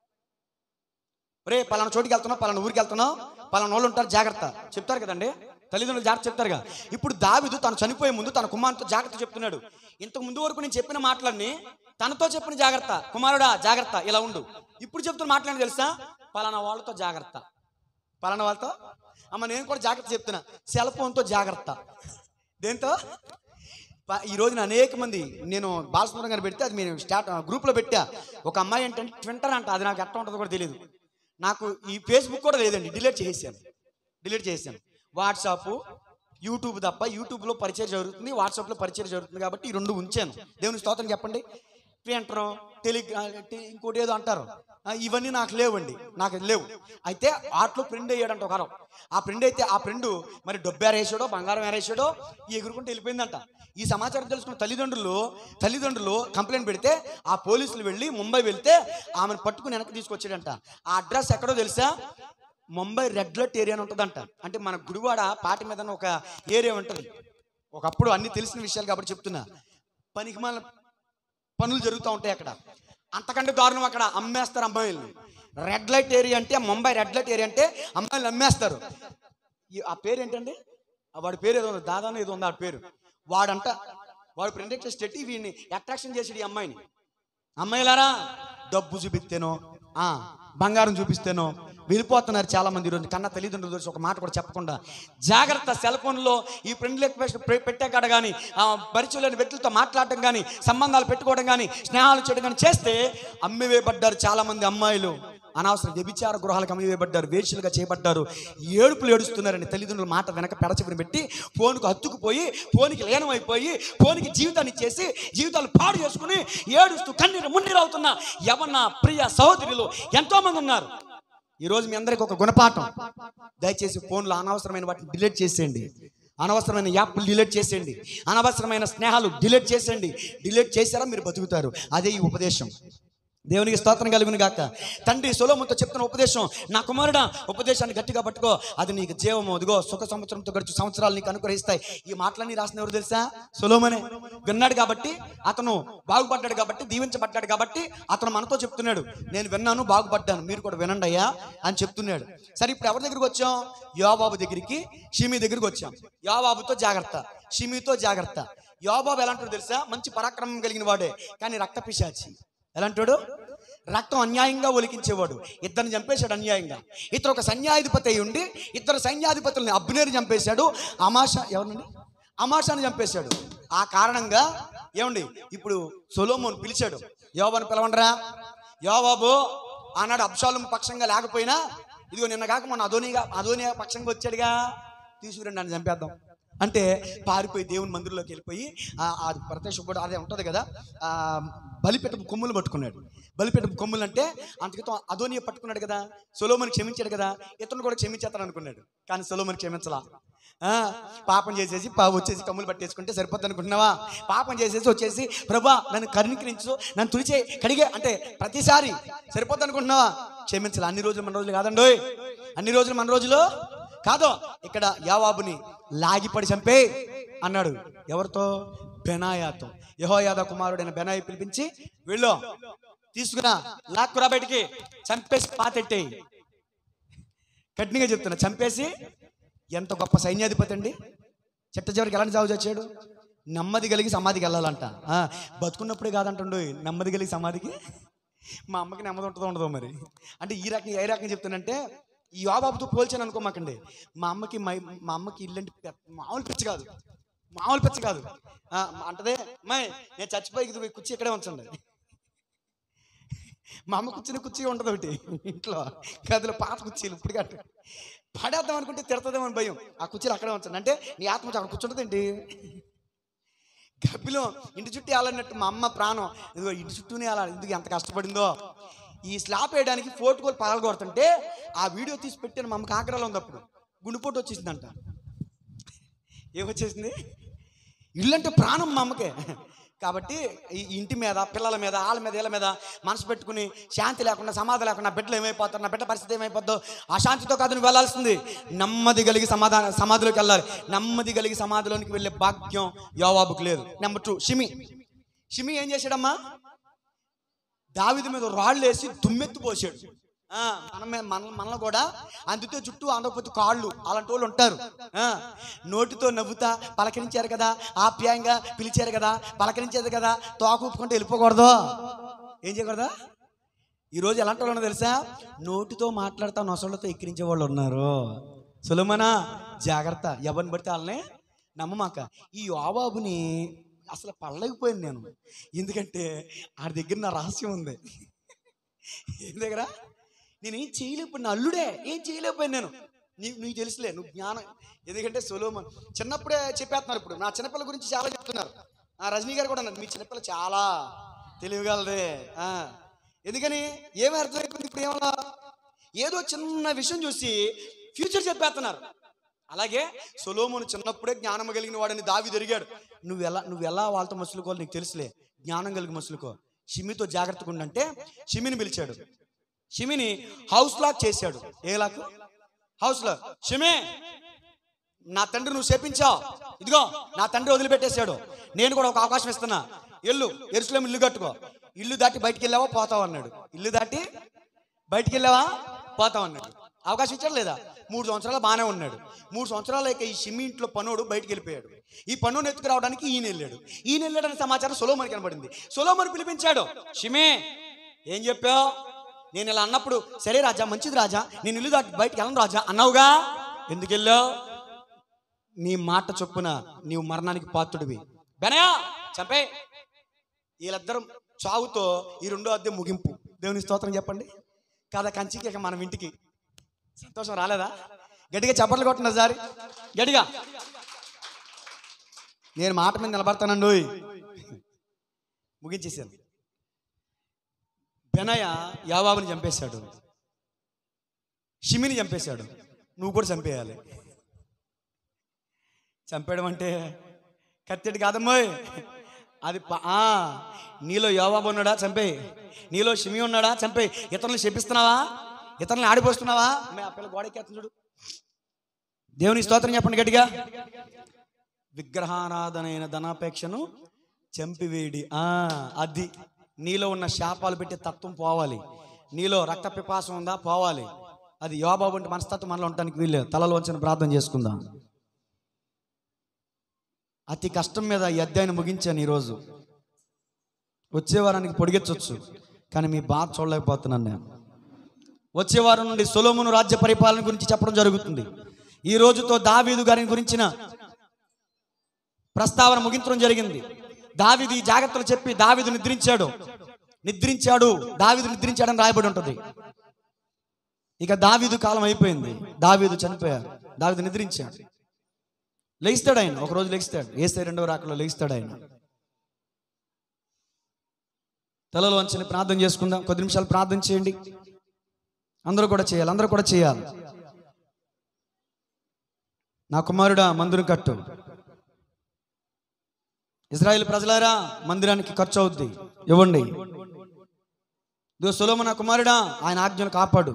రే పలానా చోటికి వెళ్తున్నావు పలానా ఊరికి వెళ్తున్నావు పలానా వాళ్ళు ఉంటారు జాగ్రత్త చెప్తారు కదండి తల్లిదండ్రులు జాగ్రత్త చెప్తారుగా ఇప్పుడు దావిదు తను చనిపోయే ముందు తన కుమారుతో జాగ్రత్త చెప్తున్నాడు ఇంతకు ముందు వరకు నేను చెప్పిన మాటలన్నీ తనతో చెప్పిన జాగ్రత్త కుమారుడా జాగ్రత్త ఇలా ఉండు ఇప్పుడు చెప్తున్న మాట్లాడి తెలుసా పలానా వాళ్ళతో జాగ్రత్త పలానా వాళ్ళతో అమ్మ నేను కూడా జాగ్రత్త చెప్తున్నా సెల్ ఫోన్తో జాగ్రత్త దేంతో ప- ఈ రోజున అనేక మంది నేను బాలసుందరం గారు పెడితే అది మీరు స్టార్ట్ గ్రూప్లో పెట్టా ఒక అమ్మాయి ఏంటంటే ట్విట్టర్ అంట అది నాకు ఎట్లా ఉంటుందో కూడా తెలియదు నాకు ఈ ఫేస్బుక్ కూడా లేదండి డిలీట్ చేసేసాను డిలీట్ చేశాను వాట్సాప్ యూట్యూబ్ తప్ప యూట్యూబ్లో పరిచయం జరుగుతుంది వాట్సాప్లో పరిచయం జరుగుతుంది కాబట్టి ఈ రెండు ఉంచాను దేవుని స్తోత్రం చెప్పండి ట్విట్టర్ టెలిగ్రా టి- ఇంకోటి ఏదో అంటారు ఆ, ఇవన్నీ నాకు లేవండి నాకు లేవు అయితే ఆటలో ఫ్రెండ్ అయ్యాడంట ఒక అరం. ఆ ఫ్రెండ్ అయితే ఆ ఫ్రెండ్ మరి డబ్బు ఏరేసాడో బంగారం ఏరేసాడో ఎగురుకుంటూ వెళ్ళిపోయిందంట ఈ సమాచారం తెలుసుకున్న తల్లిదండ్రులు తల్లిదండ్రులు కంప్లైంట్ పెడితే ఆ పోలీసులు వెళ్ళి ముంబై వెళ్తే ఆమెను పట్టుకుని వెనక్కి తీసుకొచ్చాడంట ఆ అడ్రస్ ఎక్కడో తెలుసా ముంబై రెడ్ లైట్ ఏరియా అని ఉంటుందంట అంటే మన గుడివాడ పాటి మీద ఒక ఏరియా ఉంటుంది ఒకప్పుడు అన్ని తెలిసిన విషయాలు కాబట్టి చెప్తున్నా పనికి మన పనులు జరుగుతూ ఉంటాయి అక్కడ అంతకంటే దారుణం అక్కడ అమ్మేస్తారు అమ్మాయిల్ని రెడ్ లైట్ ఏరియా అంటే ముంబై రెడ్ లైట్ ఏరియా అంటే అమ్మాయిలు అమ్మేస్తారు ఈ- ఆ పేరు ఏంటండి ఆ వాడి పేరు ఏదో ఉంది దాదాపు ఏదో ఉంది ఆ పేరు వాడంట వాడు ప్రింటెక్ట్ చేసి వీడిని అట్రాక్షన్ చేసాడు ఈ అమ్మాయిని అమ్మాయిలారా డబ్బు చూపిస్తేనో ఆ, బంగారం చూపిస్తేనో వెళ్ళిపోతున్నారు చాలా మంది ఈరోజు కన్నా తల్లిదండ్రులు చూసి ఒక మాట కూడా చెప్పకుండా జాగ్రత్త సెల్ ఫోన్లో ఈ ఫ్రెండ్ రిక్వెస్ట్ పెట్టే కాడ కానీ పరిచయం లేని వ్యక్తులతో మాట్లాడటం కానీ సంబంధాలు పెట్టుకోవడం కానీ స్నేహాలు చేయడం కానీ చేస్తే అమ్మివేయబడ్డారు చాలా మంది అమ్మాయిలు అనవసరం వ్యభిచార గృహాలకు అమ్మివేయబడ్డారు వేషలుగా చేయబడ్డారు ఏడుపులు ఏడుస్తున్నారని తల్లిదండ్రుల మాట వెనక పెడచెవిని పెట్టి ఫోన్కు హత్తుకుపోయి ఫోన్కి లీనమైపోయి ఫోన్కి జీవితాన్ని ఇచ్చేసి జీవితాలు పాడు చేసుకుని ఏడుస్తూ కన్నీరు మున్నీరు అవుతున్న యవన ప్రియ సహోదరులు ఎంతో మంది ఉన్నారు ఈరోజు మీ అందరికి ఒక గుణపాఠం దయచేసి ఫోన్లో అనవసరమైన వాటిని డిలీట్ చేసేయండి అనవసరమైన యాప్లు డిలీట్ చేసేయండి అనవసరమైన స్నేహాలు డిలీట్ చేసేయండి డిలీట్ చేశారా మీరు బతుకుతారు అదే ఈ ఉపదేశం దేవునికి స్తోత్రం కలుగును గాక తండ్రి సొలోముతో చెప్తున్న ఉపదేశం నా కుమారుడా ఉపదేశాన్ని గట్టిగా పట్టుకో అది నీకు జీవము అదిగో సుఖ సంవత్సరంతో గడుచు సంవత్సరాలు నీకు అనుగ్రహిస్తాయి ఈ మాటలన్నీ రాసిన ఎవరు తెలుసా సొలోమనే విన్నాడు కాబట్టి అతను బాగుపడ్డాడు కాబట్టి దీవించబడ్డాడు కాబట్టి అతను మనతో చెప్తున్నాడు నేను విన్నాను బాగుపడ్డాను మీరు కూడా వినండి అయ్యా అని చెప్తున్నాడు సరే ఇప్పుడు ఎవరి దగ్గరికి వచ్చాం యోబాబు దగ్గరికి షిమి దగ్గరికి వచ్చాం యోబాబుతో జాగ్రత్త షిమితో జాగ్రత్త యోబాబు ఎలాంటిదో తెలుసా మంచి పరాక్రమం కలిగిన వాడే కానీ రక్త పిశాచి ఎలాంటాడు రక్తం అన్యాయంగా ఒలికించేవాడు ఇద్దరిని చంపేశాడు అన్యాయంగా ఇతరు ఒక సైన్యాధిపతి అయి ఉండి ఇద్దరు సైన్యాధిపతుల్ని అబ్బునేరు చంపేశాడు అమాష ఎవరినండి అమాషాన్ని చంపేశాడు ఆ కారణంగా ఏమండి ఇప్పుడు సొలోమోన్ పిలిచాడు యోబాను పిలవండరా యోబాబు ఆనాడు అబ్షాలం పక్షంగా లేకపోయినా ఇదిగో నిన్న కాక మొన్న అదోనిగా అదోని పక్షంగా వచ్చాడుగా తీసుకురండి నన్ను చంపేద్దాం అంటే పారిపోయి దేవుని మందిరంలోకి వెళ్ళిపోయి ఆ- ఆ ప్రత్యక్ష కూడా అదే ఉంటుంది కదా ఆ బలిపెట్టపు కొమ్ములు పట్టుకున్నాడు బలిపెట్టపు కొమ్ములు అంటే అంతకితం అదోనియ పట్టుకున్నాడు కదా సొలోమని క్షమించాడు కదా ఇతను కూడా క్షమించేస్తాను అనుకున్నాడు కానీ సొలోమని క్షమించలా ఆ, పాపం చేసేసి పా వచ్చేసి కమ్ములు పట్టేసుకుంటే సరిపోద్ది అనుకుంటున్నావా పాపం చేసేసి వచ్చేసి ప్రభా నన్ను కరుణీకరించు నన్ను తుడిచే కడిగే అంటే ప్రతిసారి సరిపోద్ది అనుకుంటున్నావా క్షమించాలి అన్ని రోజులు మన రోజులు కాదండోయ్ అన్ని రోజులు మన రోజులు కాదు ఇక్కడ యావాబుని లాగిపడి చంపే అన్నాడు ఎవరితో బెనాయాతో యహోయాద కుమారుడైన బెనాయి పిలిపించి వెళ్ళు తీసుకురా లాక్కురా బయటికి చంపేసి పాతెట్టేయి కఠినంగా చెప్తున్నా చంపేసి ఎంత గొప్ప సైన్యాధిపతి అండి చిట్ట చివరికి ఎలాంటి చావు చచ్చాడు నెమ్మది కలిగి సమాధికి వెళ్ళాలంట ఆ, బతుకున్నప్పుడే కాదంటుండు నెమ్మది కలిగి సమాధికి మా అమ్మకి నెమ్మది ఉంటుందో ఉండదో మరి అంటే ఈ రకంగా ఏ రకంగా చెప్తానంటే ఈ యోబాబుతో పోల్చాను అనుకోమాకండి మా అమ్మకి మై- మా అమ్మకి ఇల్లంటే పెద్ద- మామూలు పిచ్చి కాదు మామూలు పిచ్చి కాదు ఆ, అంటదే అమ్మాయి నేను చచ్చిపోయి ఇది కుర్చీ ఇక్కడే ఉంచండి మా అమ్మ కూర్చుని కుర్చీ ఉంటుంది ఒకటి ఇంట్లో గదిలో పాత కుర్చీలు ఇప్పుడు కట్ట పడేద్దాం అనుకుంటే తిడతాదేమని భయం ఆ కుర్చీలు అక్కడే ఉంచండి అంటే నీ ఆత్మ అక్కడ కూర్చుంటుంది ఏంటి గబ్బిలో ఇంటి చుట్టూ వేయాలన్నట్టు మా అమ్మ ప్రాణం ఇదిగో ఇంటి చుట్టూనే అలా ఎందుకు ఎంత కష్టపడిందో ఈ స్లాబ్ వేయడానికి ఫోర్ట్ కోల్ పగల కొడుతుంటే ఆ వీడియో తీసి పెట్టాను మా అమ్మకి ఆగ్రాలో ఉంది అప్పుడు గుండెపోటు వచ్చేసిందంట ఏమొచ్చేసింది ఇల్లు అంటే ప్రాణం మా అమ్మకే కాబట్టి ఈ ఇంటి మీద పిల్లల మీద వాళ్ళ మీద వీళ్ళ మీద మనసు పెట్టుకుని శాంతి లేకుండా సమాధి లేకుండా బిడ్డలు ఏమైపోతారు నా బిడ్డ పరిస్థితి ఏమైపోద్దో ఆ శాంతితో కాదు నువ్వు వెళ్ళాల్సింది నెమ్మది కలిగి సమాధాన సమాధిలోకి వెళ్ళాలి నెమ్మది కలిగి సమాధిలోనికి వెళ్ళే భాగ్యం యోవాబుకు లేదు నెంబర్ టూ షిమి షిమి ఏం చేశాడమ్మా దావిది మీద రాళ్ళు వేసి దుమ్మెత్తి పోసాడు ఆ, మనమే మన మనలో కూడా అందుతో చుట్టూ అందకపోతే కాళ్ళు అలాంటి వాళ్ళు ఉంటారు ఆ, నోటితో నవ్వుతా పలకరించారు కదా ఆప్యాయంగా పిలిచారు కదా పలకరించేది కదా తోక ఊపుకుంటే వెళ్ళిపోకూడదు ఏం చేయకూడదా ఈరోజు ఎలాంటి వాళ్ళు ఉన్నారో తెలుసా నోటితో మాట్లాడుతా నొసళ్ళతో ఎక్కిరించే వాళ్ళు ఉన్నారు సులమనా జాగ్రత్త ఎవరిని పడితే వాళ్ళని నమ్మమాక ఈ యోబాబుని అసలు పడలేకపోయాను నేను ఎందుకంటే ఆడి దగ్గర నా రహస్యం ఉంది ఏం దగ్గర నేను ఏం చేయలేకపోయిన నా అల్లుడే ఏం చేయలేకపోయాను నేను నీ నీకు తెలుసులే నువ్వు జ్ఞానం ఎందుకంటే సొలోమన్ చిన్నప్పుడే చెప్పేస్తున్నారు ఇప్పుడు నా చిన్నపిల్ల గురించి చాలా చెప్తున్నారు ఆ రజనీ గారు కూడా అన్నారు మీ చిన్నపిల్ల చాలా తెలియగలదే ఆ. ఎందుకని ఏమి అర్థమైపోయింది ఇప్పుడు ఏమన్నా ఏదో చిన్న విషయం చూసి ఫ్యూచర్ చెప్పేస్తున్నారు అలాగే సొలోమును చిన్నప్పుడే జ్ఞానం కలిగిన వాడని దావి తిరిగాడు నువ్వు ఎలా నువ్వు ఎలా వాళ్ళతో మసులుకోవాలి నీకు తెలుసులే జ్ఞానం కలిగి మసులుకో షిమితో జాగ్రత్తగా ఉండంటే షిమిని పిలిచాడు షిమిని హౌస్ లాక్ చేశాడు ఏ లాక్ హౌస్ లాక్ షిమి నా తండ్రి నువ్వు శపించావు ఇదిగో నా తండ్రి వదిలిపెట్టేశాడు నేను కూడా ఒక అవకాశం ఇస్తున్నా ఎల్లు ఎరుసలేం ఇల్లు కట్టుకో ఇల్లు దాటి బయటికి వెళ్ళావా పోతావు అన్నాడు ఇల్లు దాటి బయటికి వెళ్ళావా పోతావు అన్నాడు అవకాశం ఇచ్చాడు లేదా మూడు సంవత్సరాలు బాగానే ఉన్నాడు మూడు సంవత్సరాలు ఇక ఈ షిమ్మి ఇంట్లో పనోడు బయటికి వెళ్ళిపోయాడు ఈ పన్నును ఎత్తుకురావడానికి ఈయన వెళ్ళాడు ఈయన వెళ్ళాడనే సమాచారం సొలోమని కనబడింది సొలోమని పిలిపించాడు షిమే ఏం చెప్పావు నేను ఇలా అన్నప్పుడు సరే రాజా మంచిది రాజా నేను ఇల్లు దాటి బయటికి వెళ్ళను రాజా అన్నావుగా ఎందుకు వెళ్ళావు నీ మాట చొప్పున నీవు మరణానికి పాత్రుడివి బెనయా చంపే వీళ్ళిద్దరం చావుతో ఈ రెండో అద్దె ముగింపు దేవుని స్తోత్రం చెప్పండి కదా కంచికి ఇక మనం ఇంటికి సంతోషం రాలేదా గట్టిగా చప్పట్లు కొట్టిన సారి గట్టిగా నేను మాట మీద నిలబడతానండి ముగించేసాను బెనయ యావాబుని చంపేశాడు షిమిని చంపేశాడు నువ్వు కూడా చంపేయాలి చంపేయడం అంటే కత్తెడు కాదమ్మోయ్ అది ప- ఆ, నీలో యోవాబు ఉన్నాడా చంపేయి నీలో షిమి ఉన్నాడా చంపేయి ఇతరులు శపిస్తున్నావా ఇతరులను ఆడిపోస్తున్నావా అమ్మాయి, ఆ పిల్ల గోడెక్కేస్తుంది చూడు దేవుని స్తోత్రం చెప్పండి గట్టిగా విగ్రహారాధనైన ధనాపేక్షను చంపివేడి ఆ అది నీలో ఉన్న శాపాలు పెట్టే తత్వం పోవాలి నీలో రక్త పిపాసం ఉందా పోవాలి అది యోబాబు అంటే మనస్తత్వం మనలో ఉండటానికి వీళ్ళు తలలో వంచిన ప్రార్థన చేసుకుందాం అతి కష్టం మీద ఈ అధ్యాయం ముగించాను ఈరోజు వచ్చే వారానికి పొడిగించవచ్చు కానీ మీ బాధ చూడలేకపోతున్నాను నేను వచ్చే వారం నుండి సొలోమును రాజ్య పరిపాలన గురించి చెప్పడం జరుగుతుంది ఈ రోజుతో దావీదు గారిని గురించిన ప్రస్తావన ముగించడం జరిగింది దావీదు ఈ జాగ్రత్తలు చెప్పి దావీదు నిద్రించాడు నిద్రించాడు దావీదు నిద్రించాడని రాయబడి ఉంటుంది ఇక దావీదు కాలం అయిపోయింది దావీదు చనిపోయారు దావీదు నిద్రించాడు లేస్తాడు ఆయన ఒక రోజు లేస్తాడు వేస్తే రెండవ రాకలో లేస్తాడు ఆయన తలలో వంచని ప్రార్థన చేసుకుందాం కొద్ది నిమిషాలు ప్రార్థన చేయండి అందరూ కూడా చేయాలి అందరూ కూడా చేయాలి నా కుమారుడా మందిరం కట్టు ఇజ్రాయెల్ ప్రజలారా మందిరానికి ఖర్చు అవుద్ది ఇవ్వండి ఇదిగో సొలోమ నా కుమారుడా ఆయన ఆజ్ఞలు కాపాడు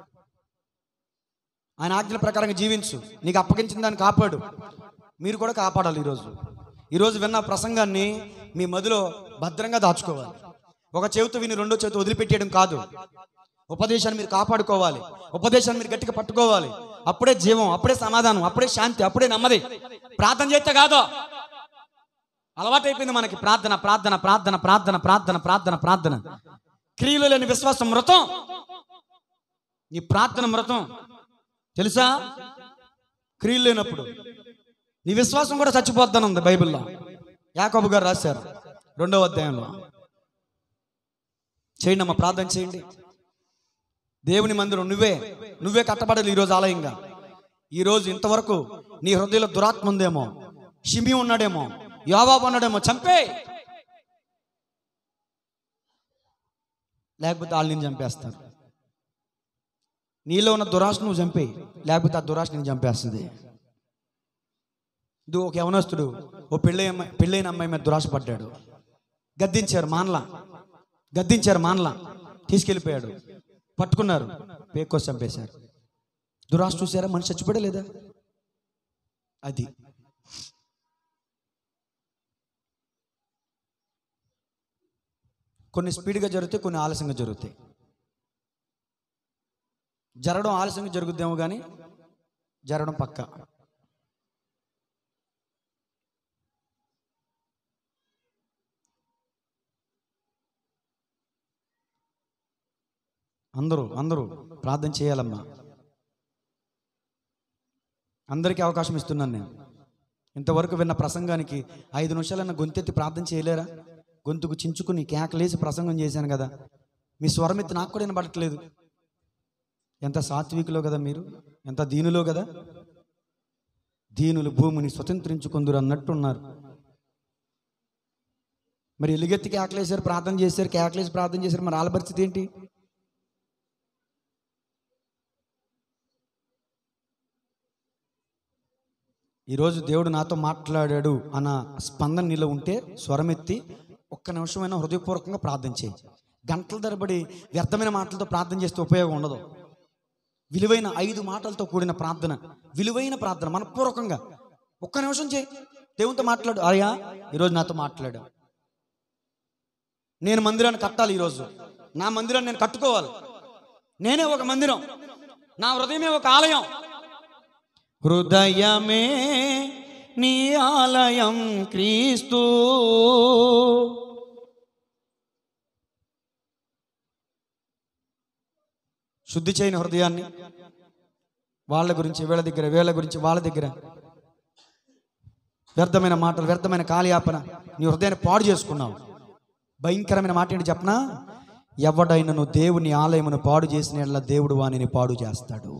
ఆయన ఆజ్ఞల ప్రకారంగా జీవించు నీకు అప్పగించిన దాన్ని కాపాడు మీరు కూడా కాపాడాలి ఈరోజు ఈరోజు విన్న ప్రసంగాన్ని మీ మదిలో భద్రంగా దాచుకోవాలి ఒక చెవితో విని రెండో చెవితో వదిలిపెట్టేయడం కాదు ఉపదేశాన్ని మీరు కాపాడుకోవాలి ఉపదేశాన్ని మీరు గట్టిగా పట్టుకోవాలి అప్పుడే జీవం అప్పుడే సమాధానం అప్పుడే శాంతి అప్పుడే నెమ్మది ప్రార్థన చేస్తే కాదు అలవాటైపోయింది మనకి ప్రార్థన ప్రార్థన ప్రార్థన ప్రార్థన ప్రార్థన ప్రార్థన ప్రార్థన క్రియలు లేని విశ్వాసం మృతం ఈ ప్రార్థన మృతం తెలుసా క్రియలు లేనప్పుడు నీ విశ్వాసం కూడా చచ్చిపోద్దని ఉంది బైబిల్లో యాకోబు గారు రాశారు రెండవ అధ్యాయంలో చేయండి అమ్మ ప్రార్థన చేయండి దేవుని మందిరం నువ్వే నువ్వే కట్టబడాలి ఈరోజు ఆలయంగా ఈరోజు ఇంతవరకు నీ హృదయంలో దురాత్మ ఉందేమో షిమి ఉన్నాడేమో యోబాబు ఉన్నాడేమో చంపే లేకపోతే వాళ్ళు నేను చంపేస్తారు నీలో ఉన్న దురాశ నువ్వు చంపేయి లేకపోతే ఆ దురాశ నేను చంపేస్తుంది ఇది ఒక యవనస్తుడు ఓ పెళ్ళి అమ్మాయి పెళ్ళైన అమ్మాయి మీద దురాశ పడ్డాడు గద్దించారు మానలా గద్దించారు మానలా తీసుకెళ్ళిపోయాడు పట్టుకున్నారు పేకోసి చంపేశారు దురాశ చూసారా మనిషి చచ్చిపోయా లేదా అది కొన్ని స్పీడ్గా జరుగుతాయి కొన్ని ఆలస్యంగా జరుగుతాయి జరగడం ఆలస్యంగా జరుగుద్దేమో కానీ జరగడం పక్క అందరూ అందరూ ప్రార్థన చేయాలమ్మా అందరికీ అవకాశం ఇస్తున్నాను నేను ఇంతవరకు విన్న ప్రసంగానికి ఐదు నిమిషాలన్న గొంతెత్తి ప్రార్థన చేయలేరా గొంతుకు చించుకుని కేకలేసి ప్రసంగం చేశాను కదా మీ స్వరం ఎత్తి నాకు కూడా వినబడట్లేదు ఎంత సాత్వికులో కదా మీరు ఎంత దీనులో కదా దీనులు భూమిని స్వతంత్రించుకుందరు అన్నట్టున్నారు మరి ఎలుగెత్తి కేకలేశారు ప్రార్థన చేశారు కేకలేసి ప్రార్థన చేశారు మరి వాళ్ళ పరిస్థితి ఏంటి ఈరోజు దేవుడు నాతో మాట్లాడాడు అన్న స్పందన నీలో ఉంటే స్వరమెత్తి ఒక్క నిమిషమైనా హృదయపూర్వకంగా ప్రార్థన చేయి గంటల తరబడి వ్యర్థమైన మాటలతో ప్రార్థన చేస్తే ఉపయోగం ఉండదు విలువైన ఐదు మాటలతో కూడిన ప్రార్థన విలువైన ప్రార్థన మనపూర్వకంగా ఒక్క నిమిషం చేయి దేవునితో మాట్లాడు అయ్యా ఈరోజు నాతో మాట్లాడు నేను మందిరాన్ని కట్టాలి ఈరోజు నా మందిరాన్ని నేను కట్టుకోవాలి నేనే ఒక మందిరం నా హృదయమే ఒక ఆలయం హృదయమే నీ ఆలయం క్రీస్తు శుద్ధి చేయని హృదయాన్ని వాళ్ళ గురించి వీళ్ళ దగ్గర వీళ్ళ గురించి వాళ్ళ దగ్గర వ్యర్థమైన మాటలు వ్యర్థమైన కాలయాపన నీ హృదయాన్ని పాడు చేసుకున్నావు భయంకరమైన మాట ఏంటి చెప్పనా ఎవడైనను దేవుని ఆలయమును పాడు చేసిన యెడల దేవుడు వానిని పాడు చేస్తాడు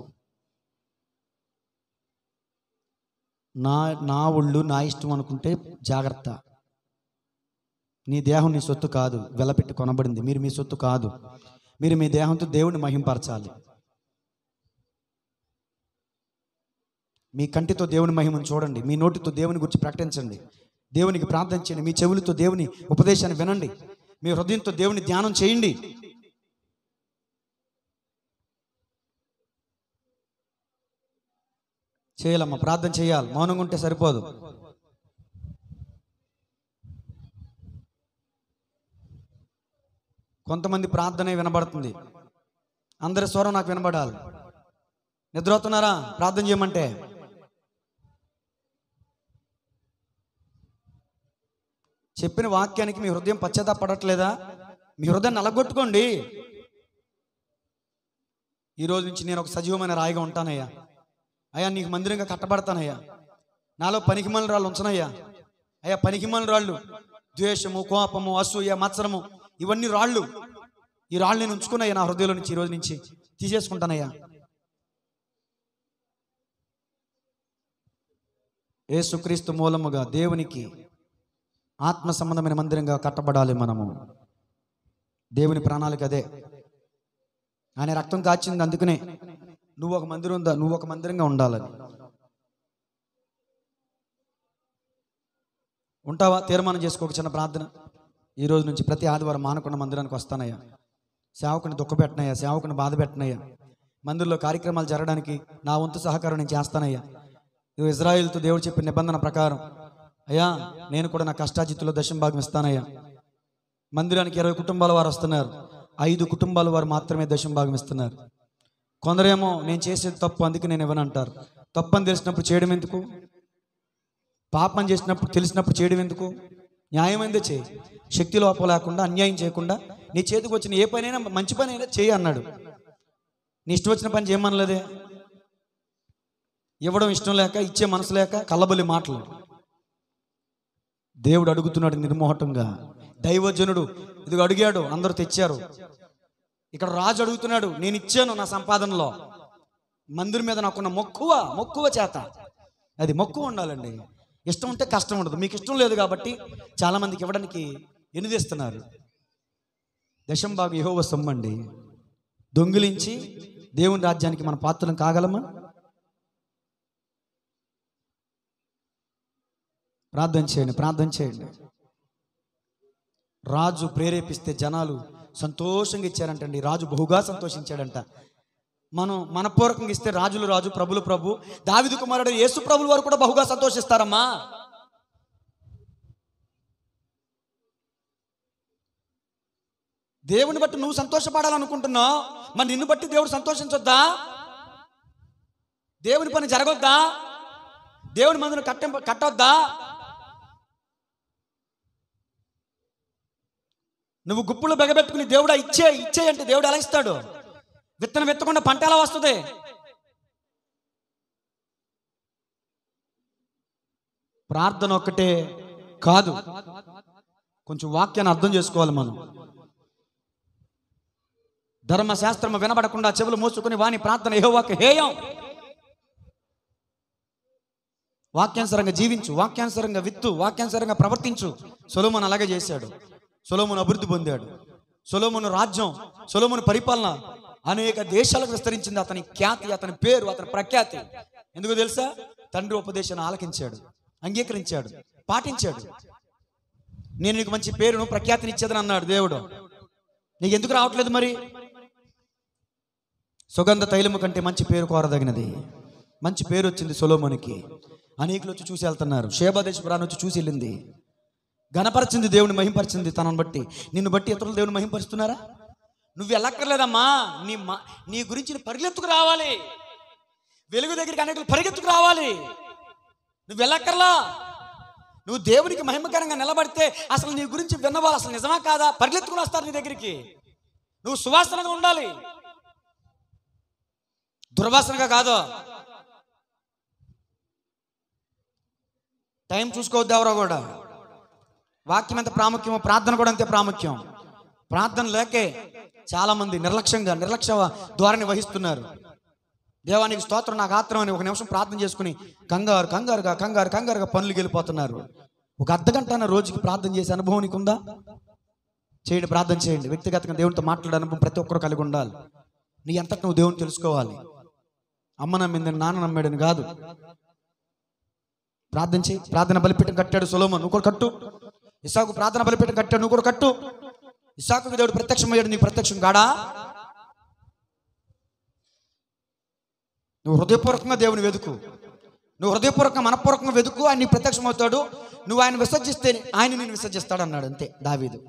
నా నా ఒళ్ళు నా ఇష్టం అనుకుంటే జాగ్రత్త నీ దేహం నీ సొత్తు కాదు వెలపెట్టి కొనబడింది మీరు మీ సొత్తు కాదు మీరు మీ దేహంతో దేవుని మహింపరచాలి మీ కంటితో దేవుని మహిమను చూడండి మీ నోటితో దేవుని గురించి ప్రకటించండి దేవునికి ప్రార్థన చేయండి మీ చెవులతో దేవుని ఉపదేశాన్ని వినండి మీ హృదయంతో దేవుని ధ్యానం చేయండి చేయాలమ్మా ప్రార్థన చేయాలి మౌనంగా ఉంటే సరిపోదు కొంతమంది ప్రార్థనే వినబడుతుంది అందరి స్వరం నాకు వినబడాలి నిద్రపోతున్నారా ప్రార్థన చేయమంటే చెప్పిన వాక్యానికి మీ హృదయం పశ్చాత్తాపడట్లేదా మీ హృదయం నలగొట్టుకోండి ఈ రోజు నుంచి నేను ఒక సజీవమైన రాయిగా ఉంటానయ్యా అయ్యా నీకు మందిరంగా కట్టబడతానయ్యా నాలో పనికిమాల రాళ్ళు ఉంచనయ్యా అయ్యా పనికిమాల రాళ్ళు ద్వేషము కోపము అసూయ మత్సరము ఇవన్నీ రాళ్ళు ఈ రాళ్ళు నేను ఉంచుకున్నాయ్యా నా హృదయంలో నుంచి ఈ రోజు నుంచి తీసేసుకుంటానయ్యా యేసుక్రీస్తు మూలముగా దేవునికి ఆత్మ సంబంధమైన మందిరంగా కట్టబడాలి మనము దేవుని ప్రణాళిక అదే ఆయన రక్తం కాచింది అందుకనే నువ్వు ఒక మందిరం ఉందా నువ్వు ఒక మందిరంగా ఉండాలని ఉంటావా తీర్మానం చేసుకో ఒక చిన్న ప్రార్థన ఈ రోజు నుంచి ప్రతి ఆదివారం మానకొండ మందిరానికి వస్తానయ్యా సేవకుని దుఃఖపెట్టనయ్యా సేవకుని బాధ పెట్టనయ్యా మందిరంలో కార్యక్రమాలు జరగడానికి నా వంతు సహకారం నేను చేస్తానయ్యా ఇవి ఇజ్రాయిల్తో దేవుడు చెప్పిన నిబంధన ప్రకారం అయ్యా నేను కూడా నా కష్టాజిత్తులో దశం భాగం ఇస్తానయ్యా మందిరానికి ఇరవై కుటుంబాల వారు వస్తున్నారు ఐదు కుటుంబాల వారు మాత్రమే దశం భాగం ఇస్తున్నారు కొందరేమో నేను చేసేది తప్పు అందుకే నేను ఇవ్వనంటారు తప్పు అని తెలిసినప్పుడు చేయడం ఎందుకు పాపం చేసినప్పుడు తెలిసినప్పుడు చేయడం ఎందుకు న్యాయమైందే చేయి శక్తి లోపం లేకుండా అన్యాయం చేయకుండా నీ చేతికి వచ్చిన ఏ పనైనా మంచి పని అయినా చేయి అన్నాడు నీ ఇష్టం వచ్చిన పని చేయమనలేదే ఇవ్వడం ఇష్టం లేక ఇచ్చే మనసు లేక కళ్ళబొల్లి మాటలు దేవుడు అడుగుతున్నాడు నిర్మోహటంగా దైవజనుడు ఇదిగో అడిగాడు అందరూ తెచ్చారు ఇక్కడ రాజు అడుగుతున్నాడు నేను ఇచ్చాను నా సంపాదనలో మందిరం మీద నాకున్న మక్కువ మక్కువ చేత అది మక్కువ ఉండాలండి ఇష్టం ఉంటే కష్టం ఉండదు మీకు ఇష్టం లేదు కాబట్టి చాలా మందికి ఇవ్వడానికి ఎనిదిస్తున్నారు దశంబాగు యహోవ సొమ్మండి దొంగిలించి దేవుని రాజ్యానికి మన పాత్రలం కాగలమా ప్రార్థన చేయండి ప్రార్థన చేయండి రాజు ప్రేరేపిస్తే జనాలు సంతోషంగా ఇచ్చారంటండి రాజు బహుగా సంతోషించాడంట మనం మనపూర్వకంగా ఇస్తే రాజులు రాజు ప్రభులు ప్రభు దావిదు కుమారుడు యేసు ప్రభులు వారు కూడా బహుగా సంతోషిస్తారమ్మా దేవుని బట్టి నువ్వు సంతోషపడాలనుకుంటున్నావు మరి నిన్ను బట్టి దేవుడు సంతోషించొద్దా దేవుని పని జరగొద్దా దేవుని మందును కట్ట కట్టొద్దా నువ్వు గుప్పులు బెగబెట్టుకుని దేవుడా ఇచ్చే ఇచ్చే అంటే దేవుడు ఎలా ఇస్తాడు విత్తనం విత్తకుండా పంట ఎలా వస్తుంది ప్రార్థన ఒక్కటే కాదు కొంచెం వాక్యాన్ని అర్థం చేసుకోవాలి మనం ధర్మశాస్త్రము వినబడకుండా చెవులు మూసుకుని వాని ప్రార్థన యెహోవాకు హేయం వాక్యానుసరంగా జీవించు వాక్యానుసరంగా విత్తు వాక్యానుసరంగా ప్రవర్తించు సొలోమన్ అలాగే చేశాడు సొలోమన్ అభివృద్ధి పొందాడు సొలోమన్ రాజ్యం సొలోమన్ పరిపాలన అనేక దేశాలకు విస్తరించింది అతని ఖ్యాతి అతని పేరు అతని ప్రఖ్యాతి ఎందుకు తెలుసా తండ్రి ఉపదేశాన్ని ఆలకించాడు అంగీకరించాడు పాటించాడు నేను నీకు మంచి పేరును ప్రఖ్యాతిని ఇచ్చేదని అన్నాడు దేవుడు నీకు ఎందుకు రావట్లేదు మరి సుగంధ తైలము కంటే మంచి పేరు కోరదగినది మంచి పేరు వచ్చింది సొలోమోనికి అనేకులు వచ్చి చూసి వెళ్తున్నారు షేబాదేశపురాన్ని వచ్చి చూసి వెళ్ళింది గణపరిచింది దేవుని మహింపరిచింది తనను బట్టి నిన్ను బట్టి ఇతరులు దేవుని మహింపరుస్తున్నారా నువ్వు వెళ్ళక్కర్లేదమ్మా నీ మా నీ గురించి నీ పరిగెత్తుకు రావాలి వెలుగు దగ్గరికి అనేకులు పరిగెత్తుకు రావాలి నువ్వు వెళ్ళక్కర్లా నువ్వు దేవునికి మహిమకరంగా నిలబడితే అసలు నీ గురించి విన్నవాళ్ళు అసలు నిజమా కాదా పరిగెత్తుకుని వస్తారు నీ దగ్గరికి నువ్వు సువాసనగా ఉండాలి దుర్వాసనగా కాదు టైం చూసుకోవద్దు ఎవరో కూడా వాక్యం ఎంత ప్రాముఖ్యమో ప్రార్థన కూడా అంతే ప్రాముఖ్యం ప్రార్థన లేకే చాలామంది నిర్లక్ష్యంగా నిర్లక్ష్య ద్వారాన్ని వహిస్తున్నారు దేవానికి స్తోత్రం నాకు ఆత్రం అని ఒక నిమిషం ప్రార్థన చేసుకుని కంగారు కంగారుగా కంగారు కంగారుగా పనులకు వెళ్ళిపోతున్నారు ఒక అర్ధ గంట రోజుకి ప్రార్థన చేసే అనుభవం నీకు ఉందా చేయండి ప్రార్థన చేయండి వ్యక్తిగతంగా దేవునితో మాట్లాడే అనుభవం ప్రతి ఒక్కరు కలిగి ఉండాలి నీ అంతటి నువ్వు దేవుని తెలుసుకోవాలి అమ్మ నమ్మిందని నాన్న నమ్మాడని కాదు ప్రార్థన చేయి ప్రార్థన బలిపీఠం కట్టాడు సొలోమన్ నువ్వు కూడా కట్టు ఇసాకు ప్రార్థన బలిపీఠం కట్టాడు నువ్వు కూడా కట్టు ఇసాకు దేవుడు ప్రత్యక్షమయ్యాడు నీకు ప్రత్యక్షం కాడా నువ్వు హృదయపూర్వకంగా దేవుని వెతుకు నువ్వు హృదయపూర్వకంగా మనపూర్వకంగా వెతుకు ఆయన నీకు ప్రత్యక్షం అవుతాడు నువ్వు ఆయన విసర్జిస్తే ఆయన నేను విసర్జిస్తాడు అన్నాడు అంతే దావీదు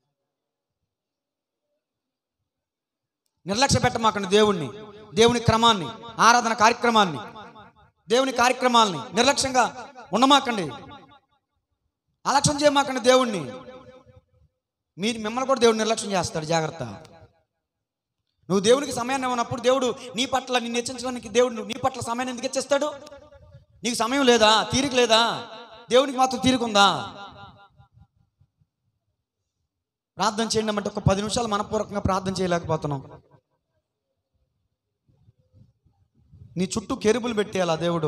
నిర్లక్ష్య పెట్టమాకండి దేవుణ్ణి దేవుని క్రమాన్ని ఆరాధన కార్యక్రమాన్ని దేవుని కార్యక్రమాల్ని నిర్లక్ష్యంగా ఉండమాకండి అలక్ష్యం చేయమాకండి దేవుణ్ణి మీరు మిమ్మల్ని కూడా దేవుడు నిర్లక్ష్యం చేస్తాడు జాగ్రత్త నువ్వు దేవునికి సమయాన్ని ఇవ్వనప్పుడు దేవుడు నీ పట్ల నిన్ను హెచ్చించడానికి దేవుడు నీ పట్ల సమయాన్ని ఎందుకు ఇచ్చేస్తాడు నీకు సమయం లేదా తీరిక లేదా దేవునికి మాత్రం తీరిక ఉందా ప్రార్థన చేయండి అంటే ఒక పది నిమిషాలు మనపూర్వకంగా ప్రార్థన చేయలేకపోతున్నాం నీ చుట్టూ కెరుబులు పెట్టేయాలా దేవుడు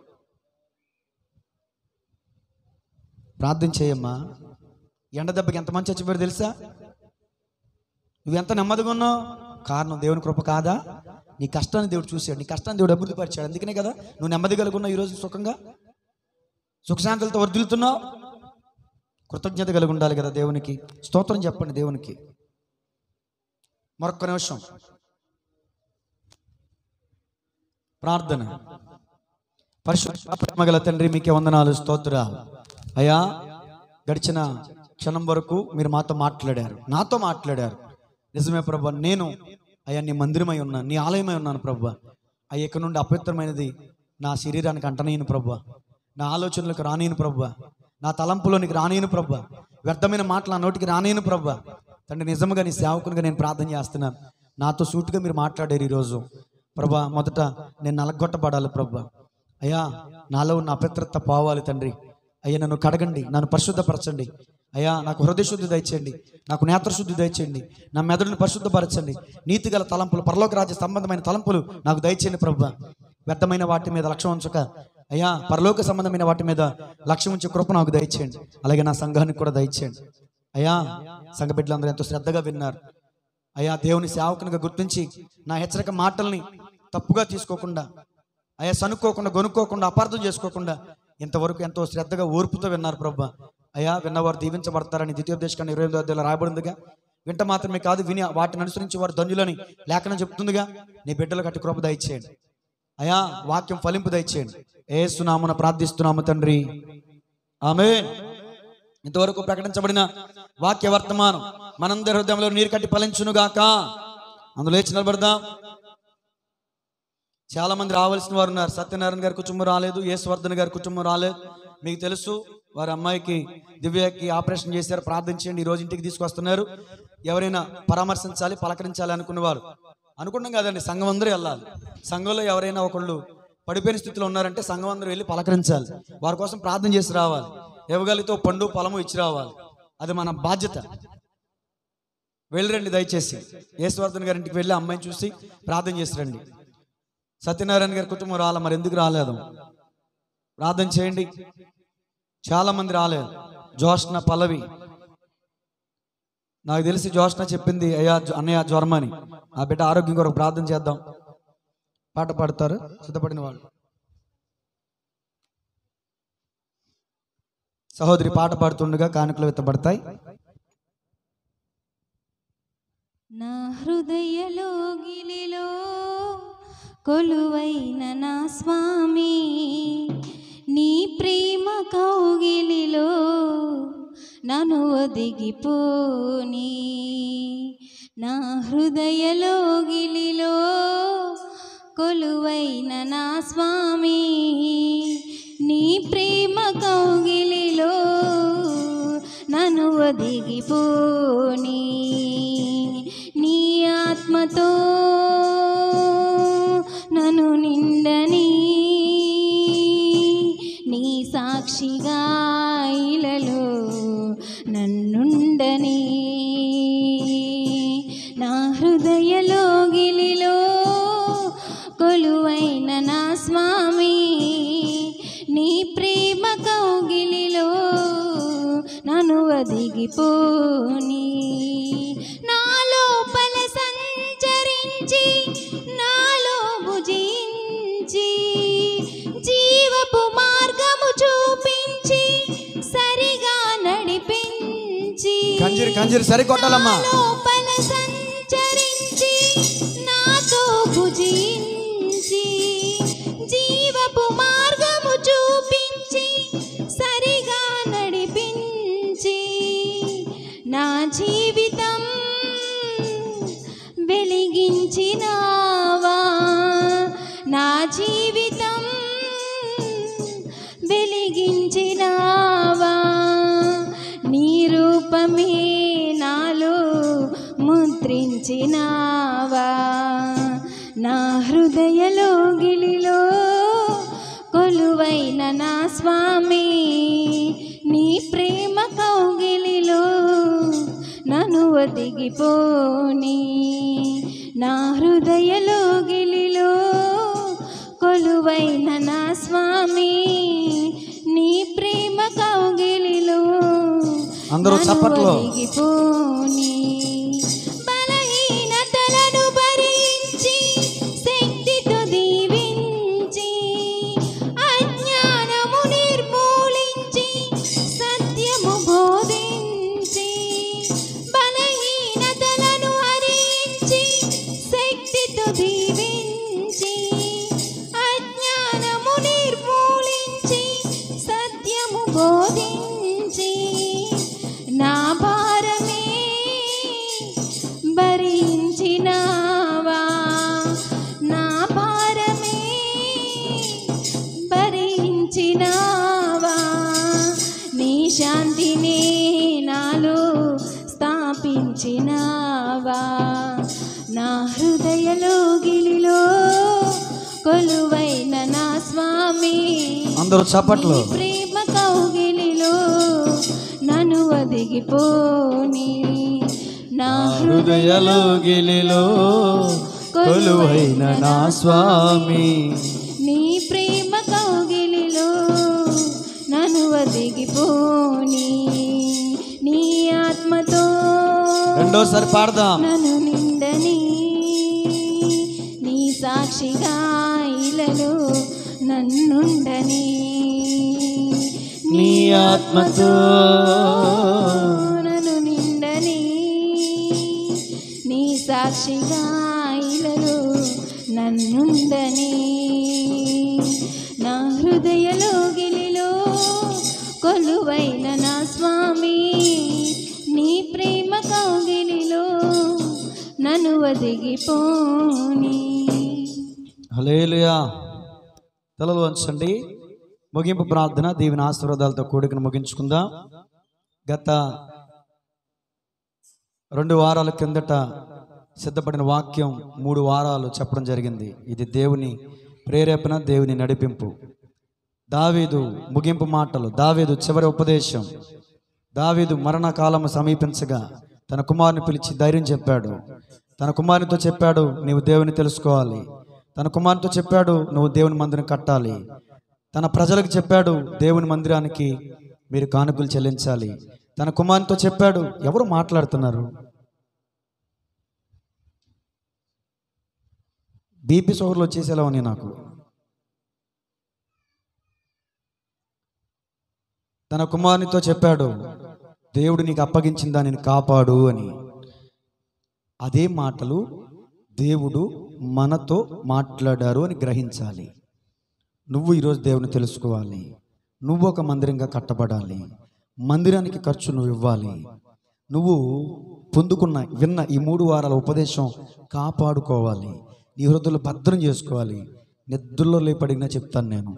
ప్రార్థన చేయమ్మా ఎండ దెబ్బకి ఎంత మంచి చచ్చిపోయాడు తెలుసా నువ్వు ఎంత నెమ్మదిగా ఉన్నావు కారణం దేవుని కృప కాదా నీ కష్టాన్ని దేవుడు చూశాడు నీ కష్టాన్ని దేవుడు అభివృద్ధి పరిచాడు అందుకనే కదా నువ్వు నెమ్మది కలిగి ఉన్నావు ఈరోజు సుఖంగా సుఖశాంతులతో వర్ధిల్లుతున్నావు కృతజ్ఞత కలిగి ఉండాలి కదా దేవునికి స్తోత్రం చెప్పండి దేవునికి మరొక్క నిమిషం ప్రార్థన పరిశుద్ధ ప్రేమగల తండ్రి మీకే వందనాలు స్తోత్రాలు అయ్యా గడిచిన క్షణం వరకు మీరు మాతో మాట్లాడారు నాతో మాట్లాడారు నిజమే ప్రభా నేను అయ్యా నీ మందిరమై ఉన్నాను నీ ఆలయమై ఉన్నాను ప్రభా అయ్యా ఇక్కడ నుండి అపవిత్రమైనది నా శరీరానికి అంటనీయను ప్రభా నా ఆలోచనలకు రానియను ప్రభా నా తలంపులోనికి రానియను ప్రభా వ్యర్థమైన మాటలు నా నోటికి రానియను ప్రభా తండ్రి నిజంగా నీ సేవకునిగా నేను ప్రార్థన చేస్తున్నాను నాతో సూటుగా మీరు మాట్లాడారు ఈరోజు ప్రభా మొదట నేను నలగొట్టబడాలి ప్రభా అయ్యా నాలో ఉన్న అపవిత్రత పోవాలి తండ్రి అయ్యా నన్ను కడగండి నన్ను పరిశుద్ధపరచండి అయ్యా నాకు హృదయశుద్ధి దయచేయండి నాకు నేత్రశుద్ధి దయచేయండి నా మెదడుని పరిశుద్ధపరచండి నీతిగల తలంపులు పరలోక రాజ్య సంబంధమైన తలంపులు నాకు దయచేయండి ప్రభు వ్యర్థమైన వాటి మీద లక్ష్యం ఉంచక అయ్యా పరలోక సంబంధమైన వాటి మీద లక్ష్యం ఉంచే కృప నాకు దయచేయండి అలాగే నా సంఘానికి కూడా దయచేయండి అయ్యా సంఘ బిడ్డలందరూ ఎంతో శ్రద్ధగా విన్నారు అయ్యా దేవుని సేవకునిగా గుర్తించి నా హెచ్చరిక మాటల్ని తప్పుగా తీసుకోకుండా అయ్యా సనుక్కోకుండా గొనుక్కోకుండా అపార్థం చేసుకోకుండా ఇంతవరకు ఎంతో శ్రద్ధగా ఓర్పుతో విన్నారు ప్రభా అయ్యా విన్నవారు దీవించబడతారని ద్వితీయోపదేశకాన్ని ఇరవై ఎనిమిదో అధ్యాయంలో రాయబడిందిగా వింట మాత్రమే కాదు విని వాటిని అనుసరించి వారు ధన్యులని లేఖనం చెప్తుందిగా నీ బిడ్డలు కట్టి కృప దయచేయండి అయ్యా వాక్యం ఫలింపు దయచేయండి ఏ సునామున ప్రార్థిస్తున్నాము తండ్రి ఆమె ఇంతవరకు ప్రకటించబడిన వాక్య వర్తమానం మనందరి హృదయంలో నీరు కట్టి ఫలించునుగాక అందులో లేచి నిలబడదాం చాలా మంది రావాల్సిన వారు ఉన్నారు సత్యనారాయణ గారి కుటుంబం రాలేదు యేసువర్ధన్ గారి కుటుంబం రాలేదు మీకు తెలుసు వారి అమ్మాయికి దివ్యకి ఆపరేషన్ చేశారు ప్రార్థించండి ఈ రోజు ఇంటికి తీసుకొస్తున్నారు ఎవరైనా పరామర్శించాలి పలకరించాలి అనుకున్నవారు అనుకున్నాం కదండి సంఘం అందరూ వెళ్ళాలి సంఘంలో ఎవరైనా ఒకళ్ళు పడిపోయిన స్థితిలో ఉన్నారంటే సంఘం అందరూ వెళ్ళి పలకరించాలి వారి కోసం ప్రార్థన చేసి రావాలి ఇవ్వగలిగితే ఓ పండు పొలము ఇచ్చి రావాలి అది మన బాధ్యత వెళ్ళిరండి దయచేసి యేసువర్ధన్ గారి ఇంటికి వెళ్ళి అమ్మాయిని చూసి ప్రార్థన చేసి రండి సత్యనారాయణ గారి కుటుంబం రాలే మరి ఎందుకు రాలేదు ప్రార్థన చేయండి చాలా మంది రాలేదు జోష్న పల్లవి నాకు తెలిసి జోష్న చెప్పింది అయ్యా జ్వ- అన్నయ్య జ్వరం అని ఆ బిడ్డ ఆరోగ్యం కొరకు ప్రార్థన చేద్దాం పాట పాడతారు సిద్ధపడిన వాళ్ళు సహోదరి పాట పాడుతుండగా కానుకలు విత్తబడతాయి నా హృదయలో గిలిలో కొలువైన నా స్వామి నీ ప్రేమ కౌగిలిలో నన్ను ఒదిగిపోని నా హృదయలో గిలిలో కొలువైన నా స్వామి నీ ప్రేమ కౌగిలిలో నన్ను ఒదిగిపోని నీ ఆత్మతో నన్ను నిండని నీ సాక్షిగా ఇలలో నన్నుండని నా హృదయలో గిలిలో కొలువైన నా స్వామి నీ ప్రేమ కౌగిలిలో నన్ను ఒదిగిపోని నా లోపల సంచరించి నాలో భుజించి జీవపు మార్గము చూపించి సరిగా నడిపించి కంజీరి కంజీరి సరి కొట్టాలమ్మా నా లోపల సంచరించి నాతో భుజించి జీవపు మార్గము చూపించి సరిగా నడిపించి నా జీవితం వెలిగించినావా నా జీవితం వెలిగించినావా నీ రూపమే నాలో ముద్రించినావా నా హృదయలో గిలిలో కొలువైన నా స్వామి నీ ప్రేమ కౌగిలిలో నన్ను ఒదిగిపోని నా హృదయలో గిలిలో కొలువైన నా స్వామి నీ ప్రేమ కౌగిలిలో అందరూ నన్ను చప్పట్లు. ఒదిగిపోని బలహీనతలను భరించి శక్తితో దీవించి అజ్ఞానము నిర్మూలించి సత్యము బోధించి బలహీనతలను హరించి శక్తితో దీవించి అజ్ఞానము నిర్మూలించి సత్యము బోధించి నా భారమే భరించినావా నా భారమే భరించినావా నీ శాంతిని నాలో స్థాపించినావా నా హృదయలో గిలిలో కొలువైన నా స్వామి అందరూ చప్పట్లు నీ ప్రేమ కౌగిలిలో నన్ను ఒదిగిపోని నా హృదయలో గిలిలో కొలువైన నా స్వామి నీ ప్రేమ కౌగిలిలో నన్ను ఒదిగిపోని నీ ఆత్మతో రెండోసారి పాడదాం నన్ను నిండని నీ సాక్షిగా ఇలలో నన్నుండని నీ ఆత్మతో నన్ను నిండని నీ సాక్షిగా ఇలలో నన్నుండని నా హృదయలో గిలిలో కొలువైన నా స్వామి నీ ప్రేమ కౌగిలిలో నన్ను ఒదిగిపోని హలేలుయా తలలు వంచండి ముగింపు ప్రార్థన దీవెన ఆశీర్వాదాలతో కూడికను ముగించుకుందాం గత రెండు వారాల కిందట సిద్ధపడిన వాక్యం మూడు వారాలు చెప్పడం జరిగింది ఇది దేవుని ప్రేరేపణ దేవుని నడిపింపు దావీదు ముగింపు మాటలు దావీదు చివరి ఉపదేశం దావీదు మరణకాలము సమీపించగా తన కుమారుని పిలిచి ధైర్యం చెప్పాడు తన కుమారునితో చెప్పాడు నీవు దేవుని తెలుసుకోవాలి తన కుమారునితో చెప్పాడు నువ్వు దేవుని మందిరం కట్టాలి తన ప్రజలకు చెప్పాడు దేవుని మందిరానికి మీరు కానుకలు చెల్లించాలి తన కుమారునితో చెప్పాడు ఎవరు మాట్లాడుతున్నారు బీపీ షుగర్లు వచ్చేసేలా ఉన్నాయి నాకు తన కుమారునితో చెప్పాడు దేవుడు నీకు అప్పగించిన దానిని కాపాడు అని అదే మాటలు దేవుడు మనతో మాట్లాడారు అని గ్రహించాలి నువ్వు ఈరోజు దేవుని తెలుసుకోవాలి నువ్వు ఒక మందిరంగా కట్టబడాలి మందిరానికి ఖర్చు నువ్వు ఇవ్వాలి నువ్వు పొందుకున్న విన్న ఈ మూడు వారాల ఉపదేశం కాపాడుకోవాలి నీ హృదయలు భద్రం చేసుకోవాలి నిద్రలో లేపడినా చెప్తాను నేను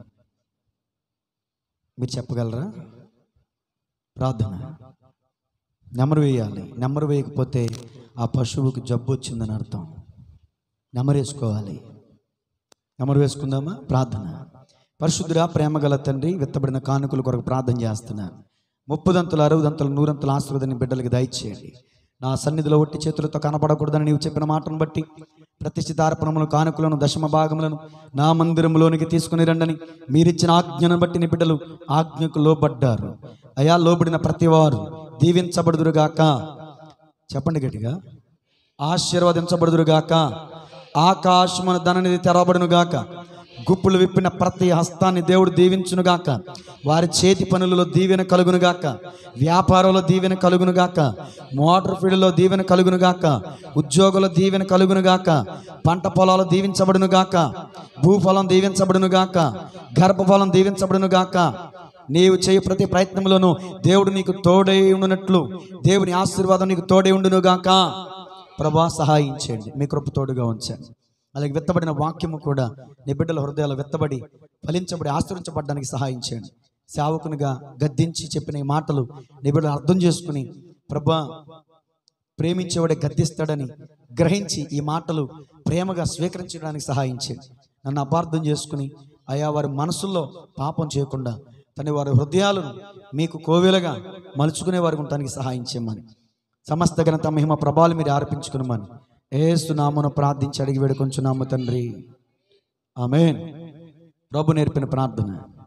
మీరు చెప్పగలరా ప్రార్థన నెమరు వేయాలి నెమరు వేయకపోతే ఆ పశువుకి జబ్బు వచ్చిందని అర్థం నెమరు వేసుకోవాలి నెమరు వేసుకుందామా ప్రార్థన పరిశుద్ధురా ప్రేమ గల తండ్రి విత్తబడిన కానుకల కొరకు ప్రార్థన చేస్తున్నాను ముప్పదంతులు అరవదంతులు నూరంతులు ఆశీర్వదని బిడ్డలకి దయచేయండి నా సన్నిధిలో ఒట్టి చేతులతో కనపడకూడదని నీవు చెప్పిన మాటను బట్టి ప్రతిష్ఠితార్పణములు కానుకలను దశమ భాగములను నా మందిరంలోనికి తీసుకుని రండని మీరిచ్చిన ఆజ్ఞను బట్టి నీ బిడ్డలు ఆజ్ఞకు లోబడ్డారు అయా లోబడిన ప్రతివారు దీవించబడుదురుగాక చెప్పండి గట్టిగా ఆశీర్వదించబడుదురుగాక ఆకాశమున ధననిధి తెరవబడునుగాక గుప్పులు విప్పిన ప్రతి హస్తాన్ని దేవుడు దీవించునుగాక వారి చేతి పనులలో దీవెన కలుగునుగాక వ్యాపారంలో దీవెన కలుగునుగాక మోటార్ ఫీల్డ్లో దీవెన కలుగునుగాక ఉద్యోగుల దీవెన కలుగునుగాక పంట పొలాలు దీవించబడునుగాక భూఫలం దీవించబడునుగాక గర్భఫలం దీవించబడునుగాక నీవు చేయి ప్రతి ప్రయత్నంలోనూ దేవుడు నీకు తోడై ఉండునట్లు దేవుని ఆశీర్వాదం నీకు తోడై ఉండునుగాక ప్రభా సహాయం చేయండి మీ కృప తోడుగా ఉంచండి అలాగే విత్తబడిన వాక్యము కూడా నీ బిడ్డల హృదయాలు విత్తబడి ఫలించబడి ఆశ్రయించబడడానికి సహాయం చేయండి సేవకునిగా గద్దించి చెప్పిన ఈ మాటలు నీ బిడ్డలు అర్థం చేసుకుని ప్రభా ప్రేమించేవాడే గద్దిస్తాడని గ్రహించి ఈ మాటలు ప్రేమగా స్వీకరించడానికి సహాయం చేయండి నన్ను అపార్థం చేసుకుని అయా వారి మనసుల్లో పాపం చేయకుండా తన వారి హృదయాలను మీకు కోవెలగా మలుచుకునే వారికి ఉండటానికి సహాయం చేయమని సమస్త ఘనత మహిమ ప్రభావాలు మీరు ఆర్పించుకునమని ఏసునామను ప్రార్థించి అడిగి వేడుకొంచున్నాము తండ్రి ఆమెన్ ప్రభు నేర్పిన ప్రార్థన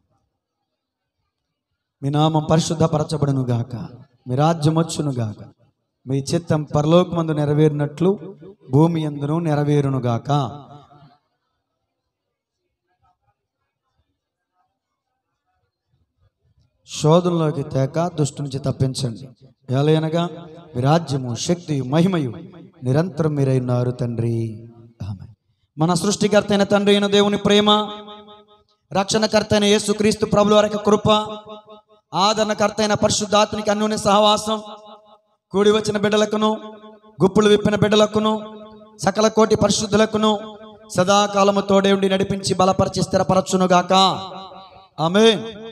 మీ నామం పరిశుద్ధపరచబడును గాక మీ రాజ్యం వచ్చును గాక మీ చిత్తం పరలోకమందు నెరవేరినట్లు భూమి ఎందును నెరవేరును గాక శోధనలోకి తేక దుష్టు నుంచి తప్పించండి ఎలయనగా మీ రాజ్యము శక్తి మహిమయు నిరంతరం మీరై ఉన్నారు తండ్రి ఆమె మన సృష్టికర్త అయిన తండ్రి అయిన దేవుని ప్రేమ రక్షణకర్త అయిన యేసుక్రీస్తు ప్రభుల వారి యొక్క కృప ఆదరణకర్త అయిన పరిశుద్ధాత్మనికి అన్యోన్య సహవాసం కూడి వచ్చిన బిడ్డలకును గుప్పులు విప్పిన బిడ్డలకును సకల కోటి పరిశుద్ధులకును సదాకాలము తోడే ఉండి నడిపించి బలపరిచి స్థిరపరచునుగాక ఆమె